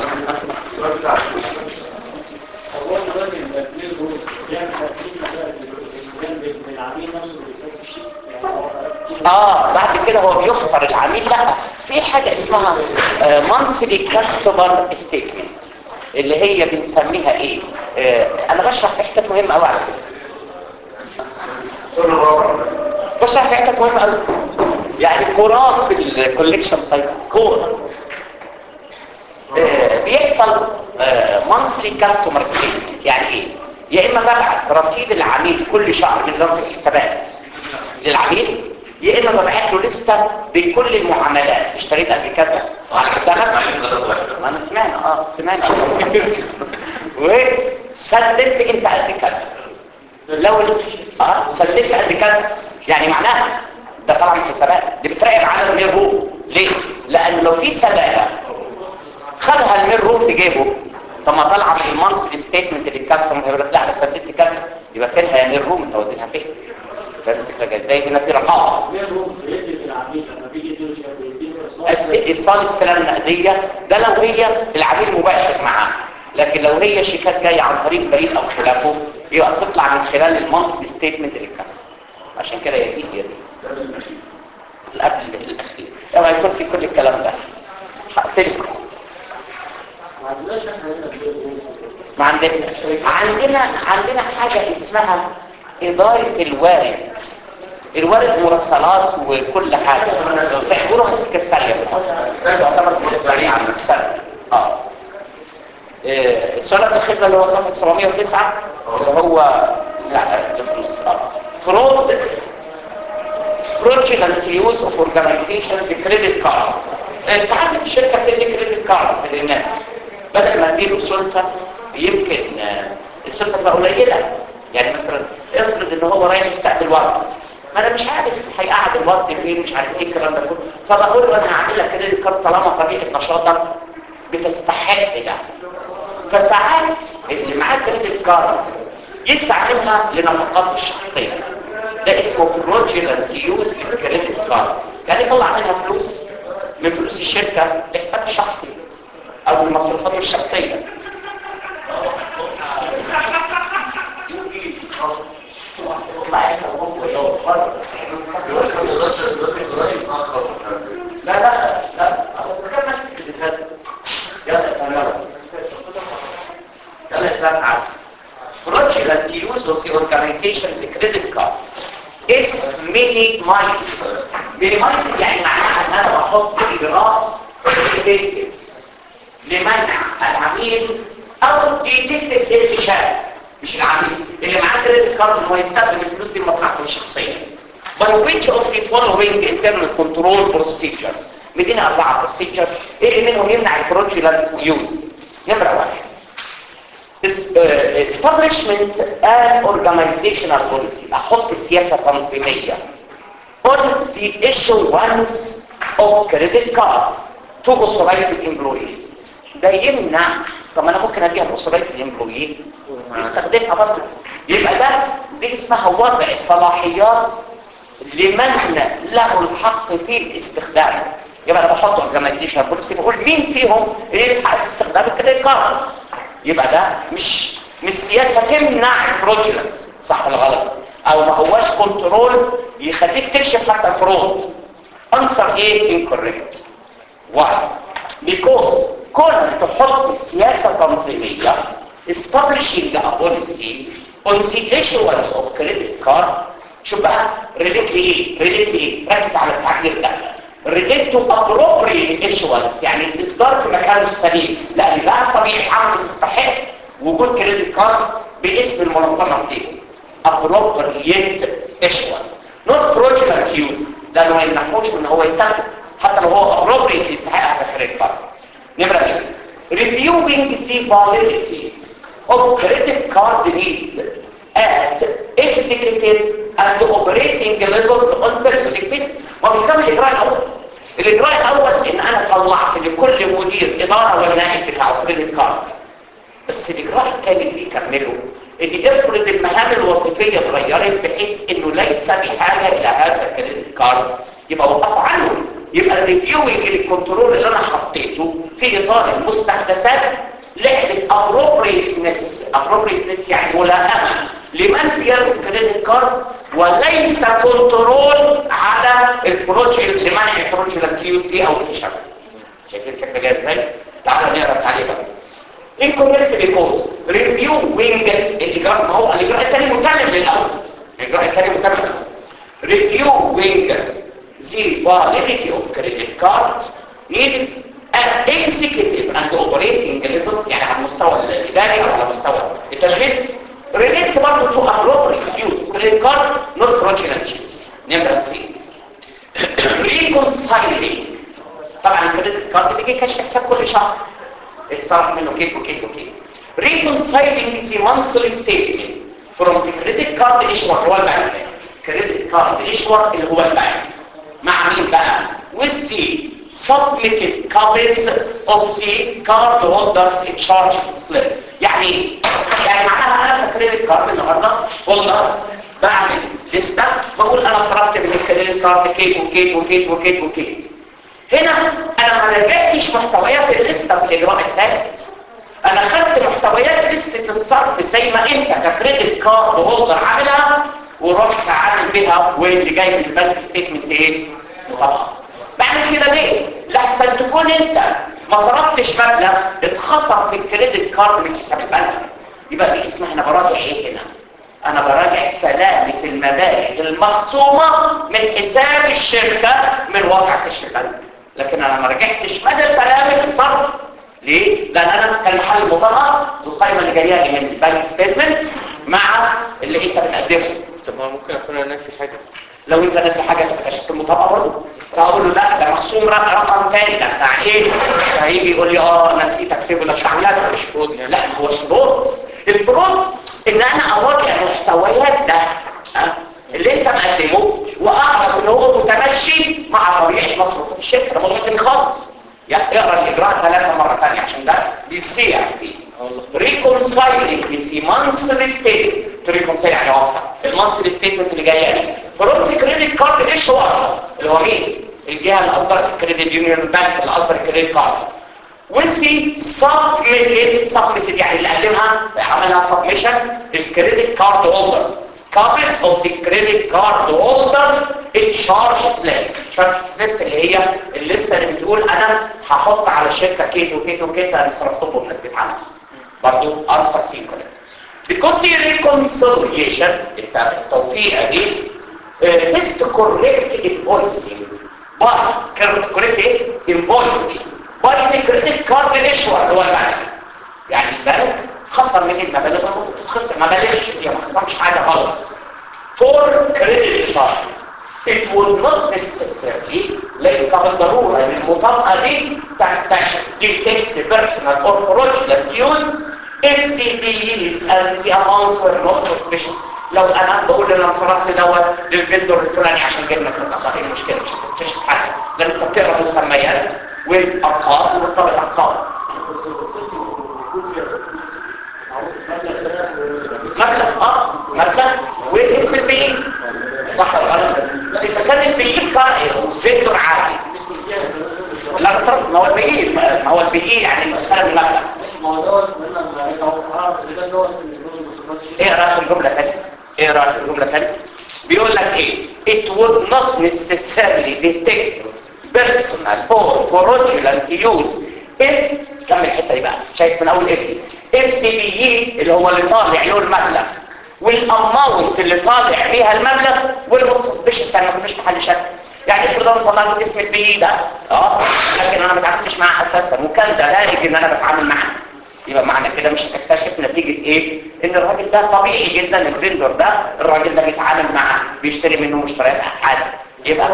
هو دلوقتي التكليف هو بيعمل تقسيم بقى من العميل نفسه اللي بيسجل الشيء يعني هو اه بعد كده هو بيختار العميل لا في حاجة اسمها مانثلي كاستمر ستيتمنت اللي هي بنسميها ايه آه انا بشرح في حتة مهمة قوي على فكرة بشرح في حتة مهمة قوي يعني كورات في الكوليكشن سايت كور آه بيحصل مانثلي كاستمر ستيتمنت يعني ايه يا اما ببعت رصيد العميل كل شهر من اداره الحسابات للعميل يا اما ببعت له لسته بكل المعاملات اشتريت قد كذا على حسابك ما انا سمعنا اه سمعنا وسددت انت قد كذا لو اه سددت قد كذا يعني معناها ده طبعا حسابات دي بتراقب على الميل روم ليه لان لو في سداده خدها الميل روم في جيبه طب ما طالعه في المانثلي ستيتمنت للكاستمر يقول لك لا انا سددت كذا يبقى فينها يا ميل روم انت وديتها فين فاهم الفكره ازاي هنا في رقابه بيعمل بيدي العميل لما بيجي يديله شهاده بيديله الس- ايصال استلام نقديه ده لو هي العميل مباشر معاه لكن لو هي شيكات جايه عن طريق بريد او خلافه يبقى تطلع من خلال المانثلي ستيتمنت للكاستمر عشان كده يا دي يا دي القبل الاخير اوعى يكون في كل الكلام ده هقتلكم ما عندناش احنا هنا بيقولوا ما عندنا عندنا عندنا حاجة اسمها إدارة الوارد الوارد مراسلات وكل حاجة تحضرها السكرتارية بالمصر تعتبر سكرتارية عن نفسها اه إيه، سنة الخدمة اللي هو صفحة 709 اللي هو لا اللي في النص اه فرود fraudulent use of organizations credit card آه، ساعات الشركة بتدي كريدت كارد للناس بدل ما تديله سلطة يمكن آه، السلطة تبقى قليلة يعني مثلا افرض ان هو رايح يستقبل ورد ما انا مش عارف هيقعد الورد فين مش عارف ايه الكلام ده كله فبقول له انا هعمل لك كريدت كارد طالما طبيعه نشاطك بتستحق ده فساعات اللي معاه كريدت كارد يدفع منها لنفقاته الشخصيه ده اسمه fraudulent يوز للكريدت كارد يعني يطلع منها فلوس من فلوس الشركه لحساب الشخصي او لمصروفاته الشخصيه لا لا لا أتذكر نفسك اللي فات يلا سلام يلا سلام عارف fraudulent use of the organization's credit card is minimized minimized يعني معناها ان انا بحط اجراء effective لمنع العميل او ديتكتيف الفشل مش العميل اللي معاه كريدت كارد ان هو يستخدم الفلوس دي لمصلحته الشخصيه by which of the following internal control procedures مدينا اربعه procedures ايه اللي منهم يمنع الفرودولنت يوز نمره واحد is- uh, establishment and organizational policy احط سياسه تنظيميه on the issuance of credit card to authorized employees ده يمنع طب ما انا ممكن اديها لاوثرايزد امبلوي يستخدمها برضه يبقى ده دي اسمها وضع صلاحيات لمن له الحق في استخدامه يبقى انا بحط اورجانيزيشن بوليسي بقول مين فيهم اللي ليه الحق في استخدام الكريدت كارد يبقى ده مش مش سياسه تمنع الفروجلنت صح ولا غلط او ما هواش كنترول يخليك تكشف حتى الفروض انسر ايه incorrect Why? Because كون تحط سياسة تنظيمية establishing a policy on the issuance of credit card شوف بقى relate لإيه؟ relate لإيه؟ ركز على التعبير ده relate to appropriate issuance يعني الإصدار في مكانه السليم لأن بقى طبيعي عمل تستحق وجود كريدت كارد باسم المنظمة دي appropriate issuance not fraudulent use لأنه ما يمنحوش ان هو يستخدم حتى لو هو appropriate يستحق هذا الكريدت كارد نمرة اثنين reviewing the validity of credit card need at executive and operating levels on periodic basis ما بيكمل الإجراء الأول الإجراء الأول إن أنا طلعت لكل مدير إدارة والنائب بتاعه كريدت كارد بس الإجراء الثاني اللي بيكمله إن افرض المهام الوظيفية اتغيرت بحيث إنه ليس بحاجة إلى هذا الكريدت كارد يبقى وقفوا عنه يبقى الريفيوينج الكنترول اللي أنا حطيته في إطار المستحدثات لعبة appropriateness appropriateness يعني ملائمة لمن في يده الكريدت كارد وليس كنترول على الفروجل لمنع الفروجل يوز دي أو التشابه شايفين الفكرة جاية ازاي؟ تعالوا نقرا التعليق بقى incorrect because reviewing الإجراء ما هو الإجراء الثاني مكمل للأول الإجراء الثاني مكمل reviewing the validity of credit card needed at executive and operating levels يعني على المستوى الإداري أو على مستوى التشغيل relates برضه to appropriate use of credit card not fraudulent use نمرة سي reconciling طبعا الكريدت كارد بيجي كشف حساب كل شهر اتصرف منه كيف وكيف وكيف reconciling the monthly statement from the credit card issuer هو البنك credit card issuer اللي هو البنك مع مين بقى with the submitted copies of the card holders charge slip يعني ايه؟ يعني معناها انا في كريدت كارد النهارده هولدر بعمل لسته بقول انا صرفت من الكريدت كارد كيف وكيف وكيف وكيف وكيف هنا انا ما رجعتش محتويات الليسته في الاجراء الثالث انا خدت محتويات لستة الصرف زي ما انت ككريدت كارد هولدر عاملها ورحت عامل بها واللي جاي من البنك ستيتمنت ايه مطبقه بعمل كده ليه لحسن تكون انت ما صرفتش مبلغ اتخصم في الكريدت كارد من حساب البنك يبقى دي اسمها انا براجع ايه هنا انا براجع سلامة المبالغ المخصومة من حساب الشركة من واقع كشف البنك لكن انا ما رجعتش مدى سلامة الصرف ليه؟ لان انا كان محل المطالعة القائمة اللي جايه لي من البنك ستيتمنت مع اللي انت بتقدمه طب ما ممكن اكون انا ناسي حاجه لو انت ناسي حاجة تبقى شكل المطابقة برضه فاقول له لا ده مخصوم رق- رقم تاني ده بتاع ايه فهيجي يقول لي اه نسيت اكتبه لك شعب لازم مش فروض يعني لا ما هوش فروض الفروض ان انا اراجع محتويات ده ها؟ اللي انت مقدمه واعرف ان هو متمشي مع طبيعه مصروفات الشركه ده موضوع تاني خالص يعني اقرا الاجراء ثلاثه مره ثانيه عشان ده بيسيع فيه reconciling the monthly statement to reconcile يعني اوفق المانثلي ستيتمنت اللي جايه لي فروم كريدت كارد ايش هو اللي هو مين الجهه اللي اصدرت الكريدت يونيون بانك اللي اصدر الكريدت كارد والسي سبميتد سبميتد يعني اللي قدمها عملها سبميشن الكريدت كارد هولدر copies of the credit card holders in charge slips charge slips اللي هي الليسته اللي بتقول انا هحط على الشركه كيت وكيت وكيت انا صرفتهم بمناسبه عمل برضه انسر سينكريت because the reconciliation التوفيق دي تيست كوريكت انفويسنج كوريكت ايه انفويسنج باي سكريتد كارد ايشور هو المعنى يعني البنك خسر من المبالغ المفروض تتخسر ما بلغش فيها ما خسرش حاجه غلط فور كريدت charges it would not necessarily ليس بالضرورة ان المطابقة دي تكتشف detect personal or fraudulent use FCPs and the amounts were not suspicious لو انا بقول ان انا صرفت دواء للفندور الفلاني عشان جبنا كذا طب ايه المشكله مش هتكتشف حاجه لان انت بتقرا مسميات والارقام وبتطلع الارقام مركز اه مركز واسم البي صح ولا غلط اذا كان البي فرق فندور عادي لا بصرف ما هو البي ما هو البي يعني المساله من المبلغ ايه رأيك في الجملة تانية ايه رأيك في الجملة تانية بيقول لك ايه it would not necessarily detect personal or fraudulent use if كمل الحتة دي بقى شايف من اول ايه اف سي بي اي اللي هو اللي طالع له المبلغ والاماونت اللي طالع بيها المبلغ والمتصبش يعني ما كناش محل شك يعني افرض انا طلعت اسم البي ده اه لكن انا ما اتعاملتش معاه اساسا وكان ده دارج ان انا بتعامل معاه يبقى معنى كده مش هتكتشف نتيجة ايه ان الراجل ده طبيعي جدا الفندور ده الراجل ده بيتعامل معاه بيشتري منه مشتريات حاجة يبقى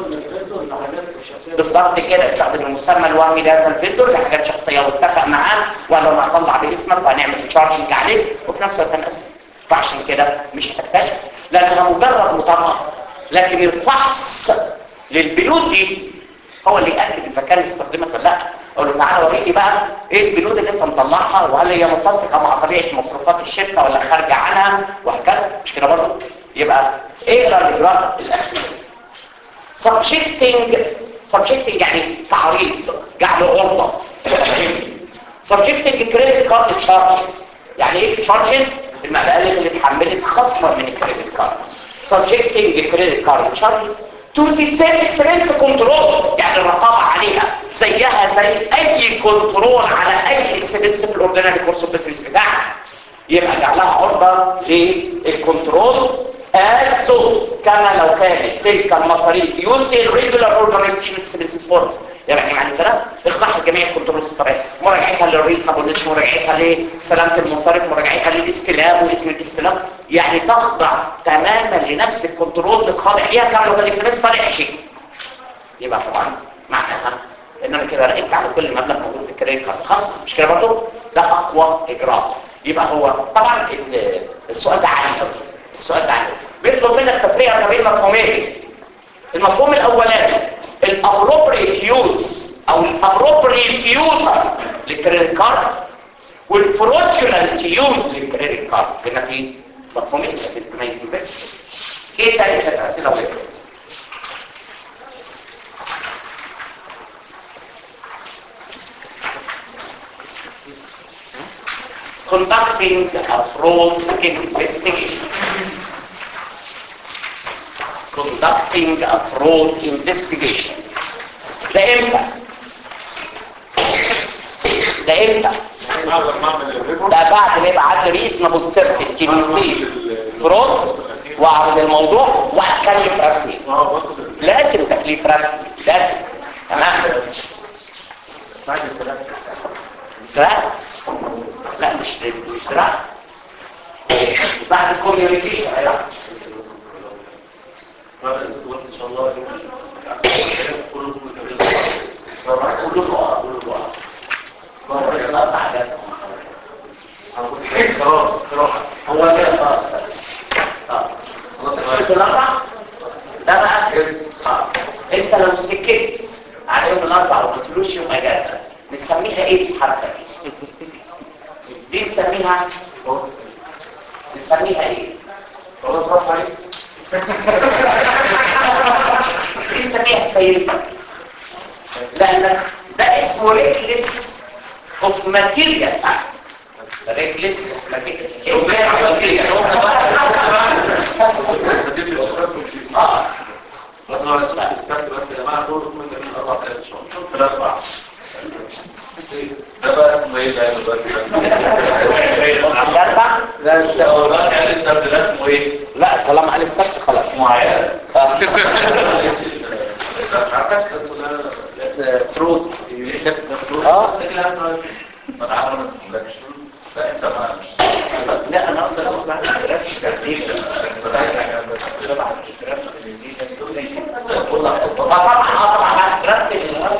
بالظبط كده استخدم المسمى الوهمي لهذا الفندور لحاجات شخصية واتفق معاه وانا انا هطلع باسمك وهنعمل تشارجنج عليه وفي نفس الوقت هنقسم فعشان كده مش هتكتشف لانها مجرد مطابقة لكن الفحص للبنود دي هو اللي يأكد اذا كان استخدمت ولا لا اقول له تعالى وريني بقى ايه البنود اللي انت مطلعها وهل هي متسقه مع طبيعه مصروفات الشركه ولا خارجه عنها وهكذا مش كده برضه يبقى اقرا الاجراء الاخير subjecting subjecting يعني تعريض جعل عرضه subjecting credit card charges يعني ايه charges المبالغ اللي اتحملت خصما من الكريدت كارد subjecting credit card charges to the same expense control يعني الرقابة عليها زيها زي اي كنترول على اي expense في الاوردينري كورس اوف بزنس بتاعها يبقى جعلها عرضة للكنترولز as those كما لو كانت تلك المصاريف used in regular organization expenses forms يعني معنى كده اخضاع جميع الكنترولز الطبيعية مراجعتها للريزنبلنس مراجعتها لسلامة المصارف مراجعتها للاستلام واسم الاستلام يعني تخضع تماما لنفس الكنترولز الخاضع ليها كما لو كان الاكسبنس طالع شيء يبقى طبعا معناها ان انا كده راقبت على كل مبلغ موجود في الكريدت كارد خاص مش كده برضه ده اقوى اجراء يبقى هو طبعا السؤال ده عالي قوي السؤال ده عالي بيطلب منك تفريق ما بين مفهومين المفهوم الاولاني الابروبريت يوز او الابروبريت يوزر للكريدت كارد والفروتشنال يوز للكريدت كارد هنا في مفهومين لازم تميز بينهم ايه تاني ثلاث اسئله وغيره conducting a fraud investigation conducting a fraud investigation ده امتى ده امتى ده بعد ما يبقى عندي ريزنبل سيرتينتي فرود واعرض الموضوع واتكلف رسمي لازم تكليف رسمي لازم تمام درافت لا مش مش درافت بعد الكوميونيكيشن ايوه ان شاء الله خلاص خلاص هو كده خلاص شوف الاربع ده بقى خلاص انت لو سكت على يوم الاربع وما قلتلوش يوم اجازه نسميها ايه الحركه دي دي نسميها نسميها ايه خلاص روح عليك دي نسميها سيدة لأن ده اسمه ريكلس اوف ماتيريال اكت ريكلس اوف ماتيريال اه السبت بس يا جماعه دول هم جميل اربع ثلاث شهور شوف الاربع ده بقى اسمه ايه ده الاربع لا مش هو بقى قال السبت ده اسمه ايه لا طالما قال السبت خلاص معينة فروض اه لا انا اقدر اخد معاك طبعا اه طبعا بعد دراسه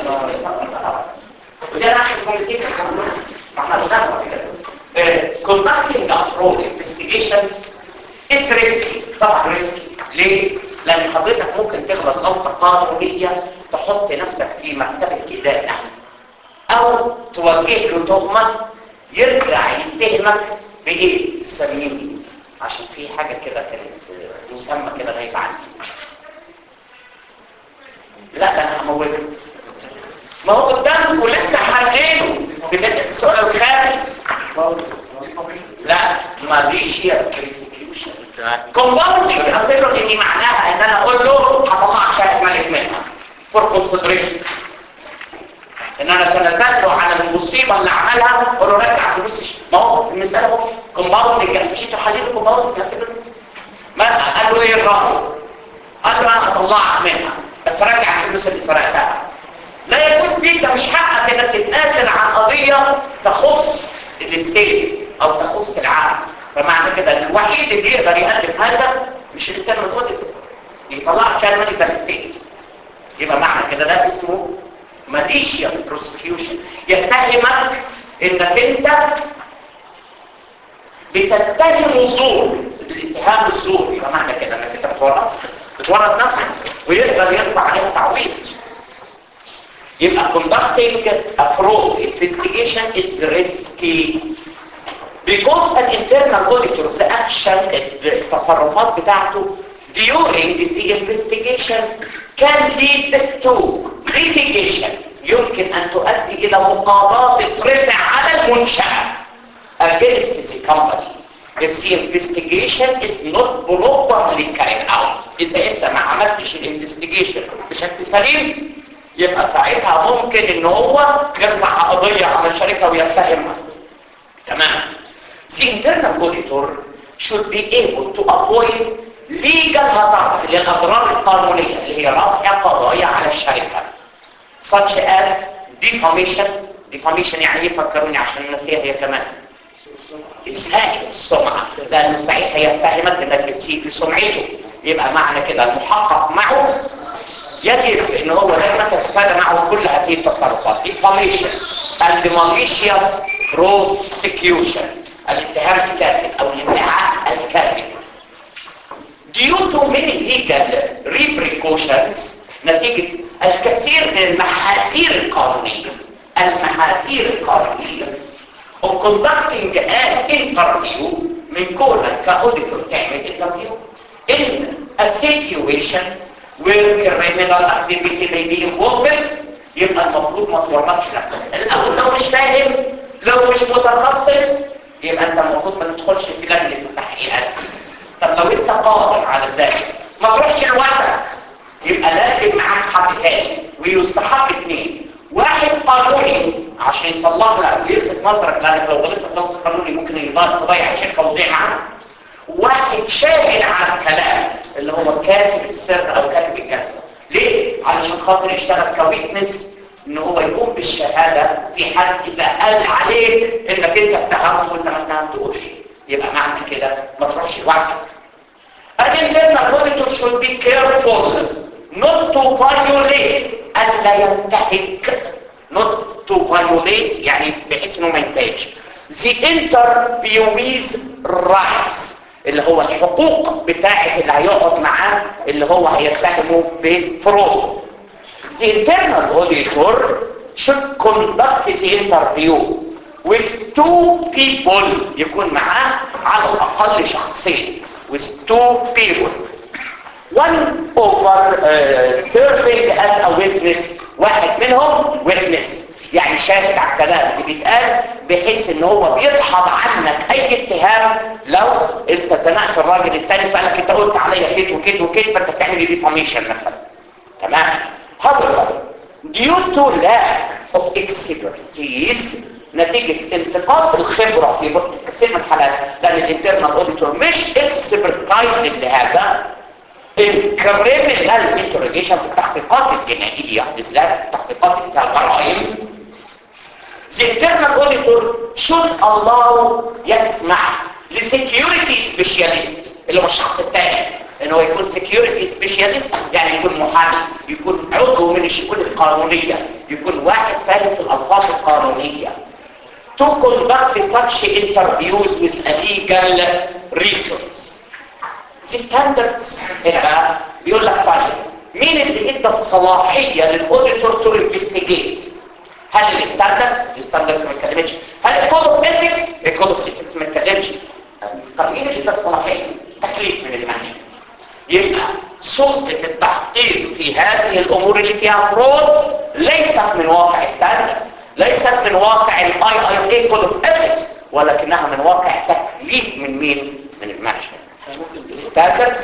ودي انا عشان كوميتيك ما احنا قلنا كده conducting a fraud investigation is risky طبعا risky ليه؟ لان حضرتك ممكن تغلط غلطه قانونيه تحط نفسك في مرتبه كداء او توجه له تهمه يرجع يتهمك بايه؟ سميني عشان في حاجه كده كانت مسمى كده غايب عني لا ده انا هموته ما هو قدامك ولسه حلينه في بداية السؤال الخامس لا malicious execution compounding اعتبر ان معناها ان انا اقول له هطلع شاهد ملك منها for consideration ان انا تنازلت له عن المصيبه اللي عملها اقول له رجع فلوس الش- ما هو المثال اهو كومباوندنج انا مشيت حليل كومباوندنج ما قال له ايه الراي قال له انا هطلعك منها بس رجع الفلوس اللي سرقتها لا يجوز ليك ده مش حقك انك تتنازل عن قضيه تخص الستيت او تخص العالم فمعنى كده ان الوحيد اللي يقدر يقدم هذا مش اللي كان متواجد يطلع عشان ملك ستيت يبقى معنى كده ده اسمه malicious prosecution يتهمك انك انت بتتهم الزور الاتهام الزور يبقى معنى كده انك انت بتورط بتورط نفسك ويقدر يرفع عليها تعويض يبقى conducting a fraud investigation is risky because an internal auditor's action التصرفات بتاعته during the investigation can lead to litigation يمكن أن تؤدي إلى مقاضاة ترفع على المنشأة against the company if the investigation is not properly carried out إذا أنت ما عملتش الانفستيجيشن بشكل سليم يبقى ساعتها ممكن ان هو يرفع قضية على الشركة ويتهمها تمام The internal auditor should be able to avoid legal hazards اللي هي الأضرار القانونية اللي هي رفع قضايا على الشركة such as defamation defamation يعني ايه فكروني عشان نسيها هي كمان إساءة السمعة لأنه ساعتها يتهمك إنك بتسيء لسمعته يبقى معنى كده المحقق معه يجب ان هو دايما تتفادى معه كل هذه التصرفات defamation and malicious prosecution الاتهام الكاذب او الادعاء الكاذب due to many legal repercussions نتيجة الكثير من المحاذير القانونية المحاذير القانونية of conducting an interview من كونك كأوديتور تعمل interview in a situation where criminal activity may be involved يبقى المفروض ما تورطش نفسك الاول لو مش فاهم لو مش متخصص يبقى انت المفروض ما تدخلش في لجنه التحقيقات طب لو انت قادر على ذلك ما تروحش لوحدك يبقى لازم معاك حد تاني ويستحق اثنين واحد قانوني عشان يصلح لك ويلفت نظرك لانك لو غلطت في نص قانوني ممكن يضيع تضيع الشركه وتضيع معاك واحد شاهد على الكلام اللي هو كاتب السر او كاتب الجلسه ليه علشان خاطر يشتغل كويتنس ان هو يقوم بالشهاده في حال اذا قال عليك انك انت اتهمت وانت ما اتهمتوش يبقى معنى كده ما تروحش لوحدك An internal auditor should be careful not to violate ألا ينتهك not to violate يعني بحيث انه ما ينتهكش the interviewee's rights اللي هو الحقوق بتاعت اللي هيقعد معاه اللي هو هيتهمه بفرود the internal auditor should conduct the interview with two people يكون معاه على الأقل شخصين with two people one over uh, serving as a witness واحد منهم witness يعني شاهد على الكلام اللي بيتقال بحيث ان هو بيدحض عنك اي اتهام لو انت زنقت الراجل التاني فقال لك انت قلت عليا كده وكده وكده فانت بتعمل ديفاميشن مثلا تمام however due to lack of expertise نتيجة انتقاص الخبرة في كثير من الحالات لأن الانترنال اوديتور مش اكسبرتايز لهذا الكريمنال انتروجيشن في التحقيقات الجنائيه بالذات التحقيقات بتاع الجرائم The internal auditor should allow يسمح لسكيورتي سبيشاليست اللي هو الشخص الثاني ان هو يكون سكيورتي سبيشاليست يعني يكون محامي يكون عضو من الشؤون القانونيه يكون واحد فاهم في الالفاظ القانونيه to conduct such interviews with a legal reasons The standards هنا بقى بيقول لك طيب مين اللي ادى الصلاحيه للاوديتور تو انفستيجيت هل الستاندردز الستاندردز ما اتكلمتش هل الكود اوف ايثكس الكود اوف ايثكس ما اتكلمش طب مين اللي ادى الصلاحيه تكليف من المانجمنت يبقى سلطه التحقيق في هذه الامور اللي فيها فرود ليست من واقع ستاندردز ليست من واقع الاي اي اي كود اوف ايثكس ولكنها من واقع تكليف من مين من المانجمنت standards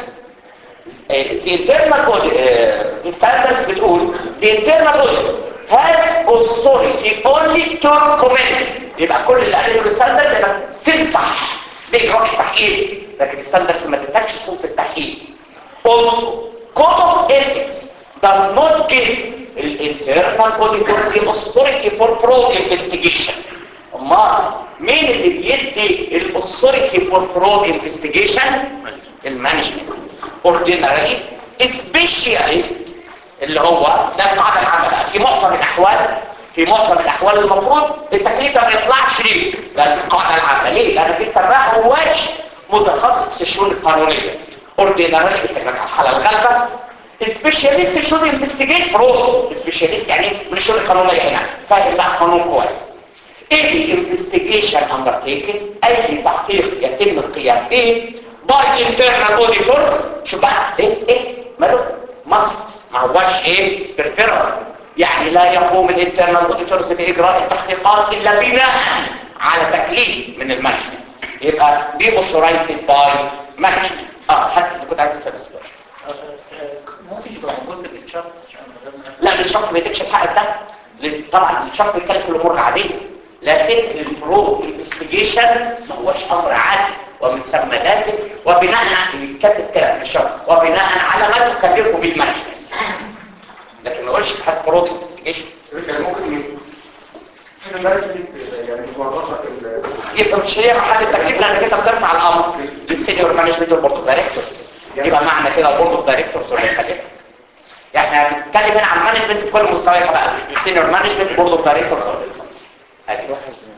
the internal audit uh, the standards بتقول the internal audit has authority only to recommend يبقى كل اللي قاله الستاندرد انك تنصح باجراء التحقيق لكن الستاندرز ما تدكش سلطه التحقيق also code of ethics does not give the internal auditors the authority for fraud investigation امال مين اللي بيدي الاثوريتي فور فرود انفستيجيشن المانجمنت اورديناري سبيشاليست اللي هو ده القاعده العامه في معظم الاحوال في معظم الاحوال المفروض التكليف ده ما يطلعش ليه ده القاعده العامه ليه لان انت ما هواش متخصص في الشؤون القانونيه اورديناري بتتكلم عن الحاله الغالبه سبيشاليست شود انفستيجيت فرود سبيشاليست يعني من الشؤون القانونيه هنا فاهم بقى قانون كويس اي انفستيجيشن undertaken اي تحقيق يتم القيام به by internal auditors شو بقى ايه ايه ماله must ما هواش ايه preferable يعني لا يقوم الانترنال auditors باجراء التحقيقات الا بناء على تكليف من المانجمنت يبقى دي authorized by management اه حتى انت كنت عايز تسال السؤال ممكن يبقى موجود في الاتشارت لا الشرط ما يديكش الحق ده لأن طبعا الشرط بيتكلم في الامور العاديه لكن الفروق انفستيجيشن ما هوش امر عادي ومن ثم لازم وبناء على كاتب كلام في الشرط وبناء على ما تكلفه بالمانجمنت لكن ما يقولش حد فروق انفستيجيشن يعني ممكن المانجمنت يعني موظفه يبقى مش هي محل التكليف لانك انت بترفع الامر للسينيور مانجمنت والبورد اوف دايركتورز يبقى معنى كده البورد اوف دايركتورز ولا يخليها يعني احنا بنتكلم هنا عن مانجمنت بكل مستوياتها بقى السينيور مانجمنت بورد اوف دايركتورز ايوه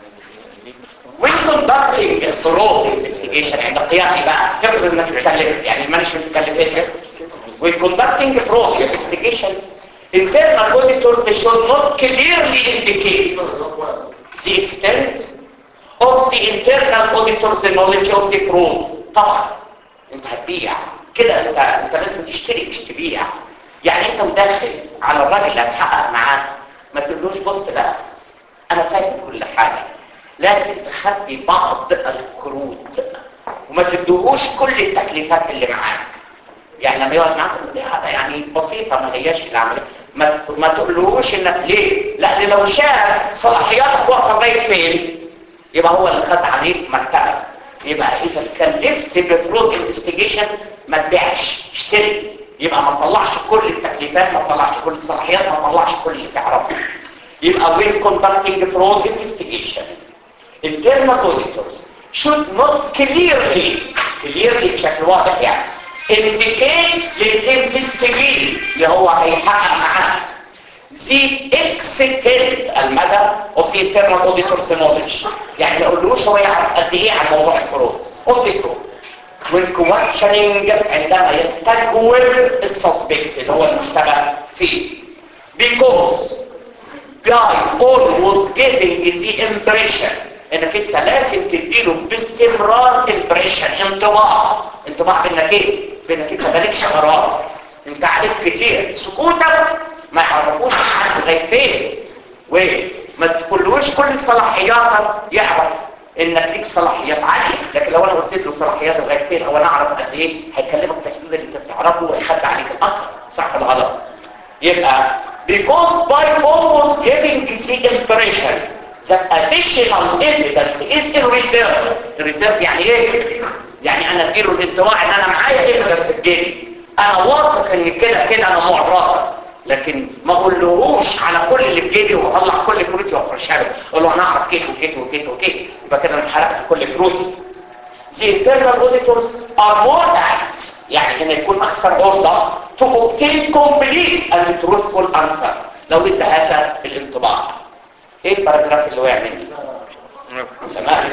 when conducting a fraud investigation عند قيامي بقى تفرض انك تكلف يعني المانجمنت تكلف ايه when conducting a fraud investigation internal auditors should not clearly indicate the extent of the internal auditor's knowledge of the fraud طبعا انت هتبيع كده انت انت لازم تشتري مش تبيع يعني انت مدخل على الراجل اللي هتحقق معاه ما تقولوش بص بقى انا فاهم كل حاجه لازم تخبي بعض الكروت وما تدوهوش كل التكليفات اللي معاك يعني لما يقعد معاك دي حاجه يعني بسيطه ما هياش العمليه ما ما تقولوش انك ليه لا لو شاف صلاحياتك واقفه لغايه فين يبقى هو اللي خد عليك مرتبه يبقى اذا كلفت بفروض انفستيجيشن ما تبيعش اشتري يبقى ما تطلعش كل التكليفات ما تطلعش كل الصلاحيات ما تطلعش كل اللي تعرفه يبقى when conducting fraud investigation internal auditors should not clearly clearly بشكل واضح يعني indicate للانفستيجيت اللي هو هيحقق معاه the extent المدى of the internal auditor's knowledge يعني ما يقولوش هو يعرف قد ايه عن موضوع الفروض of the fraud when questioning عندما يستجوب السسبكت اللي هو المشتبه فيه because guy always giving the impression انك انت لازم تديله باستمرار impression انطباع انطباع بانك ايه بانك انت مالكش قرار انت عليك كتير سكوتك ما يعرفوش عنك لغايه فين وما تقولوش كل صلاحياتك يعرف انك ليك صلاحيات عاليه لكن لو انا قلت له صلاحيات لغايه فين او انا اعرف قد ايه هيكلمك في الحدود اللي انت بتعرفه ويخبي عليك الاكثر صح ولا غلط يبقى because by almost giving the impression that additional evidence is in reserve reserve يعني ايه؟ يعني انا اديله الانطباع ان انا معايا evidence في جيبي انا واثق ان كده كده انا معرض لكن ما اقولهوش على كل اللي في جيبي واطلع كل كروتي وافرشها له اقول له انا اعرف كيت وكيت وكيت وكيت يبقى كده انا حرقت كل كروتي The internal auditors are more apt يعني هنا يكون اكثر عرضة to obtain complete and truthful answers لو ادى هذا الانطباع ايه الباراجراف اللي وقع مني تمام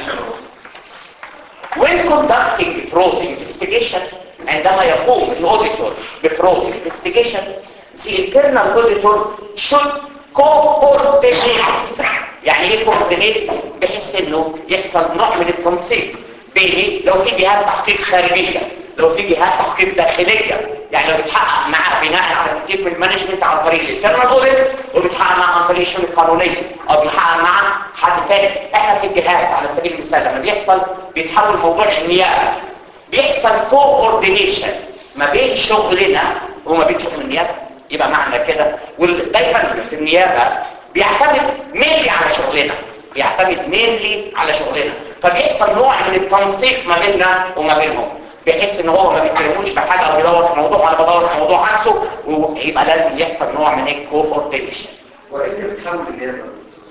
When conducting fraud investigation عندما يقوم الاوديتور بفرود investigation the internal auditor should coordinate يعني ايه coordinate بحيث انه يحصل نوع من التنسيق بين لو في جهات تحقيق خارجية لو في جهات تحقيق داخلية يعني لو بتحقق معاه بناء على تكليف من المانجمنت عن طريق الانترنال اوديت وبتحقق معاه عن طريق الشؤون القانونية او بيحقق معاه حد تاني احنا في الجهاز على سبيل المثال لما بيحصل بيتحول موضوع النيابة بيحصل كوردينيشن ما بين شغلنا وما بين شغل النيابة يبقى معنى كده ودايما في النيابة بيعتمد مينلي على شغلنا بيعتمد مينلي على شغلنا فبيحصل نوع من التنسيق ما بيننا وما بينهم بحيث ان هو ما بيتكلموش في حاجه او بيدور في موضوع وانا بدور في موضوع عكسه ويبقى لازم يحصل نوع من الكوردينيشن وايه اللي بتحول النيابه؟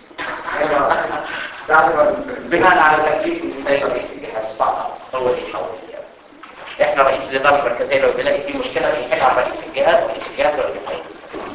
بعد ما بناء على تكليف من السيد رئيس الجهاز فقط هو اللي يحول النيابة. احنا رئيس الاداره المركزيه لو بنلاقي في مشكله بنحلها على رئيس الجهاز رئيس الجهاز هو اللي يحول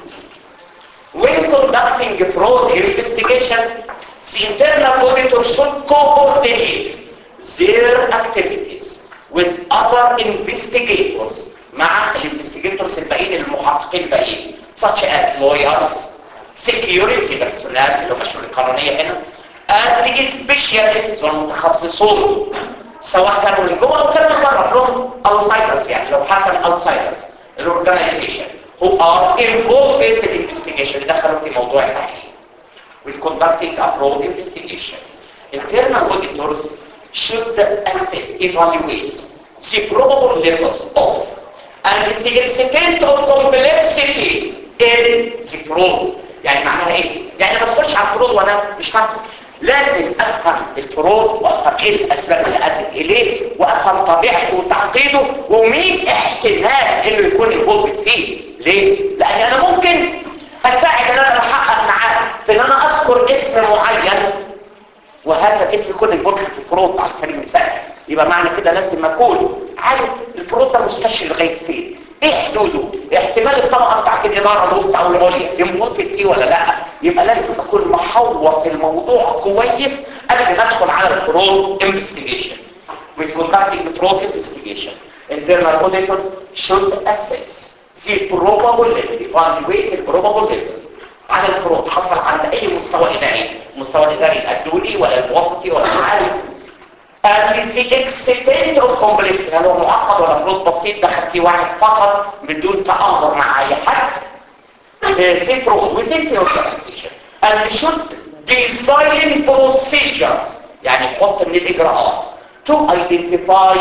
When conducting fraud investigation, the internal auditor should coordinate their activities with other investigators مع الانفستيجيتورز الباقيين المحققين الباقيين such as lawyers, security personnel اللي هم الشؤون القانونية هنا and the specialists والمتخصصون سواء كانوا من جوه او كانوا من بره لهم outsiders يعني لو حتى outsiders الاورجنايزيشن who are involved في الانفستيجيشن اللي دخلوا في موضوع التحقيق with conducting a fraud investigation. Internal auditors should assess, evaluate the probable level of and the extent of complexity in the fraud. يعني معناها ايه؟ يعني ما تدخلش على الفروض وانا مش فاهم لازم افهم الفروض وافهم ايه الاسباب اللي ادت اليه وافهم طبيعته وتعقيده ومين احتمال انه يكون البولبت فيه ليه؟ لان انا ممكن اساعد ان انا احقق معاه في ان انا اذكر اسم معين وهذا الاسم يكون البولبت في الفروض على سبيل المثال يبقى معنى كده لازم اكون عارف الفروض ده مستشفى لغايه فين ايه حدوده احتمال الطبقه بتاعت الاداره الوسطى او العليا ينفوت فيه ولا لا يبقى لازم اكون محوط الموضوع كويس قبل ما ادخل على الفروض انفستيجيشن with conducting the fraud investigation internal auditors should assess the probable level evaluate the probable level على الفروض حصل عند اي مستوى اداري مستوى الاداري الدولي ولا الوسطي ولا العالي and the extent of complexity هل هو معقد ولا فروض بسيط دخل فيه واحد فقط بدون تأمر مع اي حد the fraud within the organization and should design procedures يعني يحط من الاجراءات to identify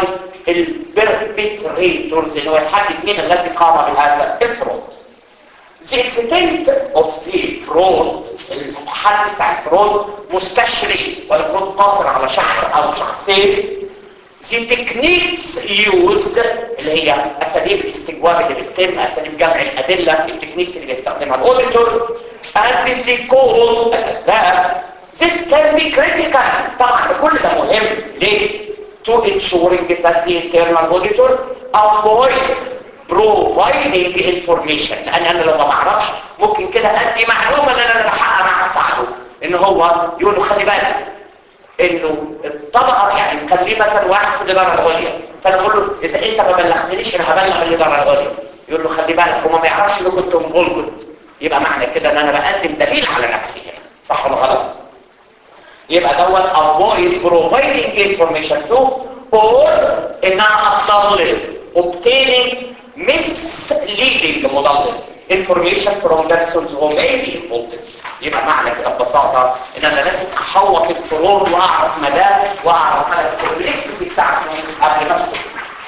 البربيتريتورز اللي هو يحدد مين الذي قام بهذا الفرود The extent of the fraud الحد بتاع الفرود مستشري والفرود قاصر على شخص او شخصين The techniques used اللي هي اساليب الاستجواب اللي بتتم اساليب جمع الادله التكنيكس اللي بيستخدمها الاوديتور and the cause الاسباب This can be critical طبعا كل ده مهم ليه؟ To ensuring that the internal auditor avoid providing information لان انا لو ما بعرفش ممكن كده ادي معلومه ان انا بحقق مع اساعده ان هو يقول له خلي بالك انه الطبقه يعني نخليه مثلا واحد في الاداره العليا فانا اقول له اذا انت ما بلغتنيش انا هبلغ الاداره العليا يقول له خلي بالك هو ما يعرفش ان كنت انفولد يبقى معنى كده ان انا بقدم دليل على نفسي هنا صح ولا غلط يبقى دوت avoid providing information to or ان انا اضلل obtaining misleading مضلل information from persons who may be involved يبقى معنى كده ببساطة ان انا لازم احوط الفروض واعرف مداه واعرف مدى الكومبلكسيتي بتاعته قبل ما ادخل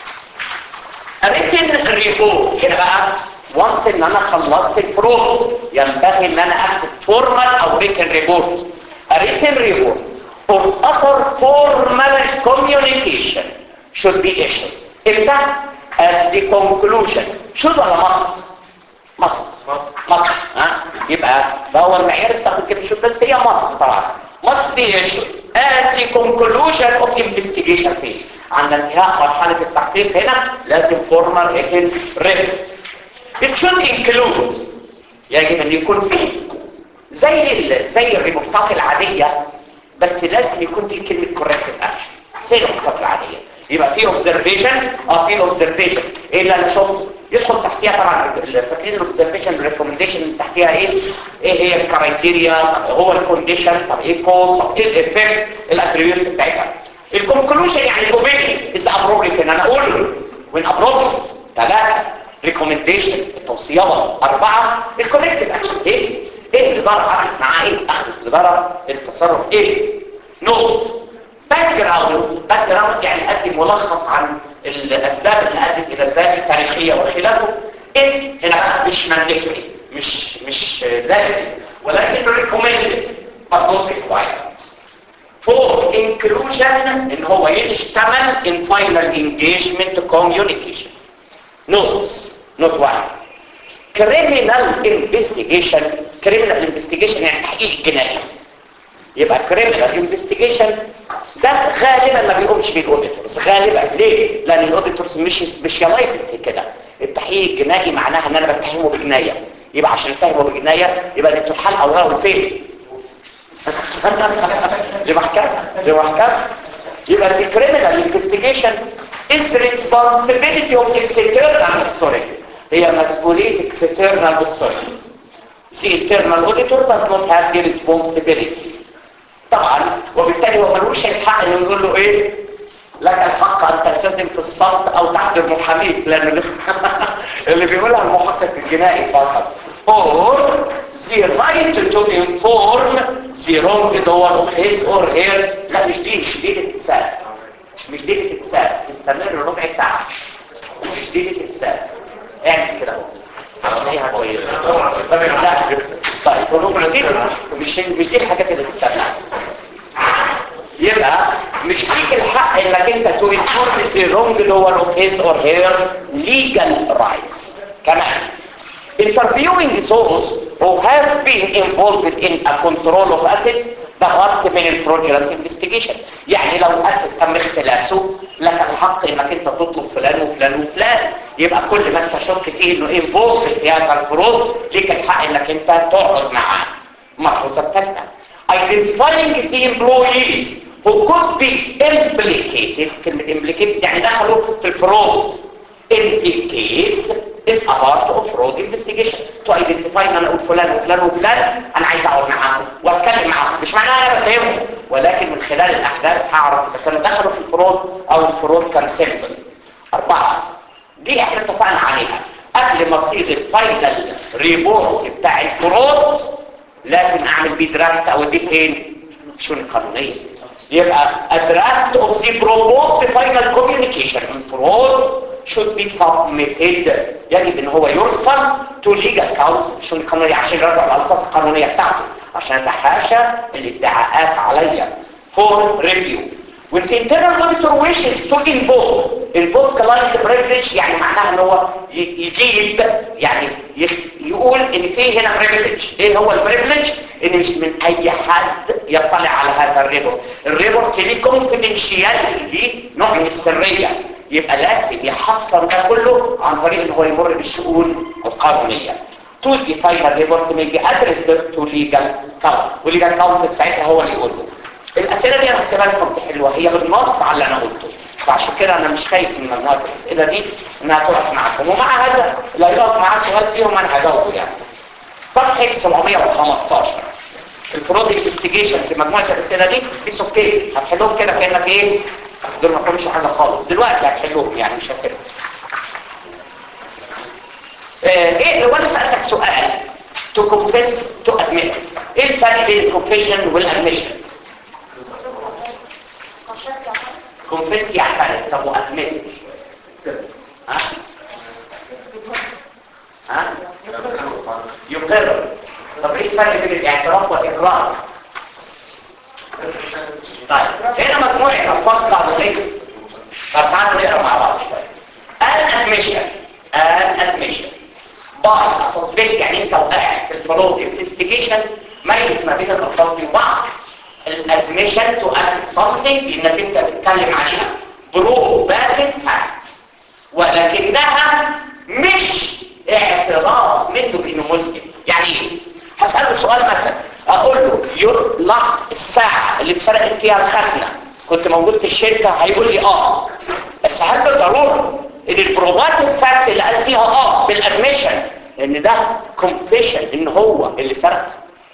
written ريبورت هنا بقى وانس ان انا خلصت الفروض ينبغي ان انا اكتب فورمال او written ريبورت written report or other formal communication should be issued امتى at the conclusion شود ولا مصد مصد مصد ها يبقى فهو المعيار استخدم كلمه شود بس هي مصد طبعا must be issued at the conclusion of investigation phase عند انتهاء مرحلة التحقيق هنا لازم formal written report it should include يجب ان يكون فيه زي ال... زي الريبورتات العادية بس لازم يكون فيه كلمة corrective action زي الريبورتات العادية يبقى فيه observation اه فيه observation ايه اللي انا شفته يدخل تحتيها طبعا فاكرين الاوبزرفيشن ريكومنديشن تحتيها ايه ايه هي الكرايتيريا هو الكونديشن طب ايه الكوز طب ايه الايفكت الاتريبيوتس بتاعتها الكونكلوجن يعني الاوبينيون از ابروبريت ان انا اقول وين ابروبريت ثلاثه ريكومنديشن التوصيات اربعه الكولكتيف اكشن ايه ايه الاداره عملت معاه ايه اخذت الاداره التصرف ايه نوت باك جراوند باك جراوند يعني ادي ملخص عن الاسباب اللي ادت الى ذلك التاريخيه وخلافه از هنا بقى مش مانديتوري مش مش لازم ولكن ريكومندد but not required for inclusion ان هو يشتمل in final engagement communication notes not one criminal investigation criminal investigation يعني تحقيق جنائي يبقى criminal investigation ده غالبا ما بيقومش بيه الاوديتورز غالبا ليه؟ لان الاوديتورز مش سبيشاليزد في كده التحقيق الجنائي معناها ان انا بتهمه بجنايه يبقى عشان اتهمه بجنايه يبقى انتوا الحال اوراقه فين؟ دي محكمه دي محكمه يبقى the criminal investigation is responsibility of external authority هي مسؤوليه external authority the internal auditor does not have the responsibility طبعا وبالتالي هو ملوش الحق انه يقول له ايه لك الحق ان تلتزم في الصمت او تحضر محاميك لان اللي, اللي بيقولها المحقق الجنائي فقط or the right to inform the wrongdoer of his or her لا مش دي مش دي اللي تتسال مش دي اللي تتسال تستمر ربع ساعة مش دي اللي تتسال اعمل كده اهو هتلاقيها كويسة بس لا طيب مش دي مش مش دي الحاجات اللي تستنى يبقى مش ليك الحق انك انت to inform the wrongdoer of his or her legal rights كمان interviewing those who have been involved in a control of assets ده غلط من الفروجرانت انفستيجيشن يعني لو اسد تم اختلاسه لك الحق انك انت تطلب فلان وفلان وفلان يبقى كل ما انت شك فيه انه انفولد في هذا الفروض ليك الحق انك انت تقعد معاه ملحوظه الثالثه identifying the employees who could be implicated كلمه implicated يعني دخلوا في الفروض in the case is a part of fraud investigation to identify ان انا اقول فلان وفلان وفلان انا عايز اقعد معاهم واتكلم معاهم مش معناها انا بتهمهم ولكن من خلال الاحداث هعرف اذا كانوا دخلوا في الفروض او الفروض كان سيمبل اربعه دي احنا اتفقنا عليها قبل ما اصيغ الفاينل ريبورت بتاع الفروض لازم اعمل بيه درافت او اديه فين شؤون القانونيه يبقى a draft of the proposed final communication on fraud should be submitted يجب ان هو يرسل to legal counsel شؤون القانونيه عشان يراجع الالفاظ القانونيه بتاعته عشان اتحاشى الادعاءات عليا for review when the internal auditor wishes to invoke invoke client privilege يعني معناها ان هو يجيب يعني يقول ان في هنا privilege ايه هو البريفليج ان مش من اي حد يطلع على هذا الريبورت الريبورت ليه confidentiality ليه نوع من السريه يبقى لازم يحصل ده كله عن طريق ان هو يمر بالشؤون القانونيه to the final report may be addressed to legal counsel وليجال counsel ساعتها هو اللي يقول له الاسئله دي انا هسيبها لكم تحلوها هي بالنص على اللي انا قلته فعشان كده انا مش خايف من مجموعه الاسئله دي انها تقف معاكم ومع هذا لا يقف معاه سؤال فيهم انا هجاوبه يعني صفحه 715 الفرود انفستيجيشن في مجموعه الاسئله دي اتس اوكي هتحلوهم كده كانك ايه دول ما كانوش حاجه خالص دلوقتي هتحلوهم يعني مش هسيبهم ايه لو انا سالتك سؤال to confess to admit ايه الفرق بين الكونفيشن والادميشن confess يعترف طب وادمت ها ها يقر طب ايه الفرق بين الاعتراف والاقرار طيب هنا مجموعه الفاظ قاعدتين طب تعالوا نقرا مع بعض شويه an admission an admission الفرود انفستيجيشن ميز ما بين الالفاظ دي وبعض الادميشن تو ادمت سمثينج انك انت بتتكلم عليها برو باكت فاكت ولكنها مش اعتراف منه بانه مسلم يعني ايه هساله سؤال مثلا اقول له يور لحظه الساعه اللي اتسرقت فيها الخزنه كنت موجود في الشركه هيقول لي اه بس هل بالضروره ان البروباتيف فاكت اللي قال فيها اه بالادميشن ان ده كونفيشن ان هو اللي سرق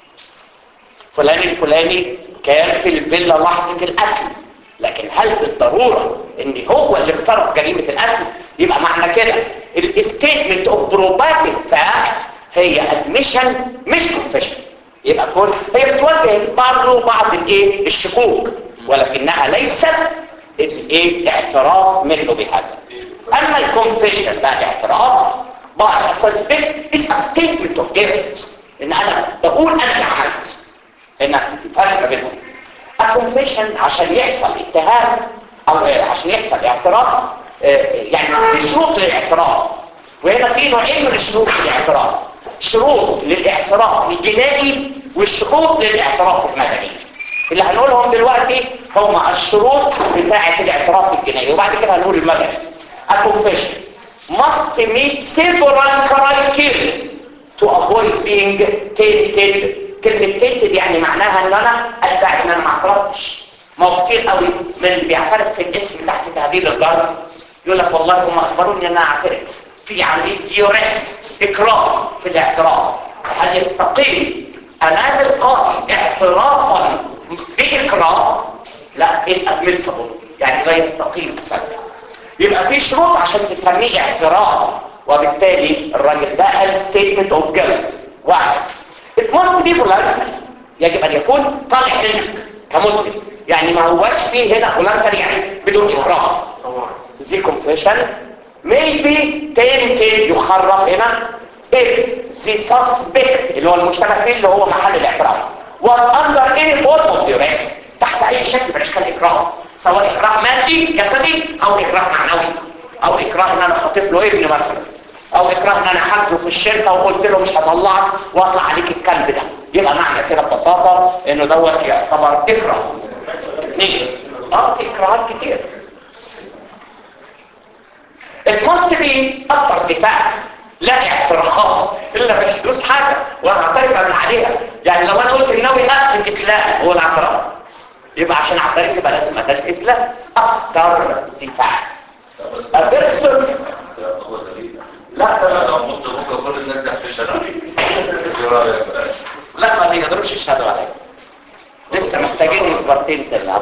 فلان الفلاني كان في الفيلا لحظه القتل لكن هل بالضروره ان هو اللي اقترف جريمه القتل يبقى معنى كده الستيتمنت اوف بروباتيف فاكت هي ادميشن مش كونفيشن يبقى كل هي بتوجه برضه بعض الايه الشكوك ولكنها ليست الايه الاعتراف منه بهذا اما الكونفيشن بقى الاعتراف بقى suspect is a statement of guilt ان انا بقول انا اللي عملت هنا في فرق ما بينهم الكونفيشن عشان يحصل اتهام او آه، عشان يحصل اعتراف آه، يعني بشروط الاعتراف وهنا في نوعين من الشروط للاعتراف شروط للاعتراف الجنائي والشروط للاعتراف المدني اللي هنقولهم دلوقتي هم الشروط بتاعه الاعتراف الجنائي وبعد كده هنقول المدني الكونفيشن must meet several criteria to avoid being tainted كلمة tainted يعني معناها ان انا ادعي ان انا ما اعترفتش ما هو كتير قوي من اللي بيعترف في الاسم تحت تهديد الضرب يقول لك والله هم اخبروني ان انا اعترف في عملية ديوريس اكراه في الاعتراف هل يستقيم امام القاضي اعترافا باكراه لا الادميسبل يعني لا يستقيم اساسا يبقى في شروط عشان تسميه اعتراف وبالتالي الراجل ده قال ستيتمنت اوف جلد واحد it must be voluntary يجب ان يكون طالع منك كمسلم يعني ما هوش فيه هنا voluntary يعني بدون اكراه the confession may be tainted يخرب هنا if the suspect اللي هو المشتبه فيه اللي هو محل الاعتراف was under any form of duress تحت اي شكل من اشكال الاكراه سواء اكراه مادي جسدي او اكراه معنوي او اكراه ان انا خاطف له ابن مثلا او اكراه ان انا حاسبه في الشركه وقلت له مش هطلعك واطلع عليك الكلب ده يبقى معنى كده ببساطه انه دوت يعتبر اكراه اثنين اه في اكراهات كتير It must be after the fact لا اعتراضات الا بحدوث حاجه وانا اعترف من عليها يعني لو انا قلت ناوي اقتل الاسلام هو الاعتراف يبقى عشان اعترف يبقى لازم اقتل الاسلام افتر the fact a person لا كل الناس ده في الشارع ايه رايك بقى؟ لا ما بيقدروش يشهدوا عليا لسه محتاجين مخبرتين تاني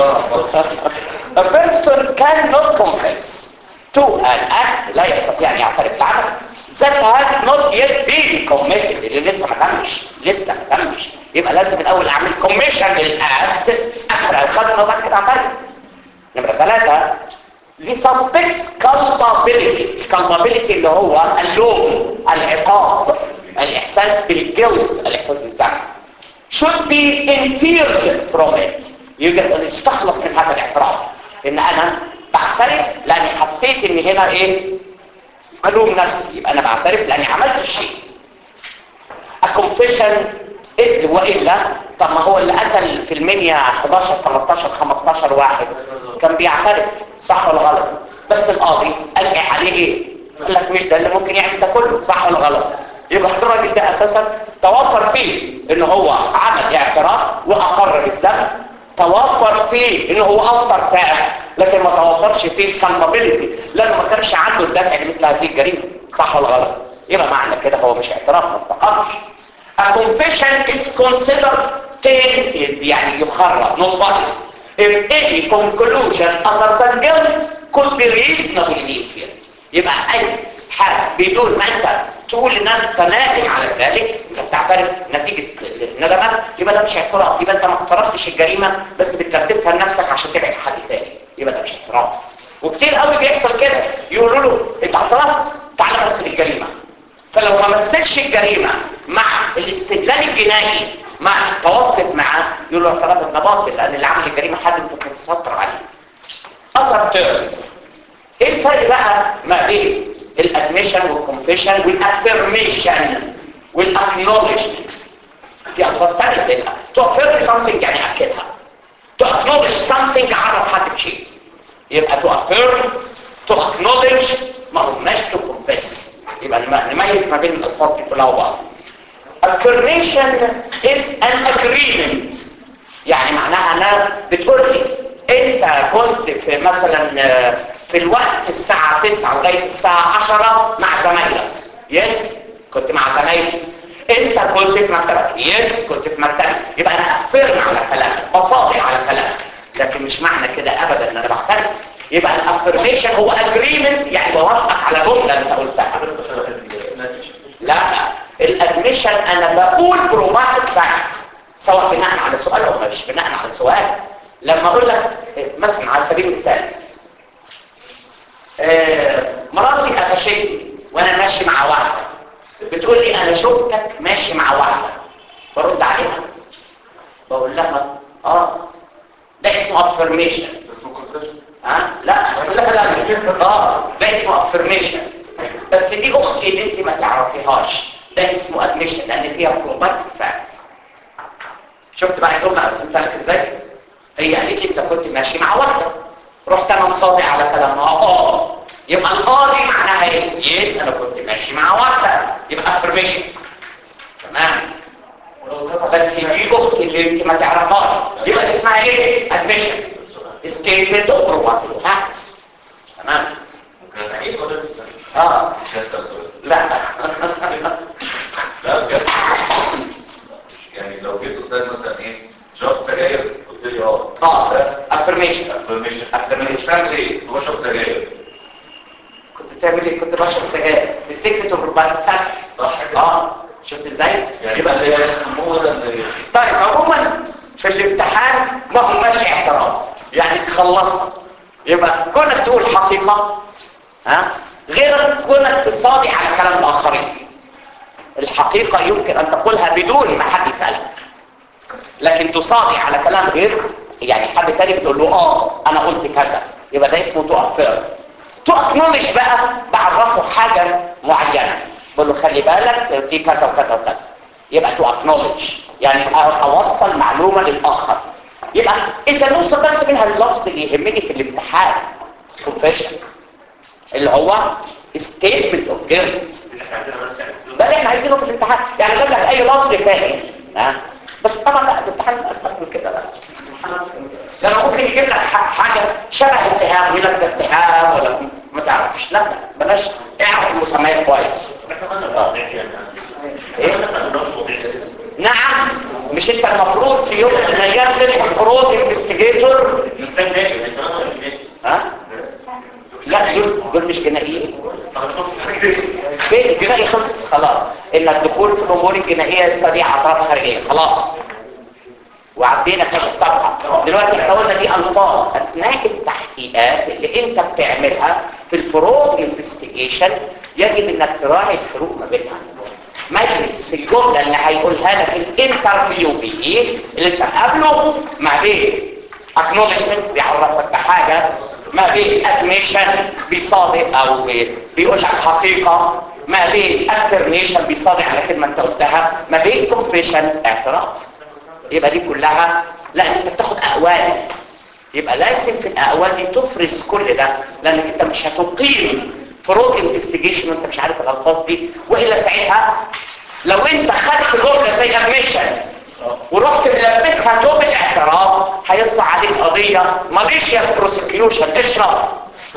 A person cannot confess to an act لا يستطيع ان يعترف بالعمل that has not yet been committed اللي لسه ما تمش لسه ما تمش يبقى لازم الاول اعمل كوميشن للاكت اسرع الخزنه وبعد كده اعترف نمرة ثلاثة the suspect's culpability culpability اللي هو اللوم العقاب الإحساس بالجلد الإحساس بالذنب should be inferred from it يجب أن يستخلص من هذا الاعتراف إن أنا بعترف لأني حسيت إن هنا إيه ألوم نفسي يبقى أنا بعترف لأني عملت الشيء a confession إذ وإلا طب ما هو اللي قتل في المنيا 11 13 15 واحد كان بيعترف صح ولا غلط بس القاضي قال إيه عليه ايه قال لك مش ده اللي ممكن يعمل ده كله صح ولا غلط يبقى الراجل ده اساسا توفر فيه ان هو عمل اعتراف واقر بالذنب توفر فيه ان هو افطر فاعل لكن ما توفرش فيه الكالبابيلتي لانه ما كانش عنده الدفع لمثل هذه الجريمه صح ولا غلط يبقى معنى كده هو مش اعتراف ما استقرش A confession is considered tainted يعني يخرب not valid if any conclusion other than guilt could be reasonably inferred يبقى اي حاجه بدون ما انت تقول ان انت نادم على ذلك انت بتعترف نتيجه الندمه يبقى ده مش اعتراف يبقى انت ما اقترفتش الجريمه بس بتلبسها لنفسك عشان تبعد حد تاني يبقى ده مش اعتراف وكتير قوي بيحصل كده يقولوا له انت اعترفت تعالى مثل الجريمه فلو ما مثلش الجريمه مع الاستدلال الجنائي مع توافق معاه يقول له اعتراف ده باطل لان اللي عمل الجريمه حد انت كنت تسطر عليه اثر تيرمز ايه الفرق بقى ما بين الادميشن والكونفيشن والافرميشن والاكنولجمنت في الفاظ ثانيه زي تو affirm something يعني اكدها to acknowledge something عرف حد بشيء يبقى to affirm to acknowledge ما هماش to confess يبقى نم- نميز ما بين الالفاظ دي كلها وبعض affirmation is an agreement يعني معناها انا بتقول لي انت كنت في مثلا آه، في الوقت الساعة 9 لغاية الساعة 10 مع زمايلك يس كنت مع زمايلي انت كنت في مكتبك يس كنت في مكتبك يبقى انا افرم على كلامك بصادق على كلامك لكن مش معنى كده ابدا ان انا بعترف يبقى الافرميشن هو اجريمنت يعني بوافقك على جمله انت قلتها لا الادميشن انا بقول بروماتيك فاكت سواء بناء على سؤال او مش بناء على سؤال لما اقول لك مثلا على سبيل المثال آه، مراتي قفشتني وانا ماشي مع واحده بتقول لي انا شفتك ماشي مع واحده برد عليها بقول لها اه ده اسمه افرميشن اسمه كونتاج ها لا لا لا اه ده اسمه افرميشن بس دي اختي اللي انت ما تعرفيهاش ده اسمه ادميشن لان فيها بروباتيك فاكت شفت بقى الجمله قسمتها لك ازاي هي قالت لي انت كنت ماشي مع واحده رحت انا مصادق على كلامها اه يبقى الاه دي معناها ايه يس انا كنت ماشي مع واحده يبقى افرميشن تمام بس دي اختي اللي انت ما تعرفهاش يبقى اسمها ايه ادميشن statement of probative fact تمام ممكن أتعيد ولا اه مش هسأل سؤال لا لا بجد يعني لو جيت قدام مثلا ايه شرب سجاير قلت لي اه اه ده affirmation افرميشن Affirmation. مش فاهم ليه كنت بشرب سجاير كنت بتعمل ايه كنت بشرب سجاير statement of probative fact صح كده اه شفت ازاي يعني يبقى اللي هو ده اللي طيب عموما في الامتحان ما هو ماشي اعتراف يعني تخلصها يبقى كونك تقول حقيقة ها غير كونك تصادق على كلام الاخرين الحقيقة يمكن ان تقولها بدون ما حد يسألك لكن تصادق على كلام غير يعني حد تاني بتقول له اه انا قلت كذا يبقى ده اسمه تؤفر تؤكنولج بقى بعرفه حاجة معينة بقول له خلي بالك في كذا وكذا وكذا يبقى تؤكنولج يعني أ- اوصل معلومة للاخر يبقى اذا نوصل بس منها اللفظ اللي يهمني في الامتحان confession اللي هو statement of guilt ده اللي احنا عايزينه في الامتحان يعني جاب لك اي لفظ تاني ها بس طبعا لا الامتحان اكتر من كده بقى ده انا ممكن يجيب لك ح- حاجه شبه اتهام يقول لك ده اتهام ولا ما تعرفش لا لا بلاش اعرف المسميات كويس ايه نعم مش انت المفروض في يوم من الايام تدخل فرود انفستيجيتور ها لا دول دول مش جنائيين فين الجنائي خلص خلاص ان الدخول في الامور الجنائيه يستطيع اعطاء خارجيه خلاص وعدينا كذا صفحه دلوقتي احنا قلنا دي الفاظ اثناء التحقيقات اللي انت بتعملها في الفروض انفستيجيشن يجب انك تراعي الفروق ما بينها مجلس في الجمله اللي هيقولها لك الانترفيو بيه اللي انت قابله ما بين acknowledgement بيعرفك بحاجه ما بين admission بيصادق او بي- بيقول لك حقيقه ما بين affirmation بيصادق على كلمه انت قلتها ما بين confession اعتراف يبقى دي كلها لا انت بتاخد اقوال يبقى لازم في الاقوال دي تفرز كل ده لانك انت مش هتقيم فروض انفستيجيشن وانت مش عارف الالفاظ دي والا ساعتها لو انت خدت جمله زي ادميشن ورحت ملبسها توب الاعتراف هيطلع عليك قضيه ماليشيا بروسكيوشن اشرب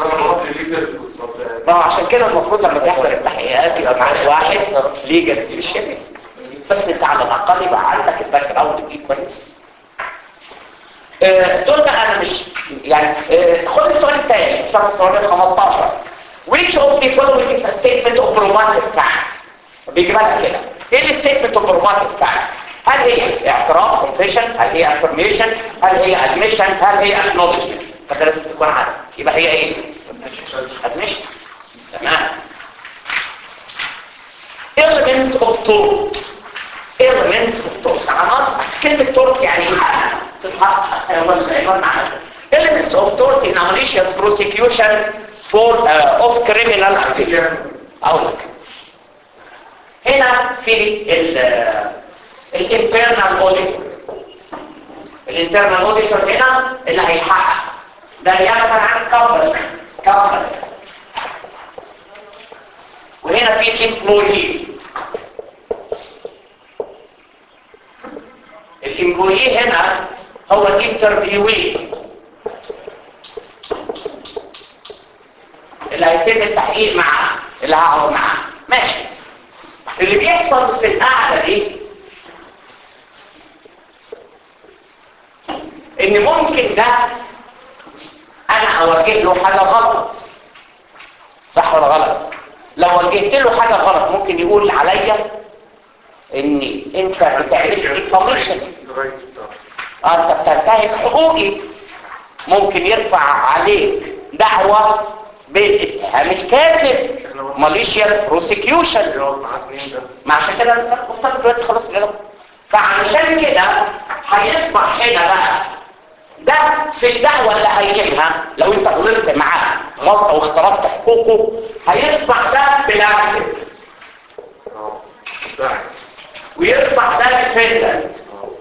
ما هو عشان كده المفروض لما تحضر التحقيقات يبقى معاك واحد ليجل سبيشاليست بس انت على الاقل يبقى عندك الباك جراوند دي كويس آه، دول بقى انا مش يعني آه، خد السؤال الثاني صفحه سؤال 15 which of the following is a statement of probative fact بيجيبها لك كده ايه الستيتمنت اوف probative fact هل هي اعتراف confession هل هي affirmation هل هي admission هل هي acknowledgement فده لازم تكون عارف يبقى هي ايه admission تمام elements of thought elements of thought عناصر كلمة thought يعني ايه تصحح عنوان معنى elements of thought in a malicious prosecution for uh, of criminal activity اقول لك هنا في الانترنال اوديتور الانترنال اوديتور هنا اللي هيحقق ده يعتمد عن كمباني كمباني وهنا في امبلويي الامبلويي هنا هو الانترفيوي اللي هيتم التحقيق معاه اللي هقعد معاه ماشي اللي بيحصل في القعده دي ان ممكن ده انا اوجه له حاجه غلط صح ولا غلط لو وجهت له حاجه غلط ممكن يقول عليا ان انت بتعمل ديفاميشن انت بتنتهك حقوقي ممكن يرفع عليك دعوه بالاتهام الكاذب ماليشياس بروسيكيوشن ما عشان كده انت وصلت دلوقتي خلاص كده فعشان كده هيصبح هنا بقى ده في الدعوة اللي هيجيبها لو انت غلطت معاه غلطة واخترقت حقوقه هيصبح ده بلاكتب ويصبح ده ديفندنت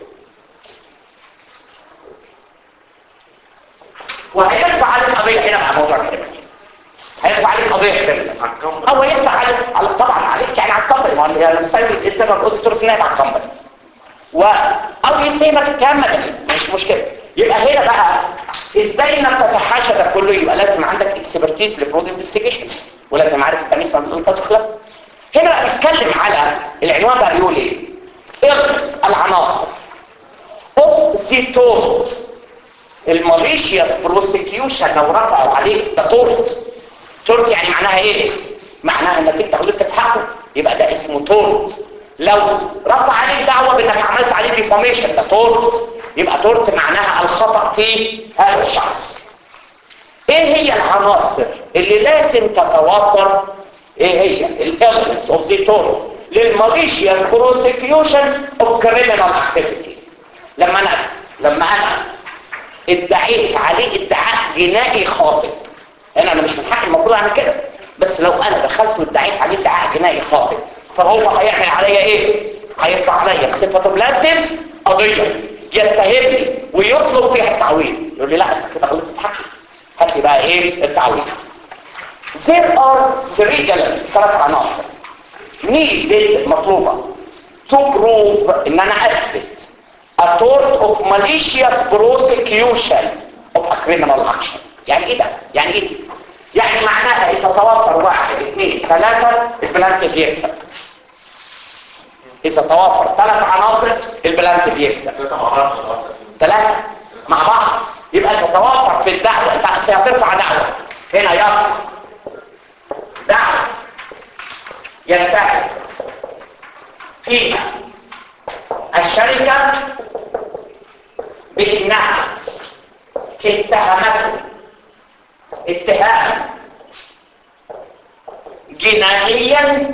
وهيرفع عليك قضية هنا مع موضوع كده هيرفع عليك قضية كده هو يرفع عليك على طبعا عليك يعني على الكمباني ما هو انا مسوي الانترنال اوديتورز نايم على الكمباني و او يتهمك اتهام مدني مش مشكله يبقى هنا بقى ازاي انك تتحاشى ده كله يبقى لازم عندك اكسبرتيز لفرود انفستيجيشن ولازم عارف التمييز ما بين القصص خلاف هنا بقى بنتكلم على العنوان بقى بيقول ايه اغرز العناصر اوف ذا تورت الماليشياس بروسيكيوشن لو رفعوا عليك ده تورت تورت يعني معناها ايه معناها انك انت غلطت في حقه يبقى ده اسمه تورت لو رفع عليك دعوه بانك عملت عليه ديفاميشن ده تورت يبقى تورت معناها الخطأ في هذا الشخص ايه هي العناصر اللي لازم تتوفر ايه هي الايفيدنس اوف ذا تورت للماليشياس بروسيكيوشن اوف كريمنال اكتيفيتي لما انا لما انا ادعيت عليه ادعاء جنائي خاطئ هنا انا مش من حقي المفروض اعمل كده بس لو انا دخلت وادعيت عليه ادعاء جنائي خاطئ فهو هيعمل عليا ايه هيطلع عليا بصفه بلانتف قضيه يتهمني ويطلب فيها التعويض يقول لي لا انت كده غلطت في حقي هات لي بقى ايه التعويض there are three elements ثلاث عناصر needed مطلوبه to prove ان انا اثبت a tort of malicious prosecution of a criminal action يعني ايه ده يعني ايه يعني معناها اذا توفر واحد اثنين ثلاثة البلانتف يكسب اذا توفر ثلاث عناصر البلانتف يكسب ثلاثة مع بعض يبقى تتوفر في الدعوة انت هترفع دعوة هنا يرفع دعوة ينتهي فيها الشركة بانها اتهمته اتهام جنائيا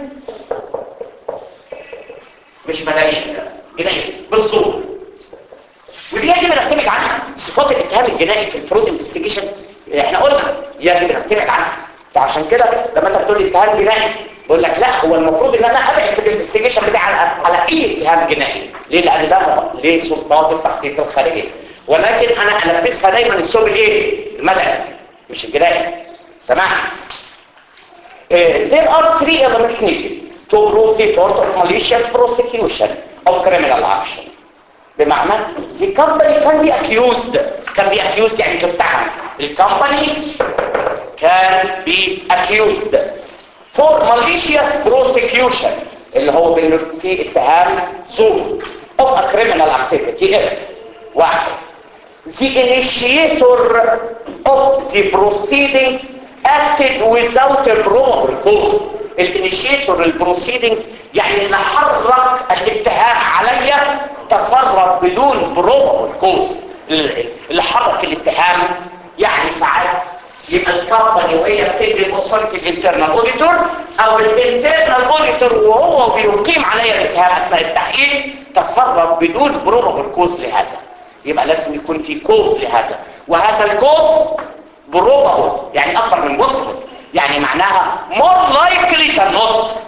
مش ملايين جنائيا بالظلم ودي يجب ان نعتمد عنها صفات الاتهام الجنائي في الفرود انفستيجيشن احنا قلنا يجب ان نعتمد عنها فعشان كده لما انت بتقول لي اتهام جنائي بقول لك لا هو المفروض ان انا ابعد في الانفستيجيشن بتاعي على, على اي اتهام جنائي ليه لان ده ليه سلطات التحقيق الخارجي ولكن انا البسها دايما الثوب الايه المدني مش الجنائي تمام there are three elements needed to prove the tort of malicious prosecution of criminal action بمعنى the company can be accused can be accused يعني تتهم الكمباني can be accused for malicious prosecution اللي هو في اتهام زور of a criminal activity if واحد the initiator of the proceedings acted without a probable cause الانيشيتور البروسيدنجز يعني اللي حرك الاتهام عليا تصرف بدون probable cause اللي حرك الاتهام يعني ساعات يبقى الكمباني وهي بتجري بصرة الانترنال اوديتور او الانترنال اوديتور وهو بيقيم عليا الاتهام اثناء التحقيق تصرف بدون probable cause لهذا يبقى لازم يكون في كوز لهذا وهذا الكوز بروبابل يعني اكبر من بوسبل يعني معناها more likely than not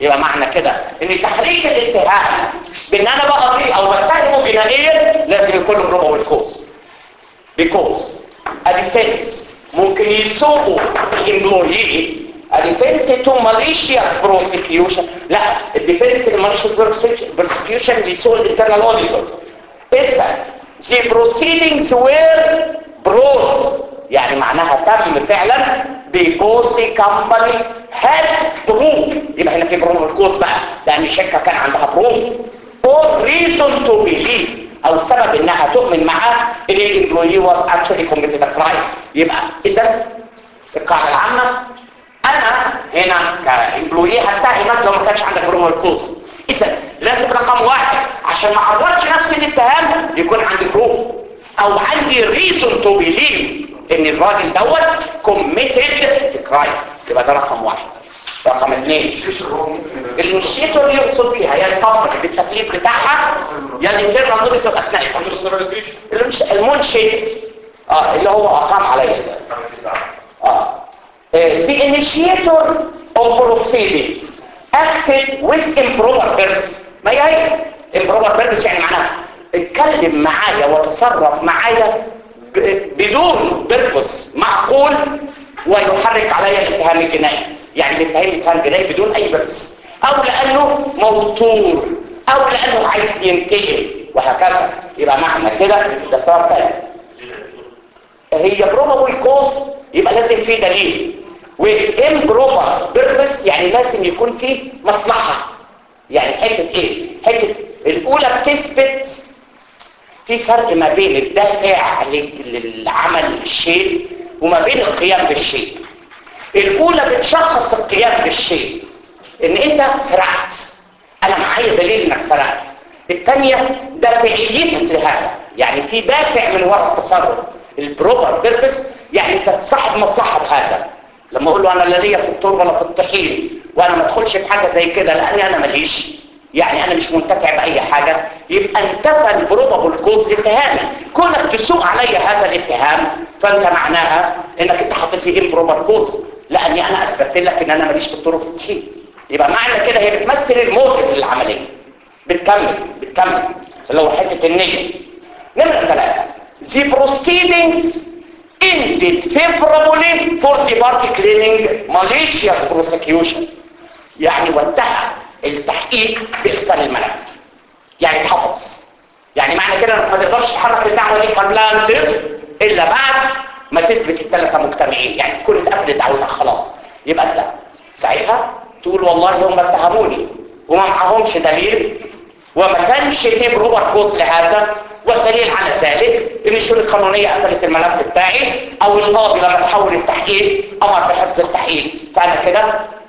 يبقى معنى كده ان تحريك الاتهام بان انا بقضي او بتهمه جنائيا لازم يكون له probable cause because a defense ممكن يسوقوا employee a defense to malicious prosecution لا الديفنس malicious prosecution اللي يسوق الانترنال auditor is that the proceedings were brought يعني معناها تم فعلا because the company had proof يبقى هنا في probable cause بقى لان الشركه كان عندها proof or reason to believe او سبب انها تؤمن معاه ان الامبلوي was actually committed a crime يبقى اذا القاعده العامه انا هنا كامبلوي هتهمك لو ما كانش عندك برومال كوز اذا لازم رقم واحد عشان ما اعرضش نفسي للاتهام يكون عندي بروف او عندي ريزون تو بيليف ان الراجل دوت كوميتد كرايم يبقى ده رقم واحد رقم اثنين الانشيتور يقصد بيها يا الكومباني بالتكليف بتاعها يا الانترنال اوديتور اثناء التكليف المنش- المنشئ اه اللي هو اقام عليا ده اه Uh, the initiator of proceedings acted with improper purpose ما هي هي improper purpose يعني معناها اتكلم معايا وتصرف معايا ب- بدون purpose معقول ويحرك عليا الاتهام الجنائي يعني الاتهام الاتهام الجنائي بدون اي purpose او لانه موتور او لانه عايز ينتقم وهكذا يبقى معنى كده ده صار تاني هي probable cause يبقى لازم في دليل والimproper purpose يعني لازم يكون في مصلحة يعني حتة ايه حتة الاولى بتثبت في فرق ما بين الدافع لل- للعمل الشيء وما بين القيام بالشيء الاولى بتشخص القيام بالشيء ان انت سرقت انا معايا دليل انك سرقت الثانيه دافعيتك لهذا يعني في دافع من وراء التصرف البروبر بيربس يعني انت صاحب مصلحه بهذا لما اقول له انا لا ليا في التربه ولا في الطحين وانا ما ادخلش في حاجه زي كده لاني انا ماليش يعني انا مش منتفع باي حاجه يبقى انتفى البروبابل كوز لاتهامي كونك تسوق علي هذا الاتهام فانت معناها انك انت حاطط لي امبروبر كوز لاني انا اثبتت لك ان انا ماليش في الطرق في الطحين يبقى معنى كده هي بتمثل الموتيف للعمليه بتكمل بتكمل اللي هو حته النيه نمره ثلاثه the proceedings ended favorably for the party claiming malicious prosecution يعني وانتهى التحقيق بإقفال الملف يعني اتحفظ يعني معنى كده انك ما تقدرش تحرك الدعوه دي قبل ان تقف الا بعد ما تثبت الثلاثه مجتمعين يعني تكون اتقفلت دعوتك خلاص يبقى انت ساعتها تقول والله هم اتهموني وما معهمش دليل وما كانش فيه بروبر كوز لهذا والدليل على ذلك ان الشؤون القانونيه قفلت الملف بتاعي او القاضي لما تحول التحقيق امر بحفظ التحقيق فانا كده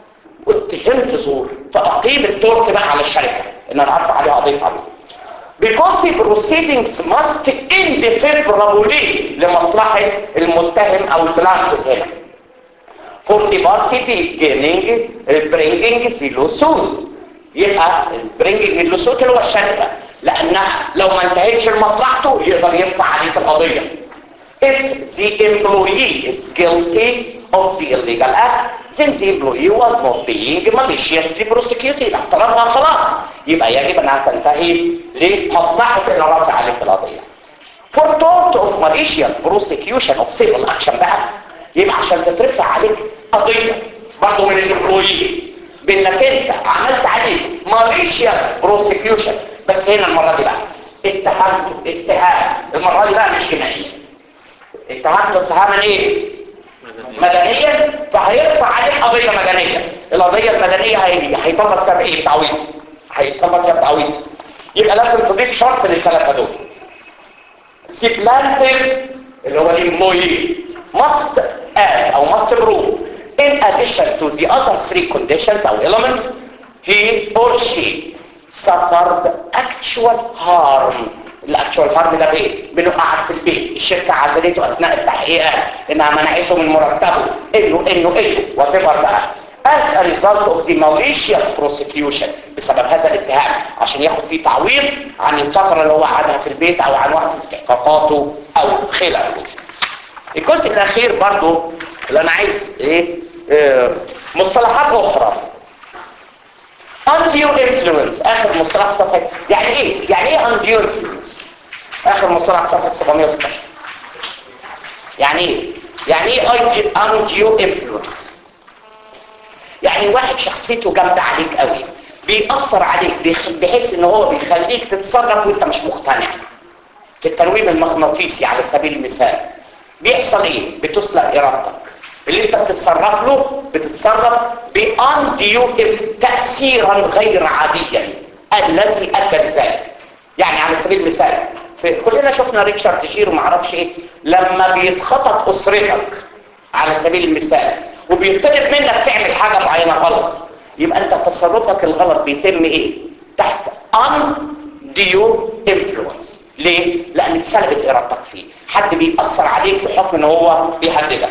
اتهمت زور فاقيم التورت بقى على الشركه ان انا ارفع عليها قضيه عبيط because the proceedings must end favorably لمصلحه المتهم او البلانت هنا for the party beginning bringing the lawsuit يبقى bringing the lawsuit اللي هو الشركه لانها لو ما انتهتش لمصلحته يقدر يرفع عليك القضيه if the employee is guilty of the illegal act then the employee was not being maliciously prosecuted اعترفها خلاص يبقى يجب انها تنتهي لمصلحة اللي رفع عليك القضية for tort of malicious prosecution of civil action بقى يبقى عشان تترفع عليك قضية برضه من الامبلويي بانك انت عملت عليه malicious prosecution بس هنا المرة دي بقى اتهمته اتهام المرة دي بقى مش جنائية اتهمته اتهاما ايه مدنيا فهيرفع عليه قضيه مدنيه القضيه المدنيه هي- هيطلب فيها بايه بتعويض هيطلب فيها بتعويض يبقى لازم تضيف شرط للثلاثه دول سيبلانتيف اللي هو الامبلوي must add او must prove in addition to the other three conditions او elements he or she suffered actual harm الاكتشوال هارم ده بايه؟ بانه قعد في البيت الشركه عزلته اثناء التحقيقات انها منعته من مرتبه انه انه انه وات بقى as a result of the malicious prosecution بسبب هذا الاتهام عشان ياخد فيه تعويض عن الفتره اللي هو قعدها في البيت او عن وقت استحقاقاته او خلافه الجزء الاخير برضو اللي انا عايز ايه آه، مصطلحات اخرى undue influence اخر مصطلح في صفحه يعني ايه يعني ايه undue influence اخر مصطلح في صفحه 716 يعني ايه يعني ايه undue influence يعني واحد شخصيته جامده عليك قوي بيأثر عليك بيخ- بحيث ان هو بيخليك تتصرف وانت مش مقتنع في التنويم المغناطيسي على سبيل المثال بيحصل ايه بتسلق ارادتك اللي انت بتتصرف له بتتصرف بانديو تأثيرا غير عاديا الذي ادى لذلك يعني على سبيل المثال في كلنا شفنا ريتشارد جير وما اعرفش ايه لما بيتخطط اسرتك على سبيل المثال وبيطلب منك تعمل حاجه معينه غلط يبقى انت تصرفك الغلط بيتم ايه تحت undue influence ليه لان اتسلبت ارادتك فيه حد بيأثر عليك بحكم ان هو بيهددك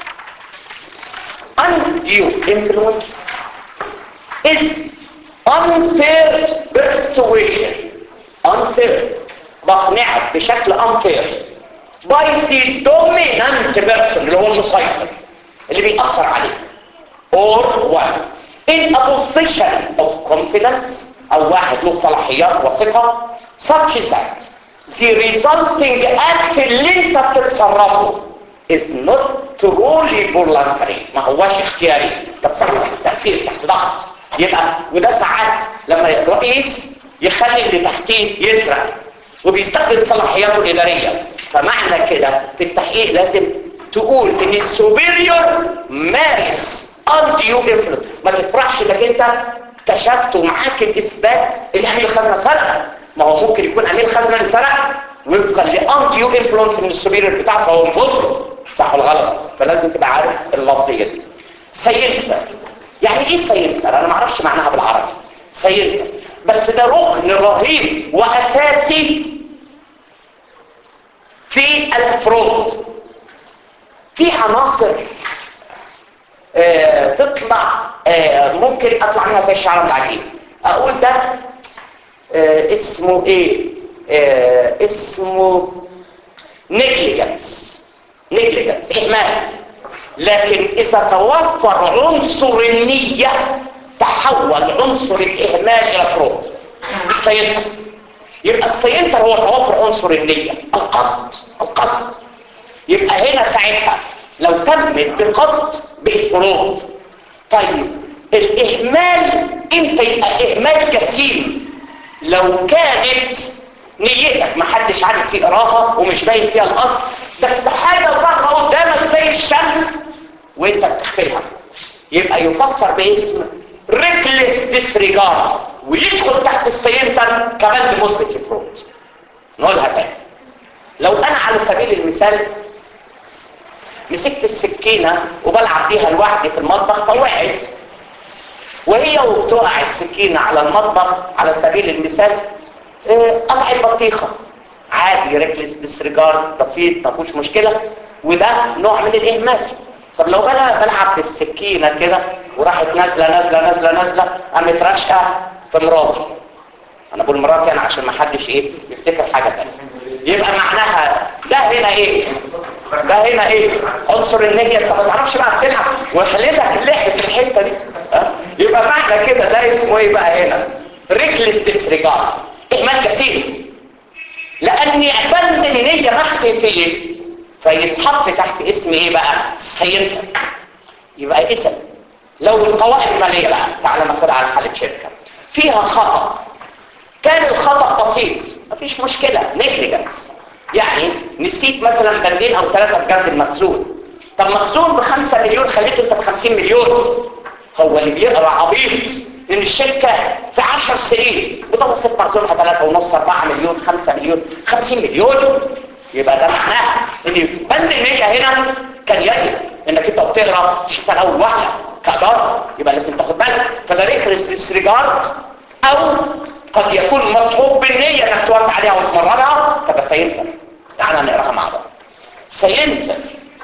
undue influence is unfair persuasion unfair بقنعك بشكل unfair by the dominant person اللي هو المسيطر اللي بيأثر عليك or one in a position of confidence او واحد له صلاحيات وثقة such that the resulting act اللي انت بتتصرفه is not truly voluntary ما هواش اختياري تتصرف تحت تأثير تحت ضغط يبقى وده ساعات لما الرئيس يخلي اللي تحتيه يسرق وبيستخدم صلاحياته الإدارية فمعنى كده في التحقيق لازم تقول ان السوبريور مارس undue influence ما تفرحش انك انت اكتشفت ومعاك الاثبات ان امير الخزنه سرق ما هو ممكن يكون امير الخزنه اللي سرق وفقا لانديو انفلونس من السوبريور بتاعه فهو مضر صح ولا غلط فلازم تبقى عارف اللفظيه دي سينتر يعني ايه سينتر انا ما اعرفش معناها بالعربي سينتر بس ده ركن رهيب واساسي في الفروض في عناصر آه تطلع آه ممكن اطلع منها زي الشعر العجيب اقول ده آه اسمه ايه آه اسمه نيجليجنس نيجليجنس اهمال لكن اذا توفر عنصر النية تحول عنصر الاهمال الى فروض السينتر يبقى السينتر هو توفر عنصر النية القصد القصد يبقى هنا ساعتها لو تمت بقصد بقت فروض طيب الاهمال امتى يبقى اهمال جسيم لو كانت نيتك محدش عارف في قراها ومش باين فيها القصد بس حاجه ظاهره قدامك زي الشمس وانت بتخفلها يبقى يفسر باسم ريكلس ديسريجارد ويدخل تحت السينتر كمان بمثبت الفروض نقولها تاني لو انا على سبيل المثال مسكت السكينة وبلعب بيها لوحدي في المطبخ فوقعت وهي وبتقع السكينة على المطبخ على سبيل المثال اه قطعت بطيخة عادي ريكلس ديسريجارد بسيط ما فيهوش مشكلة وده نوع من الإهمال طب لو انا بلعب بالسكينة كده وراحت نازلة نازلة نازلة نازلة قامت راشقة في مراتي انا بقول مراتي انا عشان ما حدش ايه يفتكر حاجة تانية يبقى معناها ده هنا ايه ده هنا ايه عنصر النية انت ما تعرفش بقى تلعب وخليتك اللعب في الحتة دي أه؟ يبقى معنى كده ده اسمه ايه بقى هنا ريكلس ديسريجارد اهمال جسيم لاني بند النية مخفي فيه فيتحط تحت اسم ايه بقى سينتر يبقى اسم لو القوائم المالية بقى تعالى ناخدها على حالة شركة فيها خطأ كان الخطأ بسيط مفيش مشكلة نيجليجنس يعني نسيت مثلا بندين او ثلاثة في جنب المخزون طب مخزون بخمسة مليون خليته انت بخمسين مليون هو اللي بيقرا عبيط ان الشركة في عشر سنين بتوسط مخزونها ثلاثة ونص اربعة مليون خمسة مليون خمسين مليون يبقى ده معناها ان بند النية هنا كان يجب انك انت بتقرا تشتغل اول واحدة كإدارة يبقى لازم تاخد بالك فده ريكرس ديسريجارد او قد يكون مطلوب بالنية انك توافق عليها وتمررها فده سينتر تعالى نقراها مع بعض سينتر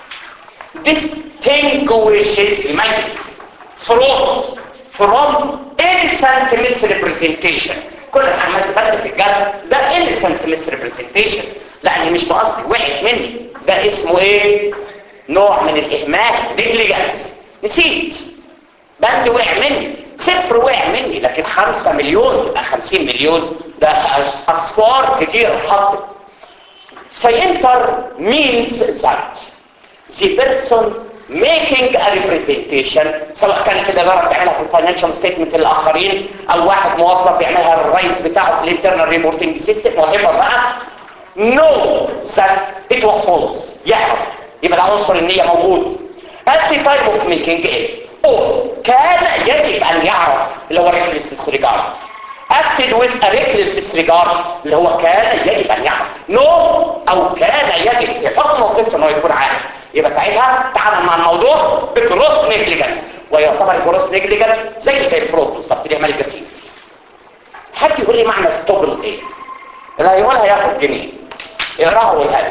distinguishes يميز fraud from innocent misrepresentation كل اللي عمال تبدل في الجد ده innocent misrepresentation لاني مش بقصدي وقعت مني ده اسمه ايه نوع من الاهمال negligence نسيت بند وقع مني سبت صفر وقع مني لكن خمسة مليون يبقى خمسين مليون ده أص- اصفار كتير حطت Scienter means that the person making a representation سواء كان كده جرب تعملها في الفاينانشال ستيتمنت للاخرين او واحد موظف يعملها للرئيس بتاعه في الانترنال ريبورتنج سيستم وهيبقى بقى know that it was false يعرف يبقى ده عنصر النية موجود at the time of making it or كان يجب ان يعرف اللي هو reckless disregard acted with a reckless disregard اللي هو كان يجب ان يعرف no او كان يجب في حكم وظيفته انه يكون عارف يبقى ساعتها تعامل مع الموضوع بجروس نيجليجنس ويعتبر الجروس نيجليجنس زيه زي الفروض بالظبط دي عمل الجسيم حد يقول لي معنى ستوبل ايه اللي هيقولها ياخد جنيه يقراها ويقلب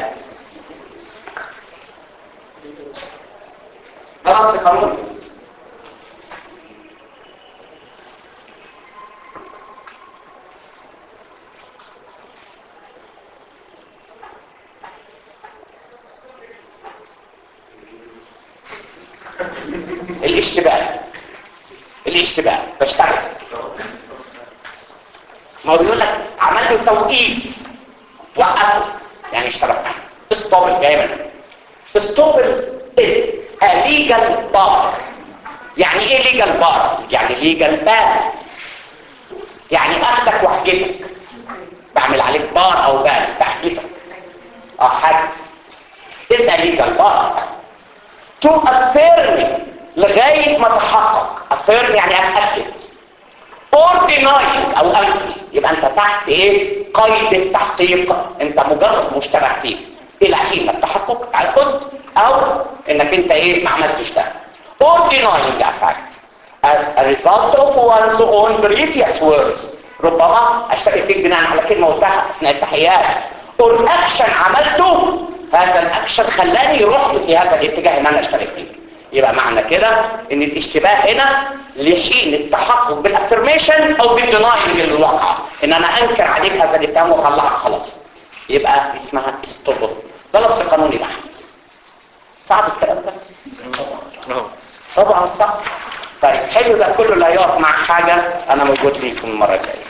خلاص قانون الاشتباه الاشتباه بشتغل ما هو بيقول لك عمل له توقيف وقفه يعني اشتغل استوبل جاي منه استوبل is a legal bar يعني ايه legal bar يعني legal ban يعني اخدك واحجزك بعمل عليك بار او بان بحجزك اه حجز is a legal bar to affirm لغاية ما تحقق affirm يعني اتأكد or denying او انفي يبقى انت تحت ايه قيد التحقيق انت مجرد مشتبه فيه الى حين التحقق تعاقد او انك انت ايه ما عملتش ده or denying a fact a result of one's own previous words ربما اشتكي فيك بناء على كلمة قلتها اثناء التحيات or action عملته هذا الاكشن خلاني رحت في هذا الاتجاه ان انا اشترك فيك يبقى معنى كده ان الاشتباه هنا لحين التحقق بالافرميشن او بالديناينج للواقع ان انا انكر عليك هذا الاتهام واطلعك خلاص يبقى اسمها استوبل ده لفظ قانوني بحت صعب الكلام ده طبعا صعب طيب حلو ده كله لا يقف مع حاجه انا موجود ليكم المره الجايه